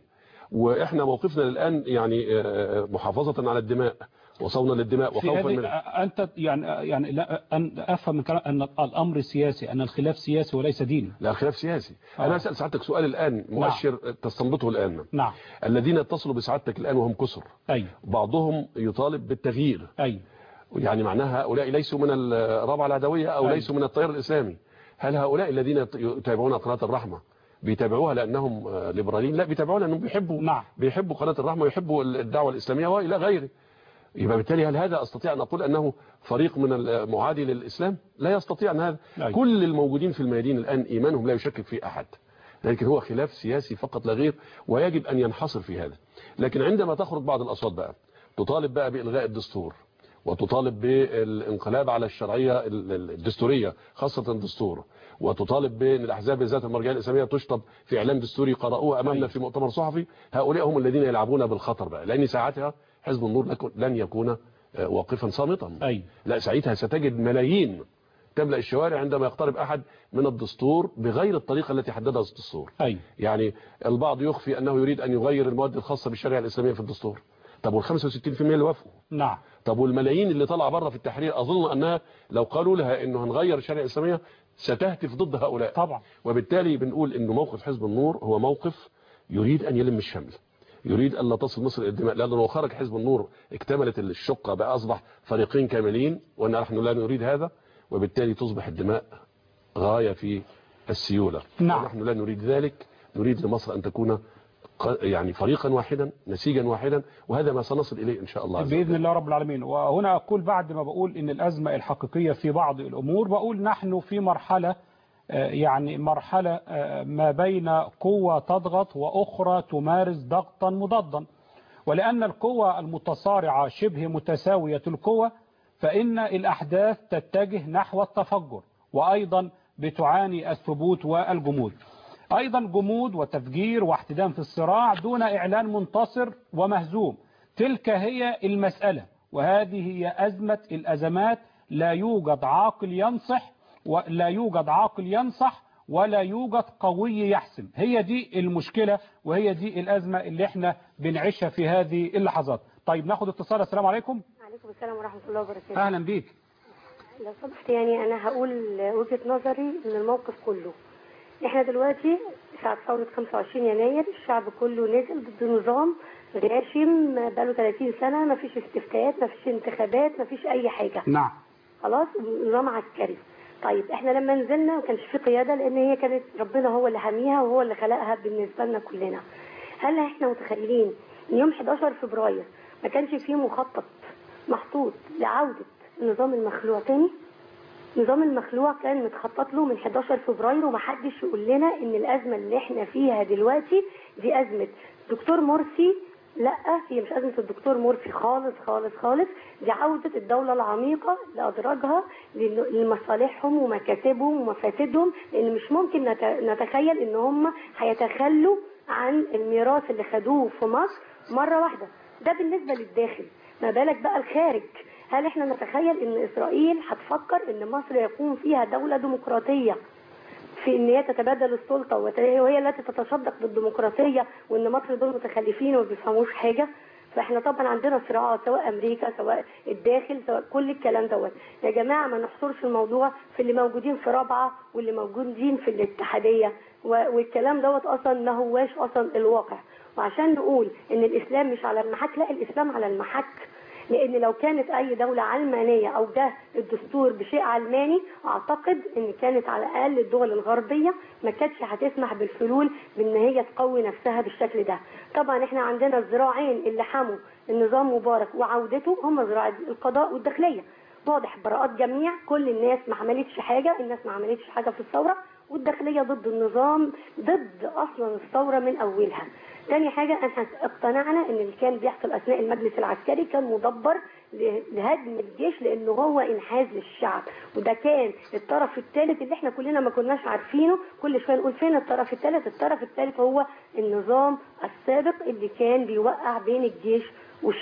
واحنا موقفنا الان يعني آه، محافظه على الدماء وصونا للدماء في وخوفا هذه من أنت يعني يعني لا أن أفهم من كلام أن الأمر سياسي أن الخلاف سياسي وليس ديني لا خلاف سياسي آه. انا اسال سعادتك سؤال الان مؤشر تستنبطه الان نعم الذين اتصلوا بسعادتك الان وهم كسر أي بعضهم يطالب بالتغيير أي يعني معناها هؤلاء ليسوا من الرابعه العدويه او أي. ليسوا من التيار الاسلامي هل هؤلاء الذين يت- يتابعون قناه الرحمه بيتابعوها لانهم آه، ليبراليين لا بيتابعوها لانهم بيحبوا نعم. بيحبوا قناه الرحمه ويحبوا الدعوه الاسلاميه والى غيره يبقى بالتالي هل هذا استطيع ان اقول انه فريق من المعادي للاسلام لا يستطيع ان هذا أي. كل الموجودين في الميادين الان ايمانهم لا يشكك في احد لكن هو خلاف سياسي فقط لا غير ويجب ان ينحصر في هذا لكن عندما تخرج بعض الاصوات بقى تطالب بقى بالغاء الدستور وتطالب بالانقلاب على الشرعيه ال- ال- الدستوريه خاصه الدستور وتطالب بان الاحزاب ذات المرجعيه الاسلاميه تشطب في اعلام دستوري قرأوه امامنا في مؤتمر صحفي هؤلاء هم الذين يلعبون بالخطر بقى لان ساعتها حزب النور لك- لن يكون آه، واقفا صامتا أي لا ساعتها ستجد ملايين تملأ الشوارع عندما يقترب أحد من الدستور بغير الطريقة التي حددها الدستور أي يعني البعض يخفي أنه يريد أن يغير المواد الخاصة بالشريعة الإسلامية في الدستور طب وال 65% اللي وافقوا نعم طب والملايين اللي طلع بره في التحرير أظن أنها لو قالوا لها أنه هنغير الشريعة الإسلامية ستهتف ضد هؤلاء طبعا وبالتالي بنقول أنه موقف حزب النور هو موقف يريد أن يلم الشمل يريد أن لا تصل مصر إلى الدماء لأنه لو خرج حزب النور اكتملت الشقة بقى أصبح فريقين كاملين ونحن لا نريد هذا وبالتالي تصبح الدماء غاية في السيولة نعم. ونحن لا نريد ذلك نريد لمصر أن تكون ق- يعني فريقا واحدا نسيجا واحدا وهذا ما سنصل إليه إن شاء الله عز بإذن الله رب العالمين وهنا أقول بعد ما بقول إن الأزمة الحقيقية في بعض الأمور بقول نحن في مرحلة آه، يعني مرحلة آه، ما بين قوة تضغط وأخرى تمارس ضغطا مضادا ولأن القوة المتصارعة شبه متساوية القوة فإن الأحداث تتجه نحو التفجر وأيضا بتعاني الثبوت والجمود أيضا جمود وتفجير واحتدام في الصراع دون إعلان منتصر ومهزوم تلك هي المسألة وهذه هي أزمة الأزمات لا يوجد عاقل ينصح ولا يوجد عاقل ينصح ولا يوجد قوي يحسم هي دي المشكلة وهي دي الأزمة اللي احنا بنعيشها في هذه اللحظات طيب ناخد اتصال السلام عليكم عليكم السلام ورحمة الله وبركاته أهلا بيك لو سمحت يعني أنا هقول وجهة نظري من الموقف كله احنا دلوقتي ساعة ثورة 25 يناير الشعب كله نزل ضد نظام غاشم بقاله 30 سنة ما فيش استفتاءات ما فيش انتخابات ما فيش أي حاجة نعم خلاص نظام عسكري طيب احنا لما نزلنا ما كانش في قيادة لأن هي كانت ربنا هو اللي حاميها وهو اللي خلقها بالنسبة لنا كلنا هل احنا متخيلين ان يوم 11 فبراير ما كانش فيه مخطط محطوط لعودة النظام المخلوع تاني نظام المخلوع كان متخطط له من 11 فبراير ومحدش يقول لنا ان الازمه اللي احنا فيها دلوقتي دي ازمه دكتور مرسي لا هي مش ازمه الدكتور مرسي خالص خالص خالص دي عوده الدوله العميقه لادراجها لل- لمصالحهم ومكاسبهم ومفاسدهم لان مش ممكن نت- نتخيل ان هم هيتخلوا عن الميراث اللي خدوه في مصر مره واحده ده بالنسبه للداخل ما بالك بقى الخارج هل احنا نتخيل ان اسرائيل هتفكر ان مصر يكون فيها دولة ديمقراطية في ان هي تتبادل السلطة وت- وهي التي تتصدق بالديمقراطية وان مصر دول متخلفين وما بيفهموش حاجة فاحنا طبعا عندنا صراعات سواء امريكا سواء الداخل سواء كل الكلام دوت يا جماعه ما نحصرش الموضوع في اللي موجودين في رابعه واللي موجودين في الاتحاديه و- والكلام دوت اصلا ما هواش اصلا الواقع وعشان نقول ان الاسلام مش على المحك لا الاسلام على المحك لان لو كانت اي دولة علمانية او ده الدستور بشيء علماني اعتقد ان كانت على الاقل الدول الغربية ما كانتش هتسمح بالفلول بان هي تقوي نفسها بالشكل ده طبعا احنا عندنا الذراعين اللي حموا النظام مبارك وعودته هم ذراع القضاء والداخلية واضح براءات جميع كل الناس ما عملتش حاجة الناس ما عملتش حاجة في الثورة والداخلية ضد النظام ضد أصلا الثورة من أولها تاني حاجة احنا اقتنعنا ان اللي كان بيحصل اثناء المجلس العسكري كان مدبر ل- لهدم الجيش لانه هو انحاز للشعب وده كان الطرف الثالث اللي احنا كلنا ما كناش عارفينه كل شويه نقول فين الطرف الثالث الطرف الثالث هو النظام السابق اللي كان بيوقع بين الجيش والشعب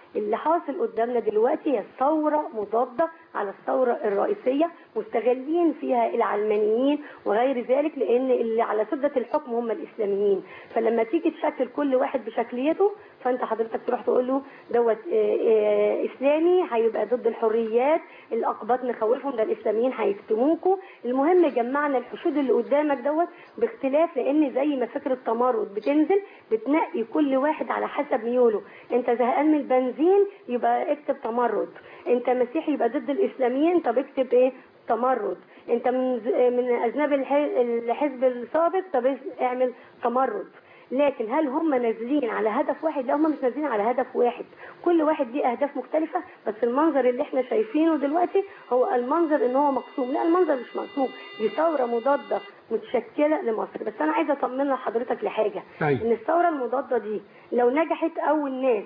اللي حاصل قدامنا دلوقتي هي ثورة مضادة على الثورة الرئيسية مستغلين فيها العلمانيين وغير ذلك لأن اللي على سدة الحكم هم الإسلاميين فلما تيجي تشكل كل واحد بشكليته فأنت حضرتك تروح تقول له دوت آه، آه، إسلامي هيبقى ضد الحريات الأقباط نخوفهم ده الإسلاميين هيفتموكوا المهم جمعنا الحشود اللي قدامك دوت باختلاف لأن زي ما فكرة التمرد بتنزل بتنقي كل واحد على حسب ميوله أنت زهقان من البنزين يبقى اكتب تمرد أنت مسيحي يبقى ضد الإسلاميين طب اكتب إيه تمرد انت من من اذناب الح- الحزب السابق طب اعمل تمرد لكن هل هم نازلين على هدف واحد لا هم مش نازلين على هدف واحد كل واحد ليه اهداف مختلفه بس المنظر اللي احنا شايفينه دلوقتي هو المنظر ان هو مقسوم لا المنظر مش مقسوم دي ثوره مضاده متشكله لمصر بس انا عايزه اطمن لحضرتك لحاجه أيوة. ان الثوره المضاده دي لو نجحت اول ناس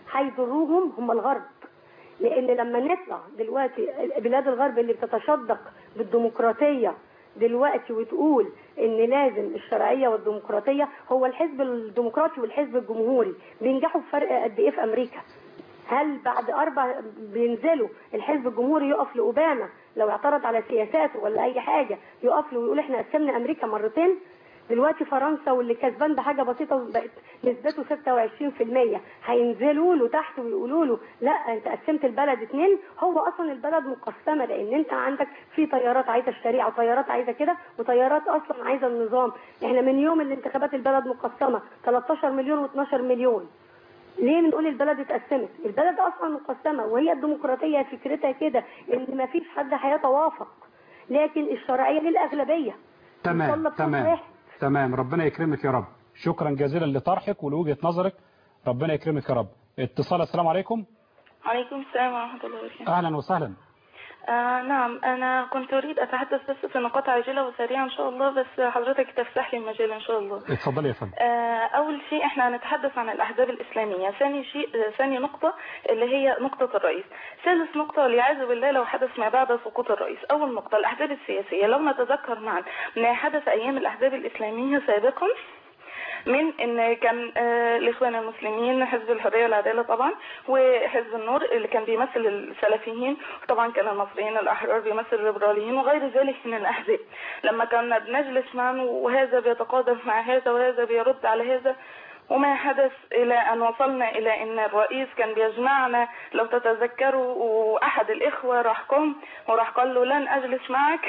هيضروهم هم الغرب لان لما نطلع دلوقتي بلاد الغرب اللي بتتشدق بالديمقراطيه دلوقتي وتقول ان لازم الشرعيه والديمقراطيه هو الحزب الديمقراطي والحزب الجمهوري بينجحوا بفرق قد ايه في امريكا هل بعد اربع بينزلوا الحزب الجمهوري يقف لاوباما لو اعترض على سياساته ولا اي حاجه يقف له ويقول احنا قسمنا امريكا مرتين دلوقتي فرنسا واللي كسبان بحاجه بسيطه بقت نسبته 26% هينزلوا له تحت ويقولوا له لا انت قسمت البلد اتنين هو اصلا البلد مقسمه لان انت عندك في طيارات عايزه الشريعه وطيارات عايزه كده وطيارات اصلا عايزه النظام احنا من يوم الانتخابات البلد مقسمه 13 مليون و12 مليون ليه بنقول البلد اتقسمت البلد اصلا مقسمه وهي الديمقراطيه فكرتها كده ان ما فيش حد هيتوافق لكن الشرعيه للاغلبيه تمام يطلب صوت تمام واحد. تمام ربنا يكرمك يا رب شكرا جزيلا لطرحك ولوجهة نظرك ربنا يكرمك يا رب اتصال السلام عليكم عليكم السلام ورحمة الله وبركاته اهلا وسهلا آه نعم أنا كنت أريد أتحدث بس في نقاط عاجلة وسريعة إن شاء الله بس حضرتك تفسح لي المجال إن شاء الله اتفضلي يا فندم آه، أول شيء إحنا هنتحدث عن الأحزاب الإسلامية، ثاني شيء آه، ثاني نقطة اللي هي نقطة الرئيس، ثالث نقطة والعياذ بالله لو حدث ما بعد سقوط الرئيس، أول نقطة الأحزاب السياسية لو نتذكر معا ما حدث أيام الأحزاب الإسلامية سابقا من ان كان آه، الاخوان المسلمين حزب الحريه والعداله طبعا وحزب النور اللي كان بيمثل السلفيين وطبعا كان المصريين الاحرار بيمثل الليبراليين وغير ذلك من الاحزاب لما كنا بنجلس معا وهذا بيتقادم مع هذا وهذا بيرد على هذا وما حدث إلى أن وصلنا إلى أن الرئيس كان بيجمعنا لو تتذكروا وأحد الإخوة راح قام وراح قال له لن أجلس معك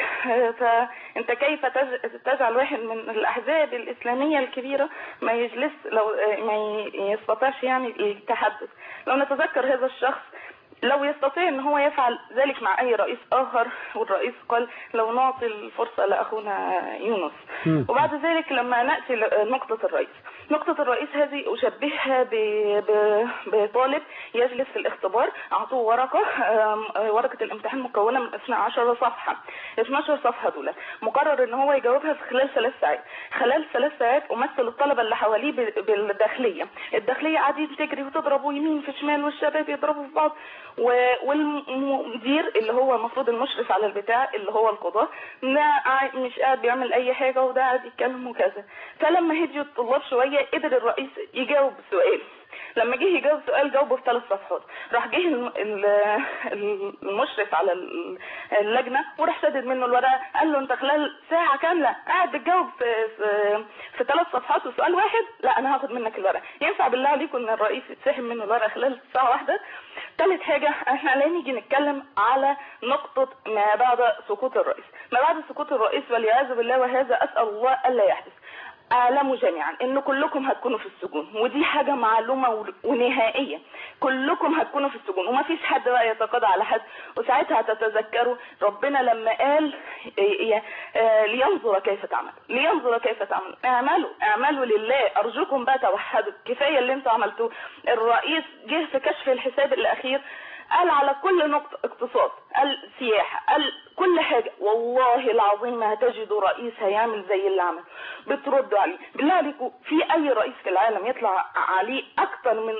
فأنت كيف تج- تجعل واحد من الأحزاب الإسلامية الكبيرة ما يجلس لو ما يستطيعش يعني التحدث لو نتذكر هذا الشخص لو يستطيع ان هو يفعل ذلك مع اي رئيس اخر والرئيس قال لو نعطي الفرصة لاخونا يونس مم. وبعد ذلك لما نأتي لنقطة الرئيس نقطة الرئيس هذه أشبهها ب- ب- بطالب يجلس في الاختبار أعطوه ورقة آم، آه، ورقة الامتحان مكونة من 12 صفحة 12 صفحة دول مقرر ان هو يجاوبها في خلال ثلاث ساعات خلال ثلاث ساعات أمثل الطلبة اللي حواليه ب- بالداخلية الداخلية قاعدين تجري وتضربوا يمين في شمال والشباب يضربوا في بعض و- والمدير اللي هو المفروض المشرف على البتاع اللي هو القضاء ده قاعد- مش قاعد بيعمل اي حاجة وده قاعد يتكلم وكذا فلما هديوا الطلاب شوية قدر الرئيس يجاوب سؤال لما جه يجاوب سؤال جاوبه في ثلاث صفحات راح جه الم- ال- ال- المشرف على ال- اللجنه وراح سدد منه الورقه قال له انت خلال ساعه كامله قاعد بتجاوب في في, في ثلاث صفحات وسؤال واحد لا انا هاخد منك الورقه ينفع بالله عليكم ان الرئيس يتسحب منه الورقه خلال ساعه واحده ثالث حاجه احنا لا نيجي نتكلم على نقطه ما بعد سقوط الرئيس ما بعد سقوط الرئيس والعياذ بالله وهذا اسال الله الا يحدث اعلموا جميعا ان كلكم هتكونوا في السجون ودي حاجة معلومة و- ونهائية كلكم هتكونوا في السجون وما فيش حد بقى يتقاضى على حد وساعتها هتتذكروا ربنا لما قال إيه- إيه- آه، لينظر كيف تعمل لينظر كيف تعمل اعملوا اعملوا لله ارجوكم بقى توحدوا كفاية اللي انتوا عملتوه الرئيس جه في كشف الحساب الاخير قال على كل نقطة اقتصاد قال سياحة قال كل حاجة والله العظيم ما هتجدوا رئيس هيعمل زي اللي عمل بتردوا عليه بالله عليكم في اي رئيس في العالم يطلع عليه اكتر من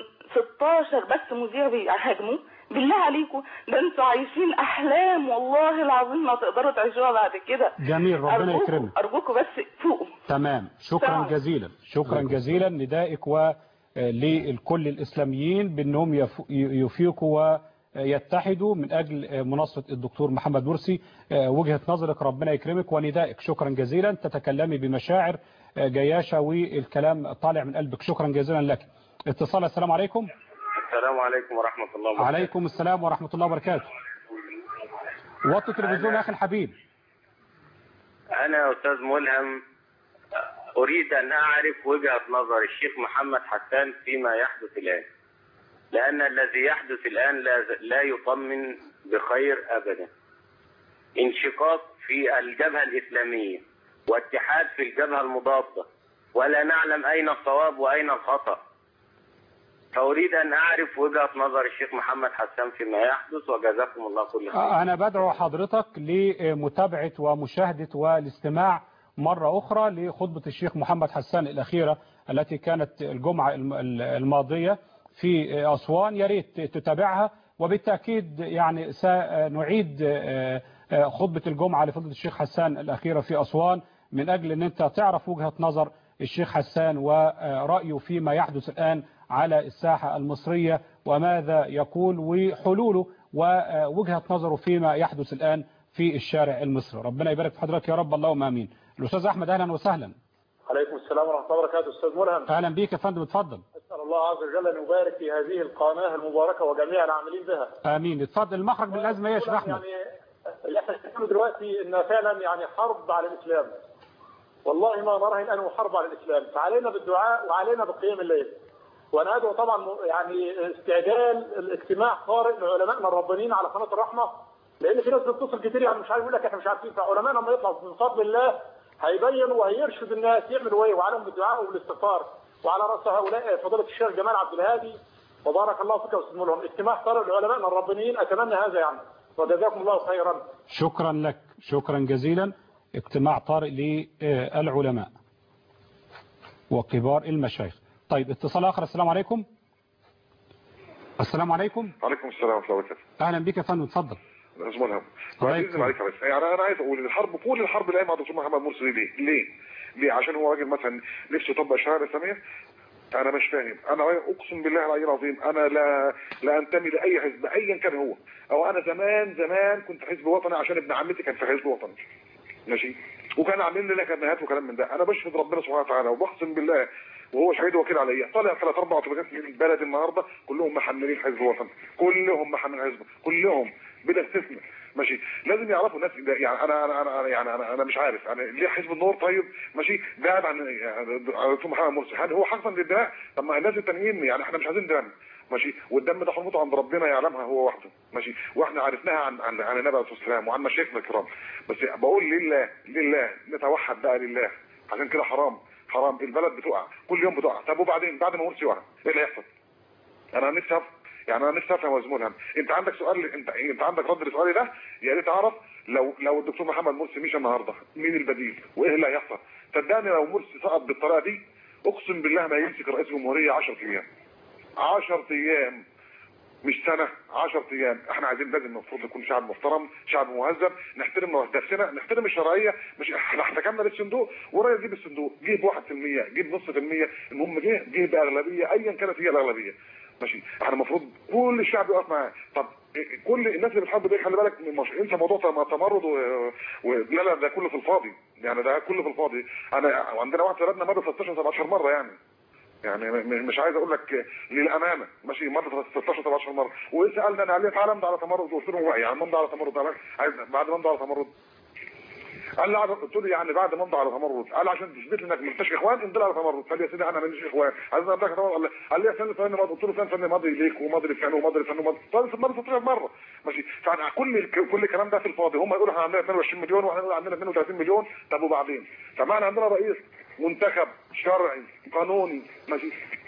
16 بس مذيع بيهاجموه بالله عليكم ده انتوا عايشين احلام والله العظيم ما تقدروا تعيشوها بعد كده جميل ربنا أرجوكم- يكرمك ارجوكم بس فوقوا تمام شكرا تمام. جزيلا شكرا جزيلا ندائك و آه، لكل الإسلاميين بأنهم يف- يفيقوا ويتحدوا من أجل آه، مناصرة الدكتور محمد مرسي آه، وجهة نظرك ربنا يكرمك وندائك شكرا جزيلا تتكلمي بمشاعر آه، جياشة والكلام طالع من قلبك شكرا جزيلا لك اتصال السلام عليكم السلام عليكم ورحمة الله وبركاته عليكم السلام ورحمة الله وبركاته وطي التلفزيون يا أخي الحبيب أنا يا أستاذ ملهم أريد أن أعرف وجهة نظر الشيخ محمد حسان فيما يحدث الآن لأن الذي يحدث الآن لا, لا يطمن بخير أبدا انشقاق في الجبهة الإسلامية واتحاد في الجبهة المضادة ولا نعلم أين الصواب وأين الخطأ فأريد أن أعرف وجهة نظر الشيخ محمد حسان فيما يحدث وجزاكم الله كل خير أنا بدعو حضرتك لمتابعة ومشاهدة والاستماع مرة أخرى لخطبة الشيخ محمد حسان الأخيرة التي كانت الجمعة الم- الماضية في أسوان يا ريت تتابعها وبالتأكيد يعني سنعيد خطبة الجمعة لفضيلة الشيخ حسان الأخيرة في أسوان من أجل أن أنت تعرف وجهة نظر الشيخ حسان ورأيه فيما يحدث الآن على الساحة المصرية وماذا يقول وحلوله ووجهة نظره فيما يحدث الآن في الشارع المصري ربنا يبارك في حضرتك يا رب اللهم آمين الأستاذ أحمد أهلا وسهلا عليكم السلام ورحمة الله وبركاته أستاذ ملهم أهلا بيك يا فندم اتفضل أسأل الله عز وجل أن يبارك في هذه القناة المباركة وجميع العاملين بها آمين اتفضل المخرج من الأزمة إيه يا شيخ أحمد يعني اللي احنا بنقوله دلوقتي إن فعلا يعني حرب على الإسلام والله ما نراه الآن حرب على الإسلام فعلينا بالدعاء وعلينا بقيام الليل وأنا أدعو طبعا يعني استعجال الاجتماع طارئ لعلمائنا الربانيين على قناة الرحمة لأن في ناس بتتصل كتير يعني مش عارف يقول لك احنا مش عارفين فعلمائنا لما يطلعوا من فضل الله هيبينوا وهيرشد الناس يعملوا ايه وعليهم بالدعاء والاستغفار وعلى راس هؤلاء فضيله الشيخ جمال عبد الهادي وبارك الله فيك واستاذ لهم اجتماع طارئ لعلمائنا الربانيين اتمنى هذا يعني وجزاكم الله خيرا شكرا لك شكرا جزيلا اجتماع طارئ للعلماء وكبار المشايخ طيب اتصال آخر السلام عليكم السلام عليكم عليكم السلام ورحمه الله وبركاته أهلا بك يا فندم اتفضل استاذ ملهم الله بعد يكرمك. اذن عليك بس يعني انا عايز اقول الحرب كل الحرب اللي قايمه على الدكتور محمد مرسي ليه؟ ليه؟ ليه؟ عشان هو راجل مثلا نفسه يطبق الشريعه الاسلاميه انا مش فاهم انا اقسم بالله العلي العظيم انا لا لا انتمي لاي حزب ايا كان هو او انا زمان زمان كنت حزب وطني عشان ابن عمتي كان في حزب وطني ماشي وكان عاملين لنا كرنيهات وكلام من ده انا بشهد ربنا سبحانه وتعالى وبقسم بالله وهو شهيد وكيل عليا طالع ثلاث اربع اوتوبيسات من البلد النهارده كلهم محملين حزب وطني كلهم محملين حزب كلهم بلا استثناء ماشي لازم يعرفوا الناس ده يعني انا انا انا يعني انا انا مش عارف انا ليه حزب النور طيب ماشي بعد عن يعني دكتور محمد مرسي هل هو حقا للدماء طب ما الناس التانيين يعني احنا مش عايزين دم ماشي والدم ده حرمته عند ربنا يعلمها هو وحده ماشي واحنا عرفناها عن عن عن النبي عليه الصلاه والسلام وعن مشايخنا الكرام بس بقول لله لله نتوحد بقى لله عشان كده حرام حرام البلد بتقع كل يوم بتقع طب وبعدين بعد ما مرسي وقع ايه اللي هيحصل؟ انا نفسي أف... يعني انا نفسي افهم يا زميل هم انت عندك سؤال انت انت عندك رد لسؤالي ده يا ريت اعرف لو لو الدكتور محمد مرسي مشى النهارده مين البديل وايه اللي هيحصل صدقني لو مرسي سقط بالطريقه دي اقسم بالله ما يمسك رئيس جمهوريه 10 ايام 10 ايام مش سنة 10 ايام احنا عايزين لازم المفروض نكون شعب محترم شعب مهذب نحترم نفسنا نحترم الشرعية مش احنا احتكمنا للصندوق والراجل جيب الصندوق جيب 1% جيب نص في المية المهم جه جه باغلبية ايا كانت هي الاغلبية ماشي احنا المفروض كل الشعب يقف معاه طب إيه- كل الناس اللي بتحب دي خلي بالك مش انسى موضوع تم- تمرد و... و... لا لا ده كله في الفاضي يعني ده كله في الفاضي انا عندنا واحد في بلدنا مر 16 17 مره يعني يعني م- م- مش عايز اقول لك للامانه ماشي مره 16 17 مره وسالنا انا عليه تعالى امضي على تمرد قلت له هو يعني امضي على تمرد أنا عايز بعد ما امضي على تمرد قال لي عاد- قلت له يعني بعد ما امضي على تمرد قال عشان تثبت لي انك مالكش اخوان امضي لي على تمرد قال لي يا سيدي انا ماليش اخوان عايز امضي على تمرد قال لي- قال لي يا فندم فندم ماضي قلت له فندم فندم ماضي ليك وماضي لفلان وماضي لفلان وماضي طيب ماضي 16 مره ماشي فانا كل كل الكلام ده في الفاضي هم يقولوا احنا عندنا 22 مليون واحنا نقول عندنا 32 مليون طب وبعدين طب ما احنا عندنا رئيس منتخب شرعي قانوني ماشي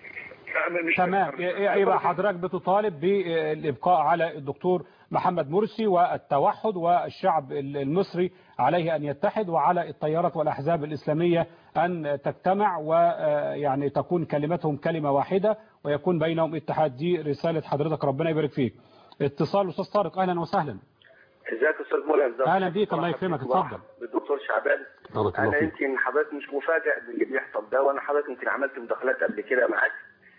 مش تمام يبقى حضرتك بتطالب بالإبقاء على الدكتور محمد مرسي والتوحد والشعب المصري عليه أن يتحد وعلى التيارات والأحزاب الإسلامية أن تجتمع ويعني تكون كلمتهم كلمة واحدة ويكون بينهم اتحاد دي رسالة حضرتك ربنا يبارك فيك اتصال أستاذ طارق أهلا وسهلا ازيك يا استاذ ملهم أهلا بيك الله يكرمك اتفضل بالدكتور شعبان بارك الله انا فيك. يمكن حضرتك مش مفاجئ باللي بيحصل ده وانا حضرتك يمكن عملت مداخلات قبل كده معاك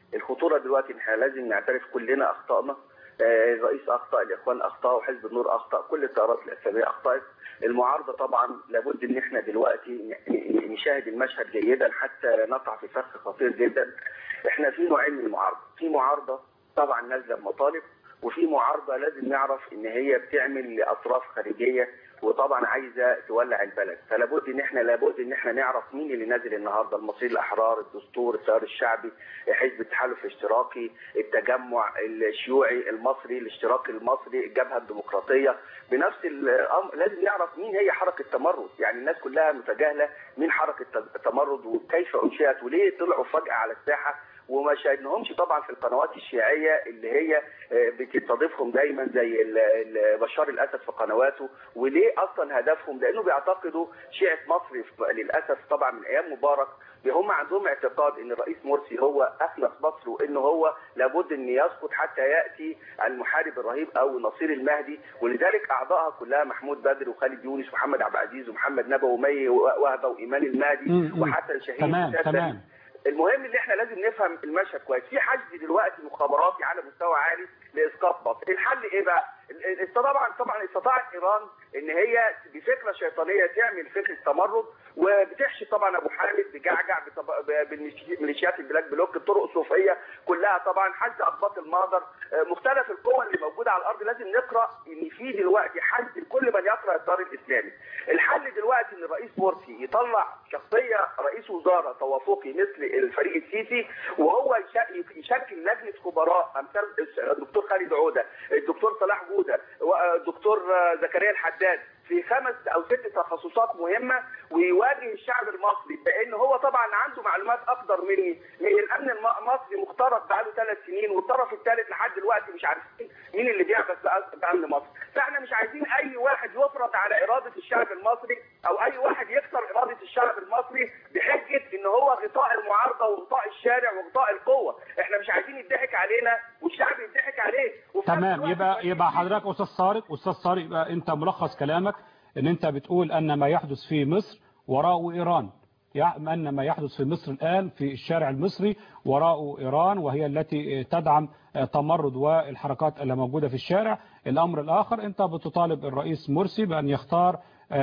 الخطوره دلوقتي ان احنا لازم نعترف كلنا اخطائنا آه، الرئيس اخطا الاخوان اخطاوا حزب النور اخطا كل التيارات الاسلاميه اخطات المعارضه طبعا لابد ان احنا دلوقتي ن- ن- نشاهد المشهد جيدا حتى لا نقع في فخ خطير جدا احنا في نوعين من المعارضه في معارضه طبعا نازله بمطالب وفي معارضه لازم نعرف ان هي بتعمل لاطراف خارجيه وطبعا عايزه تولع البلد فلابد ان احنا لابد ان احنا نعرف مين اللي نازل النهارده المصريين الاحرار الدستور التيار الشعبي حزب التحالف الاشتراكي التجمع الشيوعي المصري الاشتراكي المصري الجبهه الديمقراطيه بنفس الامر لازم نعرف مين هي حركه تمرد يعني الناس كلها متجاهله مين حركه التمرد وكيف انشئت وليه طلعوا فجاه على الساحه وما شاهدناهمش طبعا في القنوات الشيعيه اللي هي آه، بتستضيفهم دايما زي ال- ال- بشار الاسد في قنواته وليه اصلا هدفهم لانه بيعتقدوا شيعه مصر في- للاسف طبعا من ايام مبارك هم عندهم اعتقاد ان الرئيس مرسي هو افلس مصر وانه هو لابد ان يسقط حتى ياتي المحارب الرهيب او نصير المهدي ولذلك اعضائها كلها محمود بدر وخالد يونس ومحمد عبد العزيز ومحمد نبوي ومي وهبه وايمان المهدي مم، مم. وحسن شاهين تمام وسادة. تمام المهم اللي احنا لازم نفهم المشهد كويس في حشد دلوقتي مخابراتي على مستوى عالي لاسقاط مصر الحل ايه بقى ال- ال- طبعا طبعا استطاعت ايران ان هي بفكره شيطانيه تعمل فكره تمرد وبتحشي طبعا ابو حامد بجعجع بطب- ب- بالميليشيات البلاك بلوك الطرق الصوفيه كلها طبعا حشد اقباط المهجر آه، مختلف القوى اللي موجوده على الارض لازم نقرا ان في دلوقتي حشد كل من يقرا التيار الاسلامي الحل دلوقتي ان الرئيس مرسي يطلع شخصيه رئيس وزاره توافقي مثل الفريق السيسي وهو يش- يشكل لجنه خبراء امثال الدكتور خالد عوده الدكتور صلاح جوده والدكتور زكريا الحداد في خمس او ست تخصصات مهمه ويواجه الشعب المصري بان هو طبعا عنده معلومات اكتر مني من الامن الم- المصري مخترق بقاله ثلاث سنين والطرف الثالث لحد دلوقتي مش عارفين مين اللي بيعبث بأ- بامن مصر فاحنا مش عايزين اي واحد يفرض على اراده الشعب المصري او اي واحد يكسر اراده الشعب المصري بحجه ان هو غطاء المعارضه وغطاء الشارع وغطاء القوه احنا مش عايزين يضحك علينا والشعب يضحك عليه وفي نفس تمام الوقت يبقى يبقى حضرتك استاذ طارق استاذ طارق يبقى انت ملخص كلامك ان انت بتقول ان ما يحدث في مصر وراءه ايران يع- ان ما يحدث في مصر الان في الشارع المصري وراءه ايران وهي التي تدعم تمرد والحركات اللي موجوده في الشارع الامر الاخر انت بتطالب الرئيس مرسي بان يختار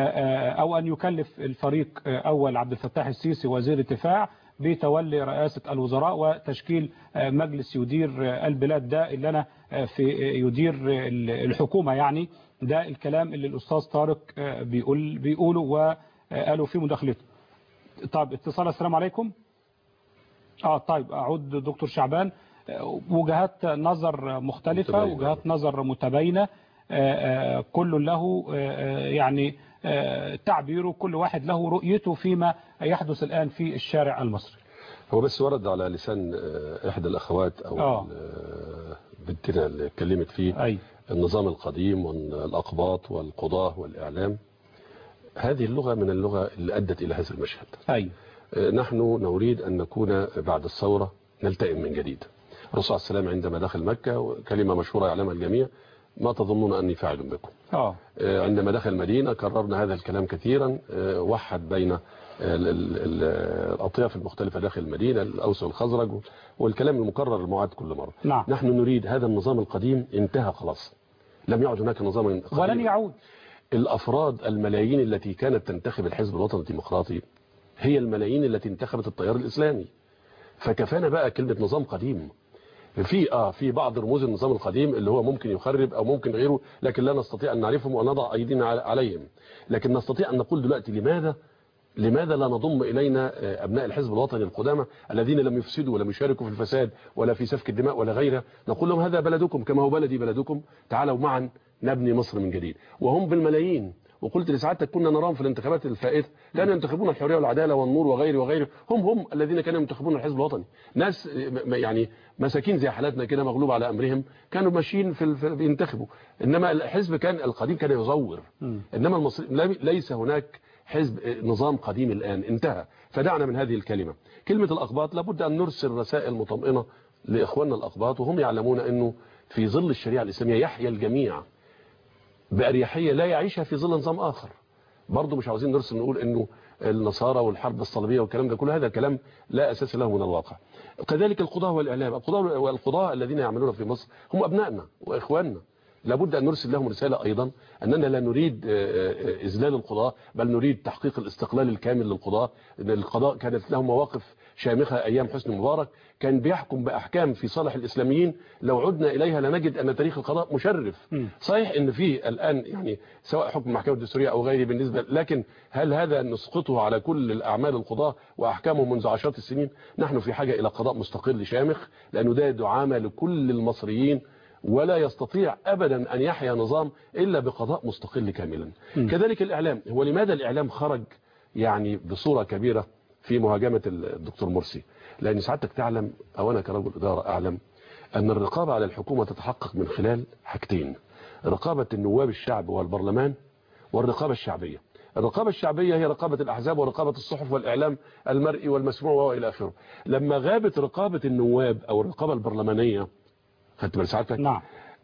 او ان يكلف الفريق اول عبد الفتاح السيسي وزير الدفاع بتولي رئاسة الوزراء وتشكيل مجلس يدير البلاد ده اللي أنا في يدير الحكومة يعني ده الكلام اللي الأستاذ طارق بيقول بيقوله وقالوا في مداخلته طيب اتصال السلام عليكم اه طيب أعود دكتور شعبان وجهات نظر مختلفة متباينة. وجهات نظر متباينة كل له يعني تعبيره كل واحد له رؤيته فيما يحدث الآن في الشارع المصري هو بس ورد على لسان آه، إحدى الأخوات أو آه. ال- بنتنا اللي اتكلمت فيه أي. النظام القديم والأقباط والقضاة والإعلام هذه اللغة من اللغة اللي أدت إلى هذا المشهد أي. آه، نحن نريد أن نكون بعد الثورة نلتئم من جديد الرسول عليه السلام عندما دخل مكة كلمة مشهورة يعلمها الجميع ما تظنون أني فاعل بكم اه آه، عندما دخل المدينة كررنا هذا الكلام كثيرا آه، وحد بين ال- ال- ال- الأطياف المختلفة داخل المدينة الأوس والخزرج والكلام المكرر المعاد كل مرة نعم. نحن نريد هذا النظام القديم انتهى خلاص لم يعد هناك نظام قديم. ولن يعود الأفراد الملايين التي كانت تنتخب الحزب الوطني الديمقراطي هي الملايين التي انتخبت التيار الإسلامي فكفانا بقى كلمة نظام قديم في اه في بعض رموز النظام القديم اللي هو ممكن يخرب او ممكن غيره لكن لا نستطيع ان نعرفهم ونضع ايدينا على- عليهم لكن نستطيع ان نقول دلوقتي لماذا لماذا لا نضم الينا آه، ابناء الحزب الوطني القدامى الذين لم يفسدوا ولم يشاركوا في الفساد ولا في سفك الدماء ولا غيره نقول لهم هذا بلدكم كما هو بلدي بلدكم تعالوا معا نبني مصر من جديد وهم بالملايين وقلت لسعادتك كنا نراهم في الانتخابات الفائته كانوا ينتخبون الحريه والعداله والنور وغيره وغيره هم هم الذين كانوا ينتخبون الحزب الوطني ناس م- يعني مساكين زي حالاتنا كده مغلوب على امرهم كانوا ماشيين في, ال- في بينتخبوا انما الحزب كان القديم كان يزور انما المصري لم- ليس هناك حزب نظام قديم الان انتهى فدعنا من هذه الكلمه كلمه الاقباط لابد ان نرسل رسائل مطمئنه لاخواننا الاقباط وهم يعلمون انه في ظل الشريعه الاسلاميه يحيا الجميع بأريحية لا يعيشها في ظل نظام آخر برضه مش عاوزين نرسل نقول انه النصارى والحرب الصليبيه والكلام ده كل هذا كلام لا اساس له من الواقع كذلك القضاء والاعلام القضاء والقضاء الذين يعملون في مصر هم ابنائنا واخواننا لابد أن نرسل لهم رسالة أيضا أننا لا نريد إذلال القضاء بل نريد تحقيق الاستقلال الكامل للقضاء أن القضاء كانت لهم مواقف شامخة أيام حسني مبارك كان بيحكم بأحكام في صالح الإسلاميين لو عدنا إليها لنجد أن تاريخ القضاء مشرف صحيح أن في الآن يعني سواء حكم المحكمة الدستورية أو غيره بالنسبة لكن هل هذا نسقطه على كل الأعمال القضاء وأحكامه منذ عشرات السنين نحن في حاجة إلى قضاء مستقل شامخ لأنه ده دعامة لكل المصريين ولا يستطيع أبدا أن يحيا نظام إلا بقضاء مستقل كاملا م. كذلك الإعلام هو لماذا الإعلام خرج يعني بصورة كبيرة في مهاجمة الدكتور مرسي لأن سعادتك تعلم أو أنا كرجل إدارة أعلم أن الرقابة على الحكومة تتحقق من خلال حاجتين رقابة النواب الشعب والبرلمان والرقابة الشعبية الرقابة الشعبية هي رقابة الأحزاب ورقابة الصحف والإعلام المرئي والمسموع وإلى آخره لما غابت رقابة النواب أو الرقابة البرلمانية خدت بال سعادتك نعم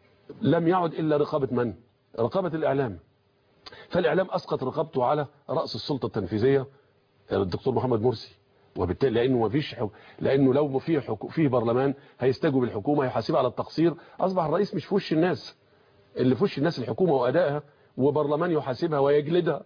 لم يعد إلا رقابة من رقابة الإعلام فالإعلام أسقط رقابته على رأس السلطة التنفيذية الدكتور محمد مرسي وبالتالي لانه ما فيش حك... لانه لو في حكو... فيه برلمان هيستجوب الحكومه هيحاسبها على التقصير اصبح الرئيس مش في وش الناس اللي في وش الناس الحكومه وادائها وبرلمان يحاسبها ويجلدها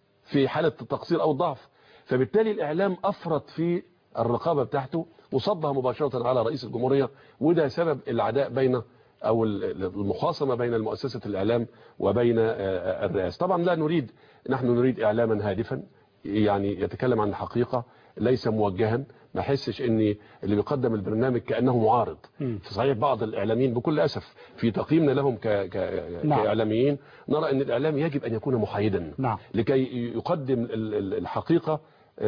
في حاله التقصير او الضعف فبالتالي الاعلام افرط في الرقابه بتاعته وصبها مباشره على رئيس الجمهوريه وده سبب العداء بين او المخاصمه بين المؤسسه الاعلام وبين الرئاسه طبعا لا نريد نحن نريد اعلاما هادفا يعني يتكلم عن الحقيقه ليس موجها ما احسش ان اللي بيقدم البرنامج كانه معارض في صحيح بعض الاعلاميين بكل اسف في تقييمنا لهم ك... ك... نعم. كاعلاميين نرى ان الاعلام يجب ان يكون محايدا نعم. لكي يقدم الحقيقه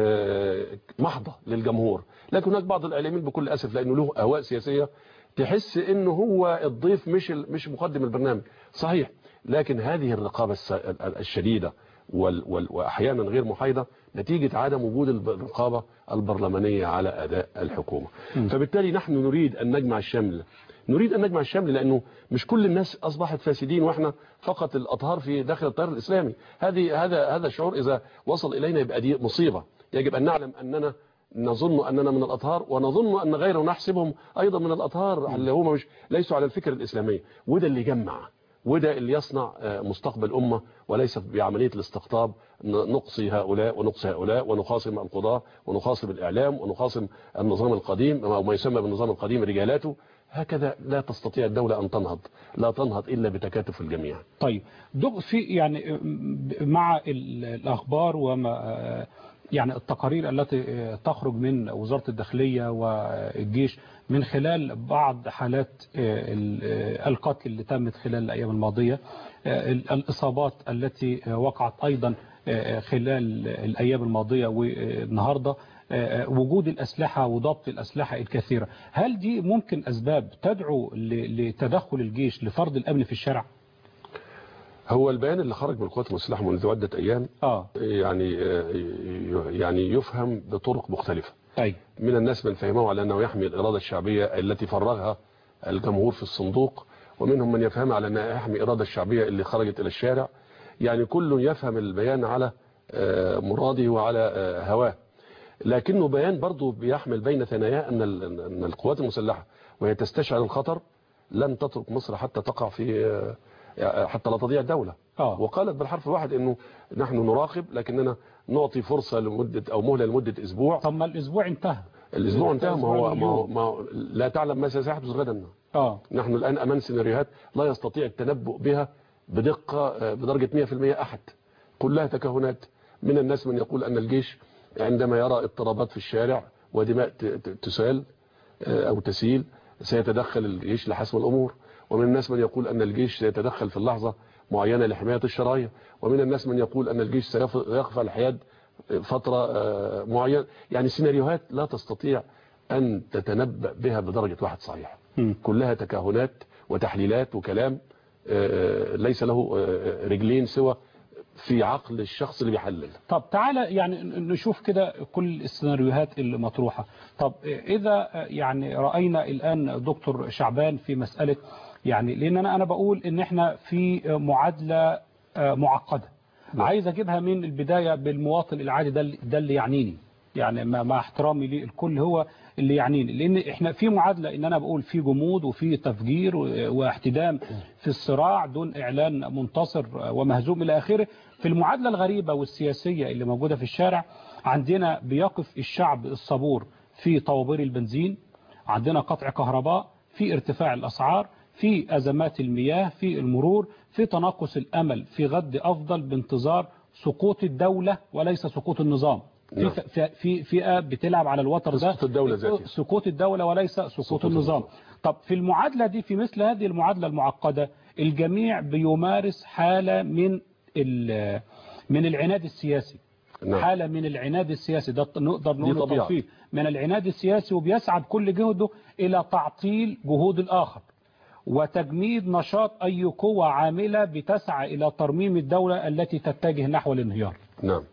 محضه للجمهور لكن هناك بعض الاعلاميين بكل اسف لانه له اهواء سياسيه تحس انه هو الضيف مش مش مقدم البرنامج صحيح لكن هذه الرقابه الشديده وال وال واحيانا غير محايده نتيجه عدم وجود الرقابه البرلمانيه على اداء الحكومه م. فبالتالي نحن نريد ان نجمع الشمل نريد ان نجمع الشمل لانه مش كل الناس اصبحت فاسدين واحنا فقط الاطهار في داخل التيار الاسلامي هذه هذا هذا الشعور اذا وصل الينا يبقى دي مصيبه يجب ان نعلم اننا نظن اننا من الاطهار ونظن ان غيرنا نحسبهم ايضا من الاطهار اللي هم مش ليسوا على الفكر الاسلامي وده اللي يجمع وده اللي يصنع مستقبل أمة وليس بعملية الاستقطاب نقصي هؤلاء ونقصي هؤلاء ونخاصم القضاء ونخاصم الإعلام ونخاصم النظام القديم أو ما يسمى بالنظام القديم رجالاته هكذا لا تستطيع الدولة أن تنهض لا تنهض إلا بتكاتف الجميع طيب دق في يعني مع الأخبار وما يعني التقارير التي تخرج من وزارة الداخلية والجيش من خلال بعض حالات القتل اللي تمت خلال الأيام الماضية الإصابات التي وقعت أيضا خلال الأيام الماضية والنهاردة وجود الأسلحة وضبط الأسلحة الكثيرة هل دي ممكن أسباب تدعو لتدخل الجيش لفرض الأمن في الشارع؟ هو البيان اللي خرج من القوات المسلحه منذ عده ايام آه. يعني يعني يفهم بطرق مختلفه أي. من الناس من فهمه على انه يحمي الاراده الشعبيه التي فرغها الجمهور في الصندوق ومنهم من يفهم على انه يحمي الاراده الشعبيه اللي خرجت الى الشارع يعني كل يفهم البيان على مراده وعلى هواه لكنه بيان برضه بيحمل بين ثناياه ان ان القوات المسلحه وهي تستشعر الخطر لن تترك مصر حتى تقع في حتى لا تضيع الدولة آه. وقالت بالحرف الواحد انه نحن نراقب لكننا نعطي فرصة لمدة او مهلة لمدة اسبوع طب ما الاسبوع انتهى الاسبوع انتهى ما هو ما, هو ما هو لا تعلم ما سيحدث غدا اه نحن الان امام سيناريوهات لا يستطيع التنبؤ بها بدقة بدرجة 100% احد كلها تكهنات من الناس من يقول ان الجيش عندما يرى اضطرابات في الشارع ودماء تسال او تسيل سيتدخل الجيش لحسم الامور ومن الناس من يقول أن الجيش سيتدخل في اللحظة معينة لحماية الشرايع ومن الناس من يقول أن الجيش سيقف على الحياد فترة معينة يعني سيناريوهات لا تستطيع أن تتنبأ بها بدرجة واحد صحيح م. كلها تكهنات وتحليلات وكلام ليس له رجلين سوى في عقل الشخص اللي بيحلل طب تعالى يعني نشوف كده كل السيناريوهات اللي مطروحة طب إذا يعني رأينا الآن دكتور شعبان في مسألة يعني لأن أنا, أنا بقول إن إحنا في معادلة معقدة عايز اجيبها من البدايه بالمواطن العادي ده اللي- ده اللي يعنيني يعني مع مع احترامي للكل هو اللي يعنيني لان احنا في معادله ان انا بقول في جمود وفي تفجير و- واحتدام في الصراع دون اعلان منتصر ومهزوم الى اخره في المعادله الغريبه والسياسيه اللي موجوده في الشارع عندنا بيقف الشعب الصبور في طوابير البنزين عندنا قطع كهرباء في ارتفاع الاسعار في ازمات المياه في المرور في تناقص الامل في غد افضل بانتظار سقوط الدوله وليس سقوط النظام في نعم. في في فئه بتلعب على الوتر ده سقوط الدولة ذاتها. سقوط الدوله وليس سقوط النظام طب في المعادله دي في مثل هذه المعادله المعقده الجميع بيمارس حاله من ال- من العناد السياسي نعم. حاله من العناد السياسي ده نقدر دي نقول طبيعة. توفيق من العناد السياسي وبيسعى بكل جهده الى تعطيل جهود الاخر وتجميد نشاط اي قوه عامله بتسعى الى ترميم الدوله التي تتجه نحو الانهيار نعم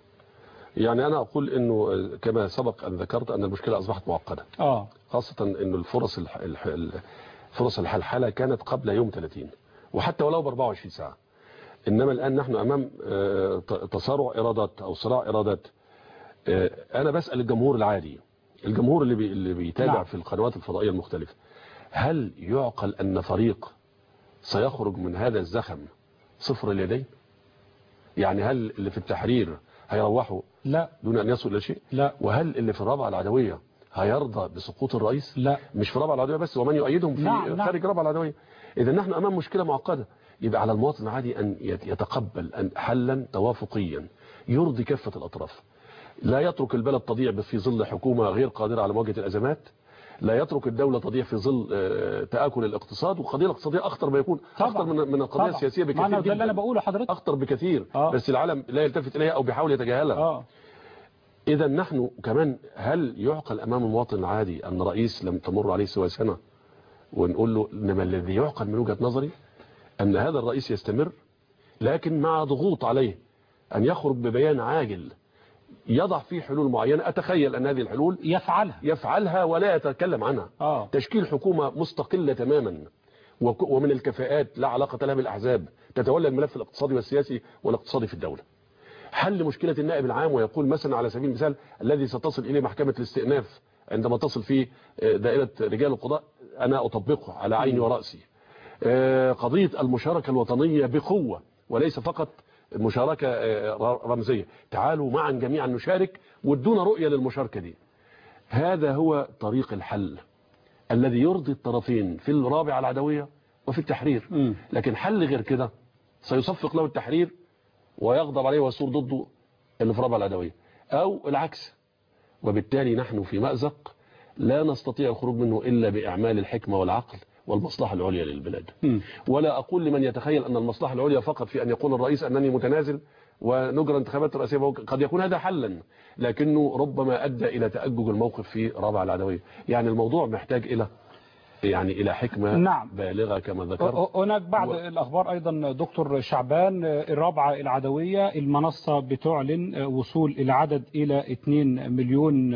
يعني أنا أقول أنه كما سبق أن ذكرت أن المشكلة أصبحت معقدة اه خاصة أن الفرص الح... الح... فرص الحلحلة كانت قبل يوم 30 وحتى ولو ب 24 ساعة إنما الآن نحن أمام آه، ت- تصارع إرادات أو صراع إرادات آه، أنا بسأل الجمهور العادي الجمهور اللي, بي... اللي بيتابع نعم. في القنوات الفضائية المختلفة هل يعقل أن فريق سيخرج من هذا الزخم صفر اليدين يعني هل اللي في التحرير هيروحوا لا دون أن يصل إلى شيء لا وهل اللي في الرابعة العدوية هيرضى بسقوط الرئيس لا مش في الرابعة العدوية بس ومن يؤيدهم في نعم، نعم. خارج الرابعة العدوية إذا نحن أمام مشكلة معقدة يبقى على المواطن العادي أن يت- يتقبل أن حلا توافقيا يرضي كافة الأطراف لا يترك البلد تضيع في ظل حكومة غير قادرة على مواجهة الأزمات لا يترك الدولة تضيع في ظل آه، تآكل الاقتصاد والقضية الاقتصادية أخطر ما يكون أخطر من من القضية طبعا. السياسية ما بكثير أنا ده اللي جدا انا بقوله حضرتك أخطر بكثير آه. بس العالم لا يلتفت إليها أو بيحاول يتجاهلها اه إذا نحن كمان هل يعقل أمام المواطن العادي أن رئيس لم تمر عليه سوى سنة ونقول له إنما الذي يعقل من وجهة نظري أن هذا الرئيس يستمر لكن مع ضغوط عليه أن يخرج ببيان عاجل يضع فيه حلول معينة أتخيل أن هذه الحلول يفعلها يفعلها ولا يتكلم عنها اه تشكيل حكومة مستقلة تماما وك- ومن الكفاءات لا علاقة لها بالأحزاب تتولى الملف الاقتصادي والسياسي والاقتصادي في الدولة حل مشكلة النائب العام ويقول مثلا على سبيل المثال الذي ستصل إليه محكمة الاستئناف عندما تصل في دائرة رجال القضاء أنا أطبقه على عيني ورأسي آه، قضية المشاركة الوطنية بقوة وليس فقط مشاركة آه، رمزية تعالوا معا جميعا نشارك وادونا رؤية للمشاركة دي هذا هو طريق الحل الذي يرضي الطرفين في الرابعة العدوية وفي التحرير لكن حل غير كده سيصفق له التحرير ويغضب عليه ويصور ضده اللي في الرابعة العدوية أو العكس وبالتالي نحن في مأزق لا نستطيع الخروج منه إلا بإعمال الحكمة والعقل والمصلحة العليا للبلاد ولا أقول لمن يتخيل أن المصلحة العليا فقط في أن يقول الرئيس أنني متنازل ونجرى انتخابات رئاسية قد يكون هذا حلا لكنه ربما أدى إلى تأجج الموقف في رابعة العدوية يعني الموضوع محتاج إلى يعني إلى حكمة نعم. بالغة كما ذكرت هناك بعض الأخبار أيضا دكتور شعبان الرابعة العدوية المنصة بتعلن وصول العدد إلى 2 مليون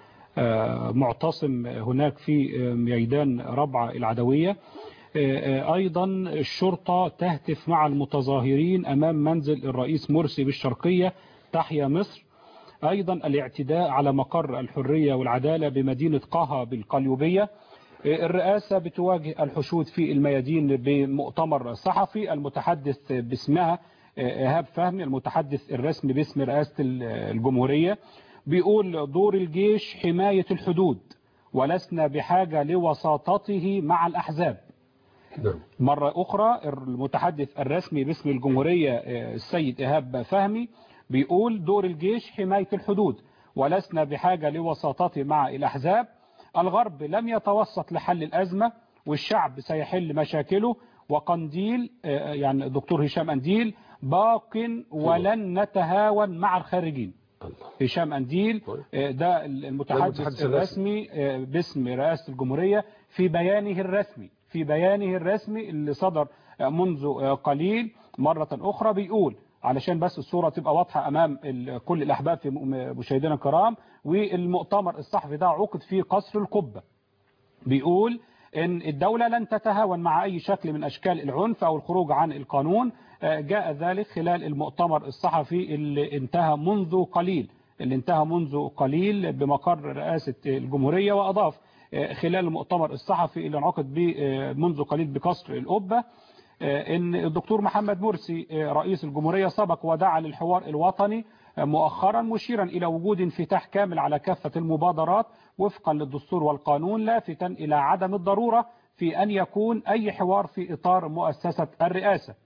معتصم هناك في ميدان رابعة العدوية أيضا الشرطة تهتف مع المتظاهرين أمام منزل الرئيس مرسي بالشرقية تحيا مصر أيضا الاعتداء على مقر الحرية والعدالة بمدينة قها بالقليوبية الرئاسة بتواجه الحشود في الميادين بمؤتمر صحفي المتحدث باسمها إيهاب فهمي المتحدث الرسمي باسم رئاسة الجمهورية بيقول دور الجيش حماية الحدود ولسنا بحاجة لوساطته مع الأحزاب مرة أخرى المتحدث الرسمي باسم الجمهورية السيد إيهاب فهمي بيقول دور الجيش حماية الحدود ولسنا بحاجة لوساطته مع الأحزاب الغرب لم يتوسط لحل الأزمة والشعب سيحل مشاكله وقنديل يعني دكتور هشام أنديل باق ولن نتهاون مع الخارجين هشام أنديل ده المتحدث الرسمي باسم رئاسة الجمهورية في بيانه الرسمي في بيانه الرسمي اللي صدر منذ قليل مرة أخرى بيقول علشان بس الصورة تبقى واضحة أمام كل الأحباب في مشاهدينا الكرام والمؤتمر الصحفي ده عقد في قصر القبة بيقول ان الدولة لن تتهاون مع اي شكل من اشكال العنف او الخروج عن القانون جاء ذلك خلال المؤتمر الصحفي اللي انتهى منذ قليل اللي انتهى منذ قليل بمقر رئاسة الجمهورية وأضاف خلال المؤتمر الصحفي اللي انعقد به منذ قليل بقصر القبة ان الدكتور محمد مرسي رئيس الجمهورية سبق ودعا للحوار الوطني مؤخرا مشيرا إلى وجود انفتاح كامل على كافة المبادرات وفقا للدستور والقانون لافتا إلى عدم الضرورة في أن يكون أي حوار في إطار مؤسسة الرئاسة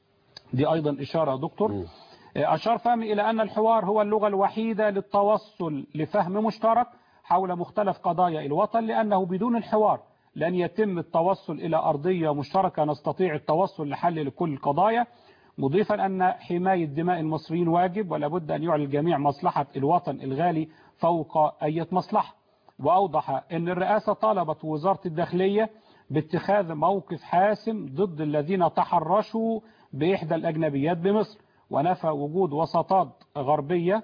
دي أيضا إشارة دكتور أشار فهمي إلى أن الحوار هو اللغة الوحيدة للتوصل لفهم مشترك حول مختلف قضايا الوطن لأنه بدون الحوار لن يتم التوصل إلى أرضية مشتركة نستطيع التوصل لحل لكل القضايا مضيفا أن حماية دماء المصريين واجب ولا بد أن يعلن الجميع مصلحة الوطن الغالي فوق أي مصلحة وأوضح أن الرئاسة طالبت وزارة الداخلية باتخاذ موقف حاسم ضد الذين تحرشوا بإحدى الأجنبيات بمصر ونفى وجود وساطات غربية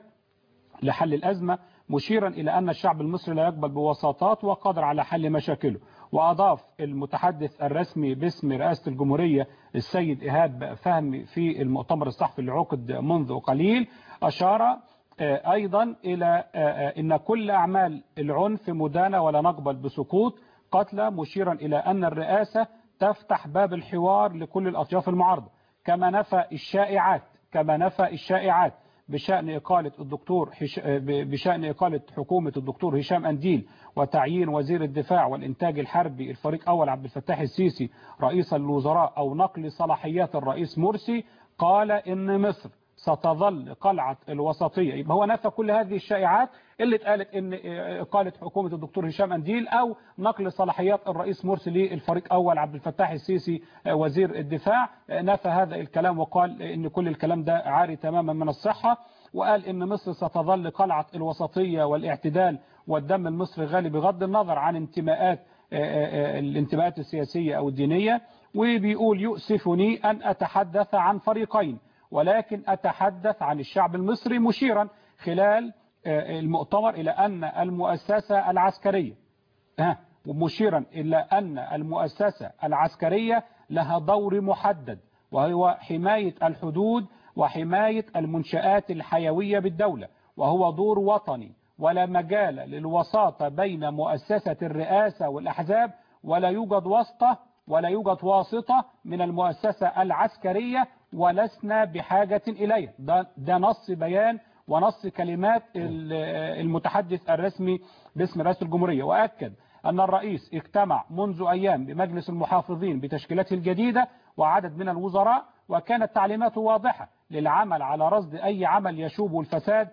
لحل الأزمة مشيرا إلى أن الشعب المصري لا يقبل بوساطات وقادر على حل مشاكله وأضاف المتحدث الرسمي باسم رئاسة الجمهورية السيد إيهاب فهمي في المؤتمر الصحفي اللي عقد منذ قليل أشار أيضا إلى أن كل أعمال العنف مدانة ولا نقبل بسقوط قتلى مشيرا إلى أن الرئاسة تفتح باب الحوار لكل الأطياف المعارضة كما نفى الشائعات كما نفى الشائعات بشأن إقالة الدكتور حش... بشأن إقالة حكومة الدكتور هشام أنديل وتعيين وزير الدفاع والإنتاج الحربي الفريق أول عبد الفتاح السيسي رئيس الوزراء أو نقل صلاحيات الرئيس مرسي قال إن مصر ستظل قلعة الوسطية يبقى هو نفى كل هذه الشائعات اللي اتقالت ان إقالة حكومة الدكتور هشام أنديل أو نقل صلاحيات الرئيس مرسي للفريق أول عبد الفتاح السيسي وزير الدفاع نفى هذا الكلام وقال ان كل الكلام ده عاري تماما من الصحة وقال ان مصر ستظل قلعة الوسطية والاعتدال والدم المصري غالي بغض النظر عن انتماءات الانتماءات السياسية أو الدينية وبيقول يؤسفني أن أتحدث عن فريقين ولكن أتحدث عن الشعب المصري مشيرا خلال المؤتمر إلى أن المؤسسة العسكرية ومشيرا إلى أن المؤسسة العسكرية لها دور محدد وهو حماية الحدود وحماية المنشآت الحيوية بالدولة وهو دور وطني ولا مجال للوساطة بين مؤسسة الرئاسة والأحزاب ولا يوجد واسطة ولا يوجد واسطة من المؤسسة العسكرية ولسنا بحاجة إليه ده, ده نص بيان ونص كلمات المتحدث الرسمي باسم رئاسة الجمهورية وأكد أن الرئيس اجتمع منذ أيام بمجلس المحافظين بتشكيلته الجديدة وعدد من الوزراء وكانت تعليماته واضحة للعمل على رصد أي عمل يشوب الفساد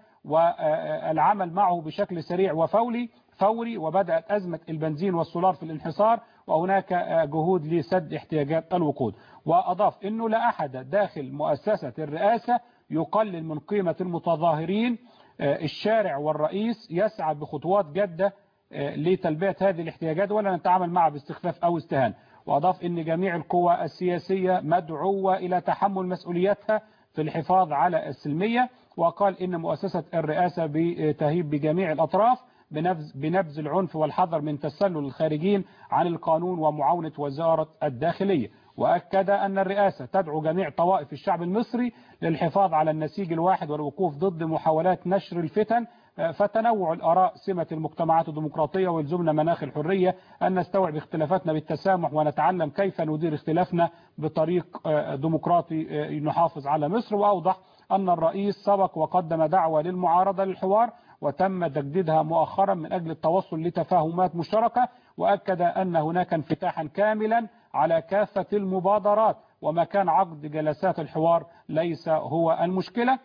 والعمل معه بشكل سريع وفوري فوري وبدأت أزمة البنزين والسولار في الانحصار وهناك جهود لسد احتياجات الوقود وأضاف أنه لا أحد داخل مؤسسة الرئاسة يقلل من قيمة المتظاهرين الشارع والرئيس يسعى بخطوات جادة لتلبية هذه الاحتياجات ولا نتعامل معها باستخفاف أو استهانة وأضاف أن جميع القوى السياسية مدعوة إلى تحمل مسؤولياتها في الحفاظ على السلمية وقال إن مؤسسة الرئاسة بتهيب بجميع الأطراف بنبذ العنف والحذر من تسلل الخارجين عن القانون ومعاونة وزارة الداخلية وأكد أن الرئاسة تدعو جميع طوائف الشعب المصري للحفاظ على النسيج الواحد والوقوف ضد محاولات نشر الفتن فتنوع الآراء سمة المجتمعات الديمقراطية ويلزمنا مناخ الحرية أن نستوعب اختلافاتنا بالتسامح ونتعلم كيف ندير اختلافنا بطريق ديمقراطي نحافظ على مصر وأوضح أن الرئيس سبق وقدم دعوة للمعارضة للحوار وتم تجديدها مؤخرا من أجل التوصل لتفاهمات مشتركة وأكد أن هناك انفتاحا كاملا على كافة المبادرات ومكان عقد جلسات الحوار ليس هو المشكلة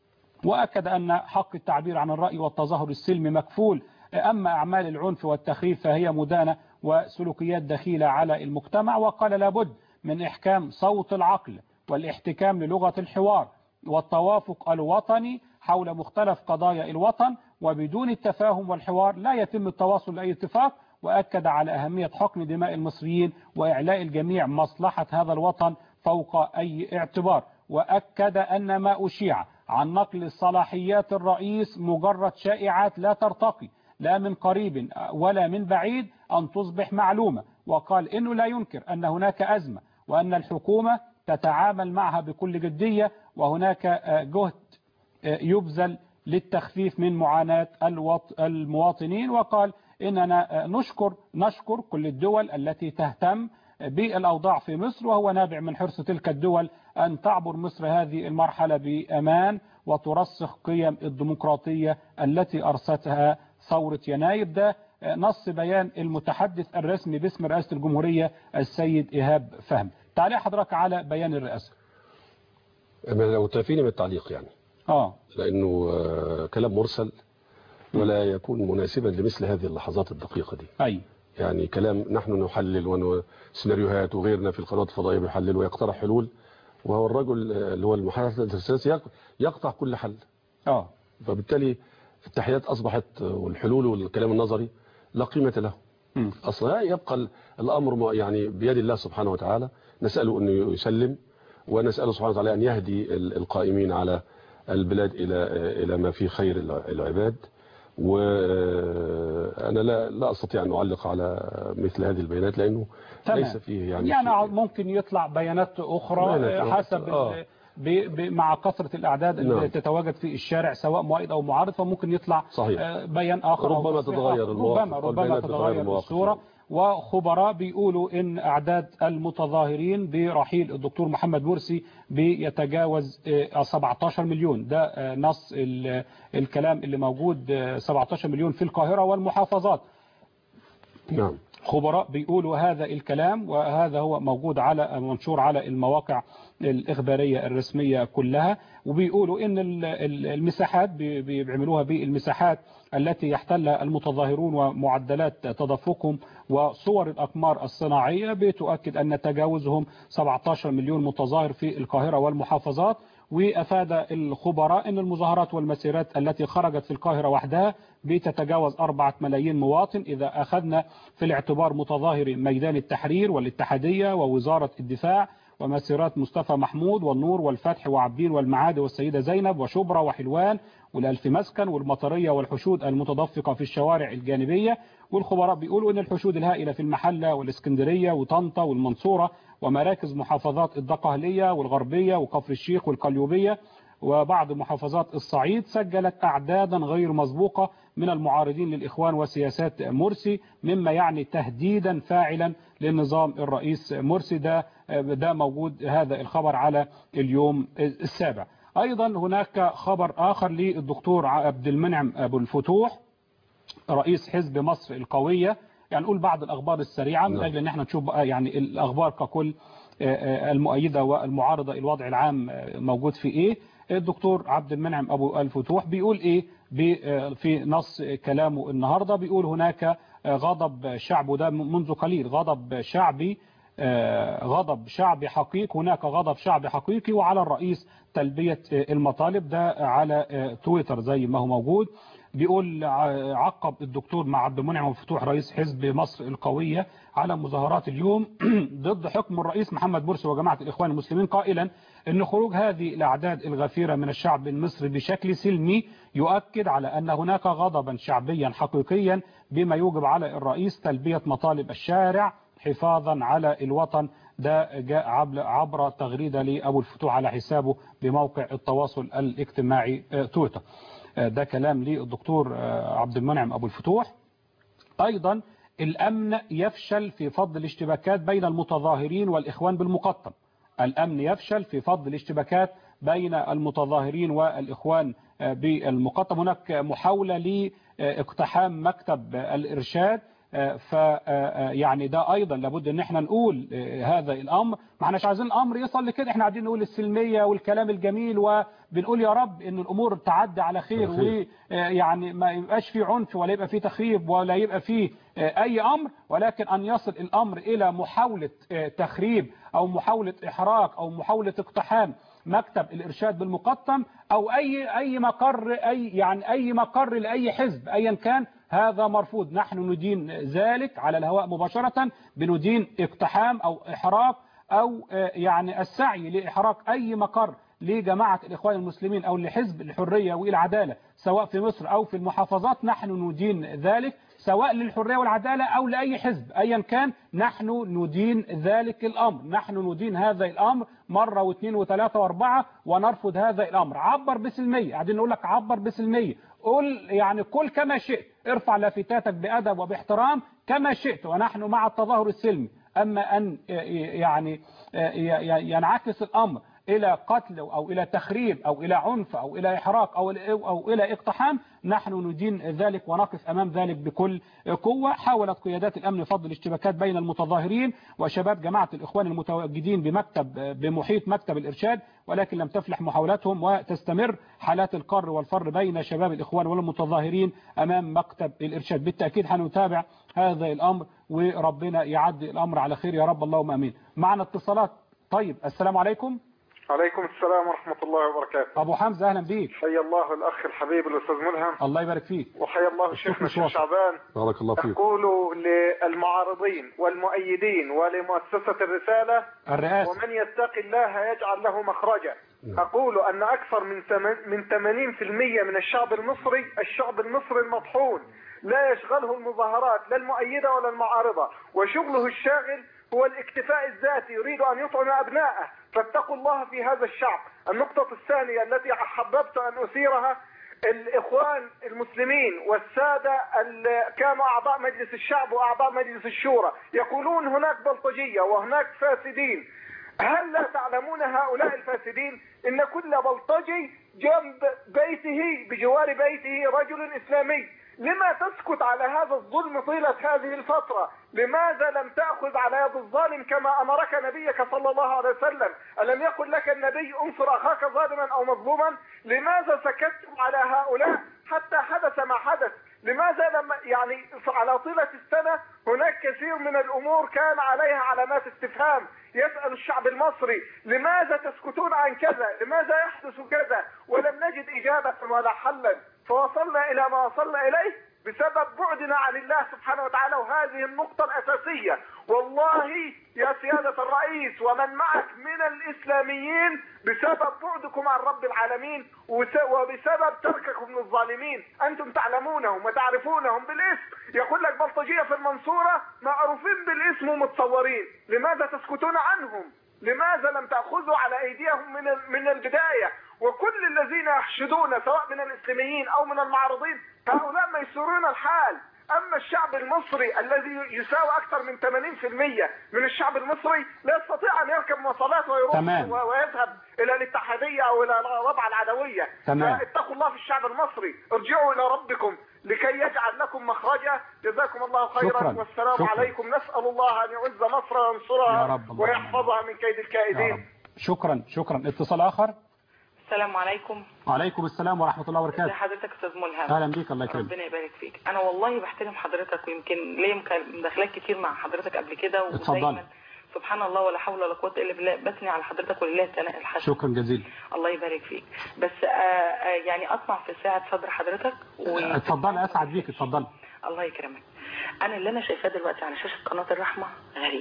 وأكد أن حق التعبير عن الرأي والتظاهر السلمي مكفول أما أعمال العنف والتخريف فهي مدانة وسلوكيات دخيلة على المجتمع وقال لابد من إحكام صوت العقل والاحتكام للغة الحوار والتوافق الوطني حول مختلف قضايا الوطن وبدون التفاهم والحوار لا يتم التواصل لأي اتفاق وأكد على أهمية حقن دماء المصريين وإعلاء الجميع مصلحة هذا الوطن فوق أي اعتبار وأكد أن ما أشيع عن نقل صلاحيات الرئيس مجرد شائعات لا ترتقي لا من قريب ولا من بعيد أن تصبح معلومة وقال إنه لا ينكر أن هناك أزمة وأن الحكومة تتعامل معها بكل جدية وهناك جهد يبذل للتخفيف من معاناة المواطنين وقال إننا نشكر نشكر كل الدول التي تهتم بالأوضاع في مصر وهو نابع من حرص تلك الدول أن تعبر مصر هذه المرحلة بأمان وترسخ قيم الديمقراطية التي أرستها ثورة يناير ده نص بيان المتحدث الرسمي باسم رئاسة الجمهورية السيد إيهاب فهم تعليق حضرتك على بيان الرئاسة لو تافيني من التعليق يعني آه. لأنه كلام مرسل ولا يكون مناسبا لمثل هذه اللحظات الدقيقة دي أي يعني كلام نحن نحلل وسيناريوهات وغيرنا في القنوات الفضائية بيحلل ويقترح حلول وهو الرجل اللي هو المحادثة السياسي يقطع كل حل اه فبالتالي التحيات أصبحت والحلول والكلام النظري لا قيمة له م. أصلا يبقى الأمر يعني بيد الله سبحانه وتعالى نسأله أنه يسلم ونسأله سبحانه وتعالى أن يهدي القائمين على البلاد إلى إلى ما فيه خير العباد وأنا لا لا أستطيع أن أعلق على مثل هذه البيانات لأنه تمام. ليس فيه يعني, يعني ممكن يطلع بيانات أخرى بيانات حسب آه. ب ب مع كثرة الأعداد اللي نعم. تتواجد في الشارع سواء مؤيد أو معارض فممكن يطلع صحيح. بيان آخر أو ربما تصريح تتغير آخر. المواقف ربما ربما والبيانات تتغير تتغير المواقف. الصورة وخبراء بيقولوا ان اعداد المتظاهرين برحيل الدكتور محمد مرسي بيتجاوز 17 مليون ده نص الكلام اللي موجود 17 مليون في القاهرة والمحافظات نعم خبراء بيقولوا هذا الكلام وهذا هو موجود على منشور على المواقع الإخبارية الرسمية كلها وبيقولوا ان المساحات بيعملوها بالمساحات التي يحتلها المتظاهرون ومعدلات تدفقهم وصور الأقمار الصناعية بتؤكد أن تجاوزهم 17 مليون متظاهر في القاهرة والمحافظات وأفاد الخبراء أن المظاهرات والمسيرات التي خرجت في القاهرة وحدها بتتجاوز 4 ملايين مواطن إذا أخذنا في الاعتبار متظاهر ميدان التحرير والاتحادية ووزارة الدفاع ومسيرات مصطفى محمود والنور والفتح وعبدين والمعادي والسيدة زينب وشبرا وحلوان والألف مسكن والمطرية والحشود المتدفقة في الشوارع الجانبية والخبراء بيقولوا أن الحشود الهائلة في المحلة والإسكندرية وطنطا والمنصورة ومراكز محافظات الدقهلية والغربية وكفر الشيخ والقليوبية وبعض محافظات الصعيد سجلت أعدادا غير مسبوقة من المعارضين للإخوان وسياسات مرسي مما يعني تهديدا فاعلا للنظام الرئيس مرسي ده ده موجود هذا الخبر على اليوم السابع أيضا هناك خبر آخر للدكتور عبد المنعم أبو الفتوح رئيس حزب مصر القوية يعني نقول بعض الأخبار السريعة من أجل أن احنا نشوف بقى يعني الأخبار ككل المؤيدة والمعارضة الوضع العام موجود في إيه الدكتور عبد المنعم أبو الفتوح بيقول إيه في نص كلامه النهاردة بيقول هناك غضب شعب وده منذ قليل غضب شعبي غضب شعبي حقيقي هناك غضب شعبي حقيقي وعلى الرئيس تلبية المطالب ده على تويتر زي ما هو موجود بيقول عقب الدكتور مع عبد المنعم الفتوح رئيس حزب مصر القوية على مظاهرات اليوم ضد حكم الرئيس محمد مرسي وجماعة الإخوان المسلمين قائلا أن خروج هذه الأعداد الغفيرة من الشعب المصري بشكل سلمي يؤكد على أن هناك غضبا شعبيا حقيقيا بما يوجب على الرئيس تلبية مطالب الشارع حفاظا على الوطن ده جاء عبر تغريدة لأبو الفتوح على حسابه بموقع التواصل الاجتماعي تويتر ده كلام للدكتور عبد المنعم أبو الفتوح أيضا الأمن يفشل في فض الاشتباكات بين المتظاهرين والإخوان بالمقطم الأمن يفشل في فض الاشتباكات بين المتظاهرين والإخوان بالمقطم هناك محاولة لاقتحام مكتب الإرشاد ف يعني ده ايضا لابد ان احنا نقول هذا الامر ما احناش عايزين الامر يصل لكده احنا عايزين نقول السلميه والكلام الجميل وبنقول يا رب ان الامور تعدي على خير ويعني ما يبقاش في عنف ولا يبقى في تخريب ولا يبقى في اي امر ولكن ان يصل الامر الى محاوله تخريب او محاوله احراق او محاوله اقتحام مكتب الارشاد بالمقطم او اي اي مقر اي يعني اي مقر لاي حزب ايا كان هذا مرفوض نحن ندين ذلك على الهواء مباشرة بندين اقتحام أو إحراق أو يعني السعي لإحراق أي مقر لجماعة الإخوان المسلمين أو لحزب الحرية والعدالة سواء في مصر أو في المحافظات نحن ندين ذلك سواء للحرية والعدالة أو لأي حزب أيا كان نحن ندين ذلك الأمر نحن ندين هذا الأمر مرة واثنين وثلاثة واربعة ونرفض هذا الأمر عبر بسلمية قاعدين نقول لك عبر بسلمية قل يعني كل كما شئت ارفع لافتاتك بأدب وباحترام كما شئت ونحن مع التظاهر السلمي أما أن يعني ينعكس الأمر إلى قتل أو إلى تخريب أو إلى عنف أو إلى إحراق أو أو إلى اقتحام نحن ندين ذلك ونقف أمام ذلك بكل قوة حاولت قيادات الأمن فض الاشتباكات بين المتظاهرين وشباب جماعة الإخوان المتواجدين بمكتب بمحيط مكتب الإرشاد ولكن لم تفلح محاولاتهم وتستمر حالات القر والفر بين شباب الإخوان والمتظاهرين أمام مكتب الإرشاد بالتأكيد هنتابع هذا الأمر وربنا يعدي الأمر على خير يا رب اللهم أمين معنا اتصالات طيب السلام عليكم عليكم السلام ورحمة الله وبركاته أبو حمزة أهلا بيك حيا الله الأخ الحبيب الأستاذ ملهم الله يبارك فيك وحيا الله شيخنا الشيخ شعبان بارك الله فيك أقول للمعارضين والمؤيدين ولمؤسسة الرسالة الرئاسة ومن يتق الله يجعل له مخرجا أقول أن أكثر من من 80% من الشعب المصري الشعب المصري المطحون لا يشغله المظاهرات لا المؤيدة ولا المعارضة وشغله الشاغل هو الاكتفاء الذاتي يريد أن يطعم أبنائه فاتقوا الله في هذا الشعب النقطة الثانية التي حببت أن أثيرها الإخوان المسلمين والسادة كانوا أعضاء مجلس الشعب وأعضاء مجلس الشورى يقولون هناك بلطجية وهناك فاسدين هل لا تعلمون هؤلاء الفاسدين إن كل بلطجي جنب بيته بجوار بيته رجل إسلامي لما تسكت على هذا الظلم طيلة هذه الفترة لماذا لم تأخذ على يد الظالم كما أمرك نبيك صلى الله عليه وسلم ألم يقل لك النبي انصر أخاك ظالما أو مظلوما لماذا سكتتم على هؤلاء حتى حدث ما حدث لماذا لما يعني على طيلة السنة هناك كثير من الأمور كان عليها علامات استفهام يسأل الشعب المصري لماذا تسكتون عن كذا لماذا يحدث كذا ولم نجد إجابة ولا حلا فوصلنا إلى ما وصلنا إليه بسبب بعدنا عن الله سبحانه وتعالى وهذه النقطة الأساسية والله يا سيادة الرئيس ومن معك من الإسلاميين بسبب بعدكم عن رب العالمين وبسبب ترككم للظالمين أنتم تعلمونهم وتعرفونهم بالاسم يقول لك بلطجية في المنصورة معروفين بالاسم ومتصورين لماذا تسكتون عنهم لماذا لم تأخذوا على أيديهم من من البداية وكل الذين يحشدون سواء من الإسلاميين أو من المعارضين هؤلاء ميسورون الحال أما الشعب المصري الذي يساوي أكثر من 80% من الشعب المصري لا يستطيع أن يركب مواصلات ويروح تمام. ويذهب إلى الاتحادية أو إلى الربعة العدوية تمام. فاتقوا الله في الشعب المصري ارجعوا إلى ربكم لكي يجعل لكم مخرجا جزاكم الله خيرا شكرا. والسلام شكرا. عليكم نسأل الله أن يعز مصر يا وينصرها رب الله ويحفظها من كيد يا الكائدين رب شكرا شكرا اتصال آخر السلام عليكم وعليكم السلام ورحمة الله ازي وبركاته حضرتك استاذ ملهم أهلا بيك الله يكرمك ربنا يبارك فيك انا والله بحترم حضرتك ويمكن ليا مك- مداخلات كتير مع حضرتك قبل كده اتفضلي. ودايما سبحان الله ولا حول ولا قوه الا بالله بثني على حضرتك ولله الثناء الحسن شكرا جزيلا الله يبارك فيك بس آه آه يعني اطمع في ساعه صدر حضرتك و... اتفضلي أسعد بيك اتفضلي الله يكرمك انا اللي انا شايفاه دلوقتي على شاشه قناه الرحمه غريب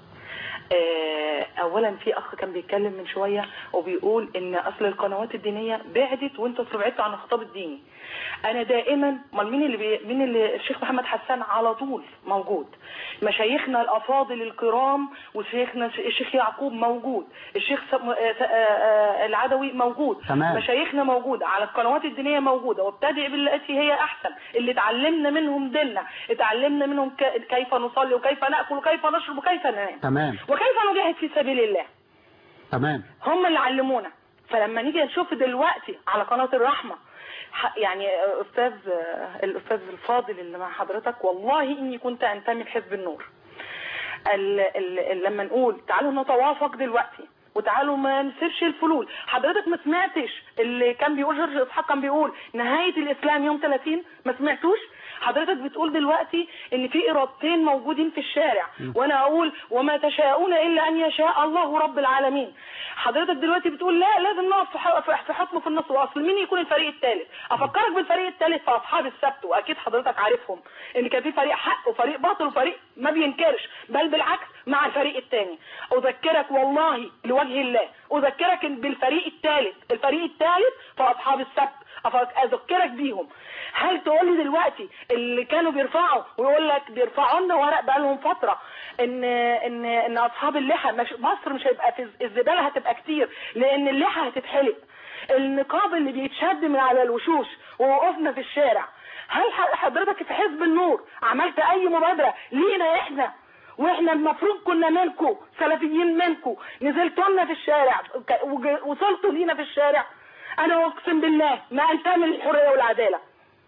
آه، اولا في اخ كان بيتكلم من شويه وبيقول ان اصل القنوات الدينيه بعدت وانتوا بعدتوا عن الخطاب الديني انا دائما امال مين اللي بي... مين اللي الشيخ محمد حسان على طول موجود مشايخنا الافاضل الكرام وشيخنا الشيخ يعقوب موجود الشيخ سم... آه، آه، آه، العدوي موجود تمام. مشايخنا موجوده على القنوات الدينيه موجوده وابتدئ بالتي هي احسن اللي اتعلمنا منهم ديننا اتعلمنا منهم ك... كيف نصلي وكيف ناكل وكيف نشرب وكيف ننام تمام وكيف نجاهد في سبيل الله تمام هم اللي علمونا فلما نيجي نشوف دلوقتي على قناة الرحمة ح- يعني استاذ الاستاذ الفاضل اللي مع حضرتك والله اني كنت انتمي لحزب النور ال ال لما نقول تعالوا نتوافق دلوقتي وتعالوا ما نسيبش الفلول حضرتك ما سمعتش اللي كان بيقول جورج اسحاق كان بيقول نهاية الاسلام يوم 30 ما سمعتوش حضرتك بتقول دلوقتي ان في ارادتين موجودين في الشارع وانا اقول وما تشاءون الا ان يشاء الله رب العالمين حضرتك دلوقتي بتقول لا لازم نقف في ح- في- في حكم في النص واصل مين يكون الفريق الثالث افكرك بالفريق الثالث في اصحاب السبت واكيد حضرتك عارفهم ان كان في فريق حق وفريق باطل وفريق ما بينكرش بل بالعكس مع الفريق الثاني اذكرك والله لوجه الله اذكرك إن بالفريق الثالث الفريق الثالث في اصحاب السبت أفك- اذكرك بيهم هل تقول لي دلوقتي اللي كانوا بيرفعوا ويقول لك بيرفعوا لنا ورق بقالهم فتره ان ان ان اصحاب اللحى مش مصر مش هيبقى في الز- الزباله هتبقى كتير لان اللحى هتتحلق النقاب اللي بيتشد من على الوشوش ووقفنا في الشارع هل ح- حضرتك في حزب النور عملت اي مبادره لينا احنا واحنا المفروض كنا منكم سلفيين منكم نزلتوا لنا في الشارع ك- وج- وصلتوا لينا في الشارع انا اقسم بالله ما انتمي للحريه والعداله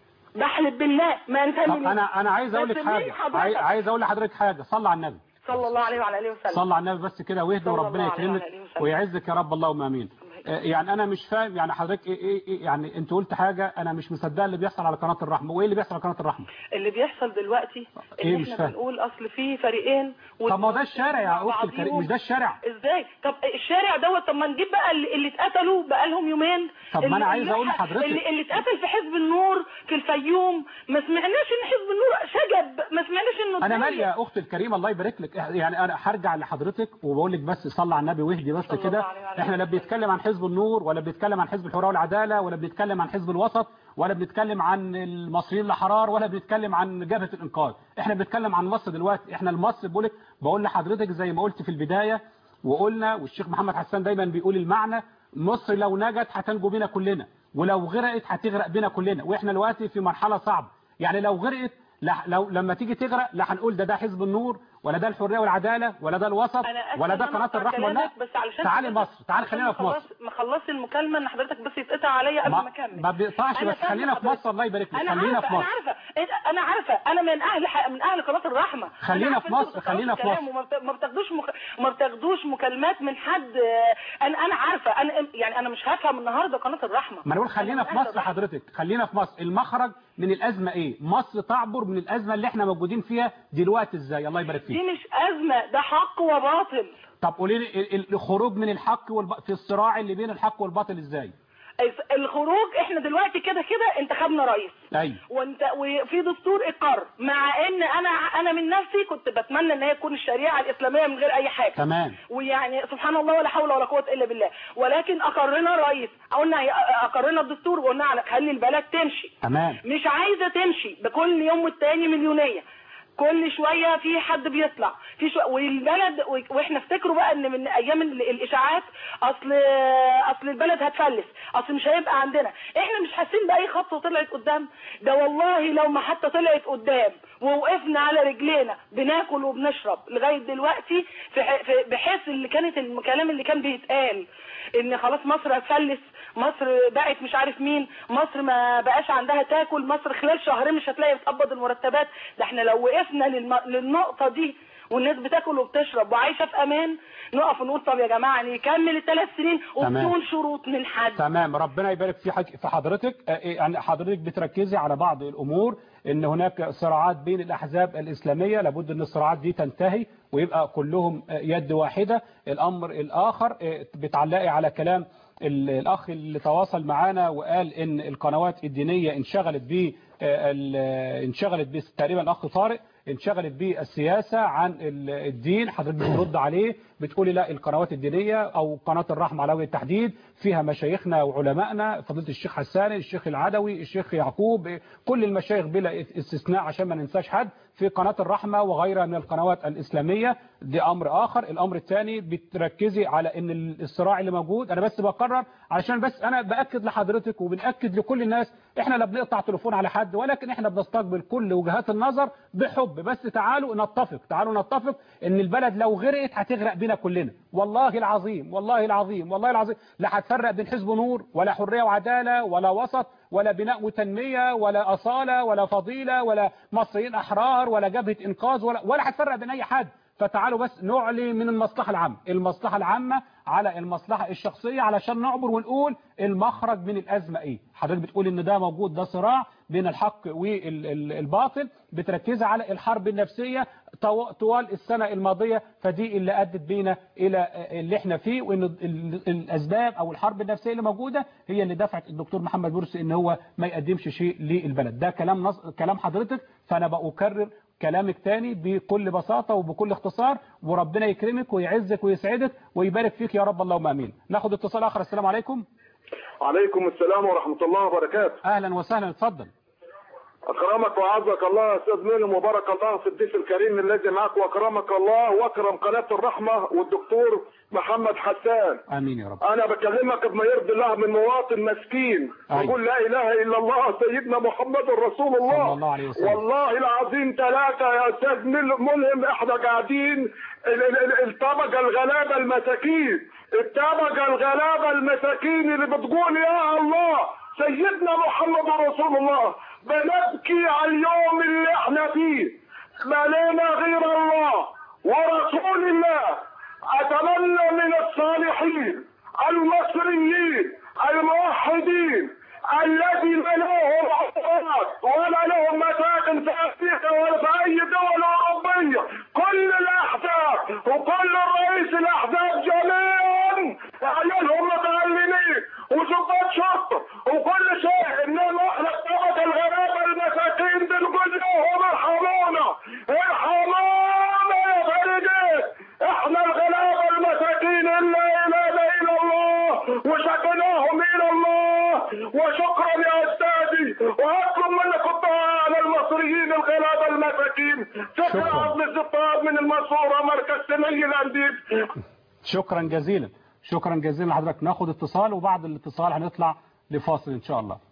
بحلف بالله ما انتمي طب ليه. انا انا عايز اقول بس لك مين حاجه حضرتك؟ عاي- عايز اقول لحضرتك حاجه صلى على النبي صلى الله عليه وعلى اله وسلم صلى على النبي بس كده واهدى صلى وربنا الله عليه يكرمك وعلى آله وسلم. ويعزك يا رب اللهم امين آه، يعني انا مش فاهم يعني حضرتك إيه إيه إيه يعني انت قلت حاجه انا مش مصدق اللي بيحصل على قناه الرحمه وايه اللي بيحصل على قناه الرحمه اللي بيحصل دلوقتي إيه ان مش احنا فاهم؟ بنقول اصل في فريقين طب ما هو ده الشارع يا مع اختي بعضيهم. الكريم مش ده الشارع ازاي طب الشارع دوت طب ما نجيب بقى اللي, اللي اتقتلوا بقالهم يومين طب ما أنا اللي- عايز اللي أقول ح- لحضرتك- اللي, اللي اتقتل في حزب النور في الفيوم ما سمعناش ان حزب النور شجب ما سمعناش انه انا اتضايق. مالي يا اختي الكريمه الله يبارك لك يعني انا هرجع لحضرتك وبقول لك بس صلى على النبي واهدي بس صلى كده الله عليه وعلى احنا لا بنتكلم عن حزب النور ولا بنتكلم عن حزب الحريه والعداله ولا بنتكلم عن حزب الوسط ولا بنتكلم عن المصريين الاحرار ولا بنتكلم عن جبهه الانقاذ احنا بنتكلم عن مصر دلوقتي احنا المصر بقول لك بقول لحضرتك زي ما قلت في البدايه وقلنا والشيخ محمد حسان دايما بيقول المعنى مصر لو نجت هتنجو بينا كلنا ولو غرقت هتغرق بينا كلنا واحنا دلوقتي في مرحله صعبه يعني لو غرقت لا لو لما تيجي تغرق لا هنقول ده ده حزب النور ولا ده الحريه والعداله ولا ده الوسط أنا آسفة ولا إن ده أنا قناه أقطع الرحمه لا كلامك، بس علشان تعالي حضرتك- مصر تعالي عشان خلينا في ما مصر خلص- ما خلصت المكالمه ان حضرتك بس يتقطع عليا قبل ما ما, اكمل ما بيقطعش أنا بس فاهمة خلينا في حضرتك. مصر الله يبارك لك انا خلينا عارفه في انا مصر عارفه إيه- انا عارفه انا من اهل ح... من اهل قناه الرحمه خلينا أنا في عارفة مصر، أنتوا خلينا بتقولوا في كلام مصر. وما بت- ما بتاخدوش مك... ما بتاخدوش مكالمات من حد آه، انا انا عارفه انا يعني انا مش هفهم النهارده قناه الرحمه ما نقول خلينا أنا في من أهل مصر الرحمة. حضرتك خلينا في مصر المخرج من الازمه ايه مصر تعبر من الازمه اللي احنا موجودين فيها دلوقتي ازاي الله يبارك فيك دي مش ازمه ده حق وباطل طب قولي لي ال- ال- الخروج من الحق والب... في الصراع اللي بين الحق والباطل ازاي الخروج احنا دلوقتي كده كده انتخبنا رئيس ايوه وانت وفي دستور اقر مع ان انا انا من نفسي كنت بتمنى ان هي تكون الشريعه الاسلاميه من غير اي حاجه تمام ويعني سبحان الله ولا حول ولا قوه الا بالله ولكن اقرنا الرئيس قلنا اقرنا الدستور وقلنا على خلي البلد تمشي تمام مش عايزه تمشي بكل يوم والتاني مليونيه كل شويه في حد بيطلع في شو... والبلد و- واحنا افتكروا بقى ان من ايام ال- الاشاعات اصل اصل البلد هتفلس اصل مش هيبقى عندنا احنا مش حاسين باي خطوه طلعت قدام ده والله لو ما حتى طلعت قدام ووقفنا على رجلينا بناكل وبنشرب لغايه دلوقتي في ح- في- بحيث اللي كانت الكلام اللي كان بيتقال ان خلاص مصر هتفلس مصر بقت مش عارف مين مصر ما بقاش عندها تاكل مصر خلال شهرين مش هتلاقي بتقبض المرتبات ده احنا لو وقفنا للم... للنقطة دي والناس بتاكل وبتشرب وعايشة في امان نقف ونقول طب يا جماعة نكمل الثلاث سنين تمام. وبدون شروط من حد تمام ربنا يبارك في حك... في حضرتك آه، إيه، يعني حضرتك بتركزي على بعض الامور ان هناك صراعات بين الاحزاب الاسلاميه لابد ان الصراعات دي تنتهي ويبقى كلهم آه، يد واحده الامر الاخر آه، بتعلقي على كلام ال- الاخ اللي تواصل معانا وقال ان القنوات الدينيه انشغلت ب انشغلت ب تقريبا الاخ طارق انشغلت بالسياسه عن ال- الدين حضرتك بترد عليه بتقولي لا القنوات الدينيه او قناه الرحمه على وجه التحديد فيها مشايخنا وعلمائنا فضيله الشيخ حسان الشيخ العدوي الشيخ يعقوب كل المشايخ بلا استثناء عشان ما ننساش حد في قناه الرحمه وغيرها من القنوات الاسلاميه دي امر اخر الامر الثاني بتركزي على ان الصراع اللي موجود انا بس بقرر علشان بس انا باكد لحضرتك وبناكد لكل الناس احنا لا بنقطع تليفون على حد ولكن احنا بنستقبل كل وجهات النظر بحب بس تعالوا نتفق تعالوا نتفق ان البلد لو غرقت هتغرق بينا كلنا والله العظيم والله العظيم والله العظيم لا هتفرق بين حزب نور ولا حريه وعداله ولا وسط ولا بناء وتنميه ولا اصاله ولا فضيله ولا مصريين احرار ولا جبهه انقاذ ولا ولا هتفرق بين اي حد فتعالوا بس نعلي من المصلحة العامة المصلحة العامة على المصلحة الشخصية علشان نعبر ونقول المخرج من الأزمة إيه حضرتك بتقول إن ده موجود ده صراع بين الحق والباطل بتركز على الحرب النفسية طو- طوال السنة الماضية فدي اللي أدت بينا إلى اللي احنا فيه وإن ال- ال- الأسباب أو الحرب النفسية اللي موجودة هي اللي دفعت الدكتور محمد مرسي إن هو ما يقدمش شيء للبلد ده كلام نص... كلام حضرتك فأنا بأكرر كلامك تاني بكل بساطة وبكل اختصار وربنا يكرمك ويعزك ويسعدك ويبارك فيك يا رب اللهم امين ناخد اتصال اخر السلام عليكم عليكم السلام ورحمة الله وبركاته اهلا وسهلا اتفضل أكرمك وأعزك الله يا أستاذ ميلم وبارك الله في الضيف الكريم الذي معك وأكرمك الله وأكرم قناة الرحمة والدكتور محمد حسان امين يا رب أنا بكلمك بما يرضي الله من مواطن مسكين أيوة. بقول لا إله إلا الله سيدنا محمد رسول الله صلى الله عليه وسلم. والله العظيم ثلاثة يا أستاذ مل- ملهم إحنا قاعدين ال- ال- ال- الطبقة الغلابة المساكين الطبقة الغلابة المساكين اللي بتقول يا الله سيدنا محمد رسول الله بنبكي على اليوم اللي احنا فيه ما لنا غير الله ورسول الله أتمنى من الصالحين المصريين الموحدين الذين لهم عقوبات ولا لهم مساكن في افريقيا ولا في اي دول اوروبيه كل الاحزاب وكل رئيس الاحزاب جميعا عيالهم متعلمين وظباط شرطه وكل شيء انهم احنا الطبقه الغلابه المساكين بنقول لهم ارحمونا ارحمونا يا فريدين احنا الغلابه المساكين الا اله الا الله وشكناهم الى الله وشكرا يا استاذي واطلب منك الدعاء على المصريين الغلابه المساكين شكرا عبد الستار من المنصوره مركز سمي الانديب شكرا جزيلا شكرا جزيلا لحضرتك ناخد اتصال وبعد الاتصال هنطلع لفاصل ان شاء الله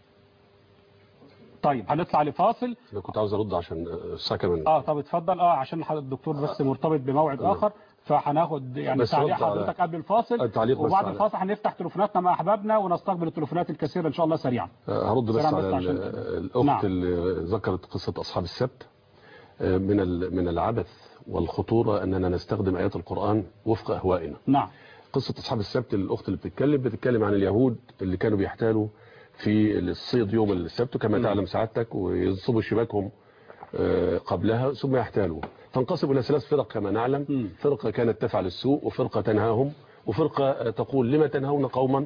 طيب هنطلع لفاصل انا كنت عاوز ارد عشان الساعه كمان اه طب اتفضل اه عشان حضرتك الدكتور بس مرتبط بموعد اخر فهناخد يعني بس تعليق رد على- حضرتك قبل الفاصل التعليق بس وبعد على- الفاصل هنفتح تليفوناتنا مع احبابنا ونستقبل التليفونات الكثيره ان شاء الله سريعا هرد بس سلام على بس عشان- ال- الاخت نعم. اللي ذكرت قصه اصحاب السبت آه، من ال- من العبث والخطوره اننا نستخدم ايات القران وفق اهوائنا نعم قصه اصحاب السبت الاخت اللي بتتكلم بتتكلم عن اليهود اللي كانوا بيحتالوا في الصيد يوم السبت كما مم. تعلم سعادتك وينصبوا شباكهم آه، قبلها ثم يحتالوا تنقسم الى ثلاث فرق كما نعلم فرقه كانت تفعل السوء وفرقه تنهاهم وفرقه آه، تقول لما تنهون قوما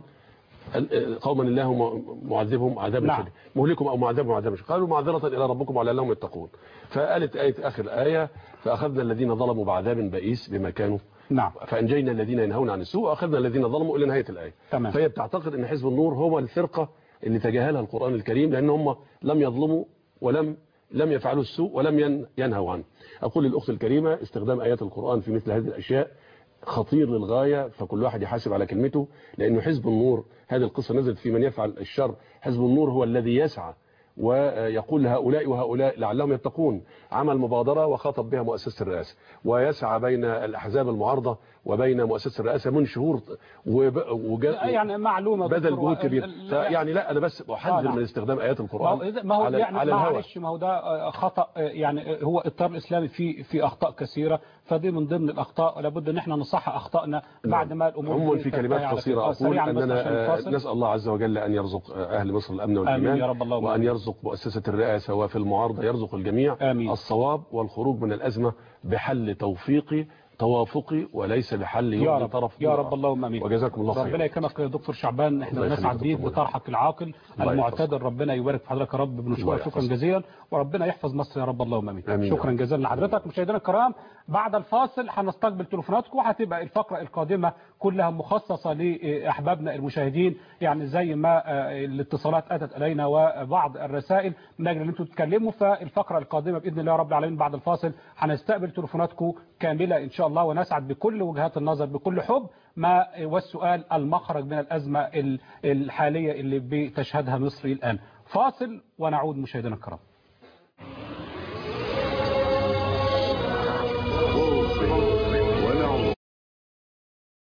قوما الله م- معذبهم عذابا نعم. شديد مهلكهم او معذبهم عذابا شديد قالوا معذره الى ربكم ولعلهم يتقون فقالت ايه اخر الايه فاخذنا الذين ظلموا بعذاب بئيس بما كانوا نعم فانجينا الذين ينهون عن السوء واخذنا الذين ظلموا الى نهايه الايه تمام. فهي بتعتقد ان حزب النور هو الفرقه اللي تجاهلها القران الكريم لان هم لم يظلموا ولم لم يفعلوا السوء ولم ين- ينهوا عنه اقول للاخت الكريمه استخدام ايات القران في مثل هذه الاشياء خطير للغاية فكل واحد يحاسب على كلمته لأنه حزب النور هذه القصة نزلت في من يفعل الشر حزب النور هو الذي يسعى ويقول لهؤلاء وهؤلاء لعلهم يتقون عمل مبادرة وخاطب بها مؤسسة الرئاسة ويسعى بين الأحزاب المعارضة وبين مؤسسة الرئاسة من شهور وب- وجاء يعني معلومه بدل دكتور، جهود كبير ال- ال- يعني لا أنا بس آه، أحذر نعم. من استخدام آيات ما هو القرآن إذا- ما هو على, يعني على الهوى معلش ما هو ده آه، خطا آه، يعني آه، هو اطار الاسلامي في في اخطاء كثيره فدي من ضمن الاخطاء لابد ان احنا نصحح اخطائنا بعد ما الامور عموما دي في تنتهي كلمات على قصيرة خير. آه، أقول سريعاً بس أننا عشان آه، الفاصل. نسأل الله عز وجل أن يرزق آه، أهل مصر الأمن والإيمان آمين يا رب اللهم وأن آمين. يرزق مؤسسة الرئاسة وفي المعارضة يرزق الجميع آمين. الصواب والخروج من الأزمة بحل توفيقي توافقي وليس بحل يا يرضي رب طرف يا دون رب آخر. اللهم امين وجزاكم الله خير ربنا يكرمك يا دكتور شعبان احنا الله بنسعد يخليك يا بيك دكتور بطرحك العاقل الله المعتدل ربنا يبارك في حضرتك يا رب الله بنشكرك شكرا يحفظك. جزيلا وربنا يحفظ مصر يا رب اللهم امين آمين يا شكرا رب. جزيلا لحضرتك مشاهدينا الكرام بعد الفاصل هنستقبل تليفوناتكم وهتبقى الفقره القادمه كلها مخصصه لاحبابنا المشاهدين يعني زي ما آه، الاتصالات اتت الينا وبعض الرسائل من اجل ان انتم تتكلموا فالفقره القادمه باذن الله رب العالمين بعد الفاصل هنستقبل تليفوناتكم كامله ان شاء الله ونسعد بكل وجهات النظر بكل حب ما والسؤال المخرج من الازمه ال- الحاليه اللي بتشهدها مصر الان فاصل ونعود مشاهدينا الكرام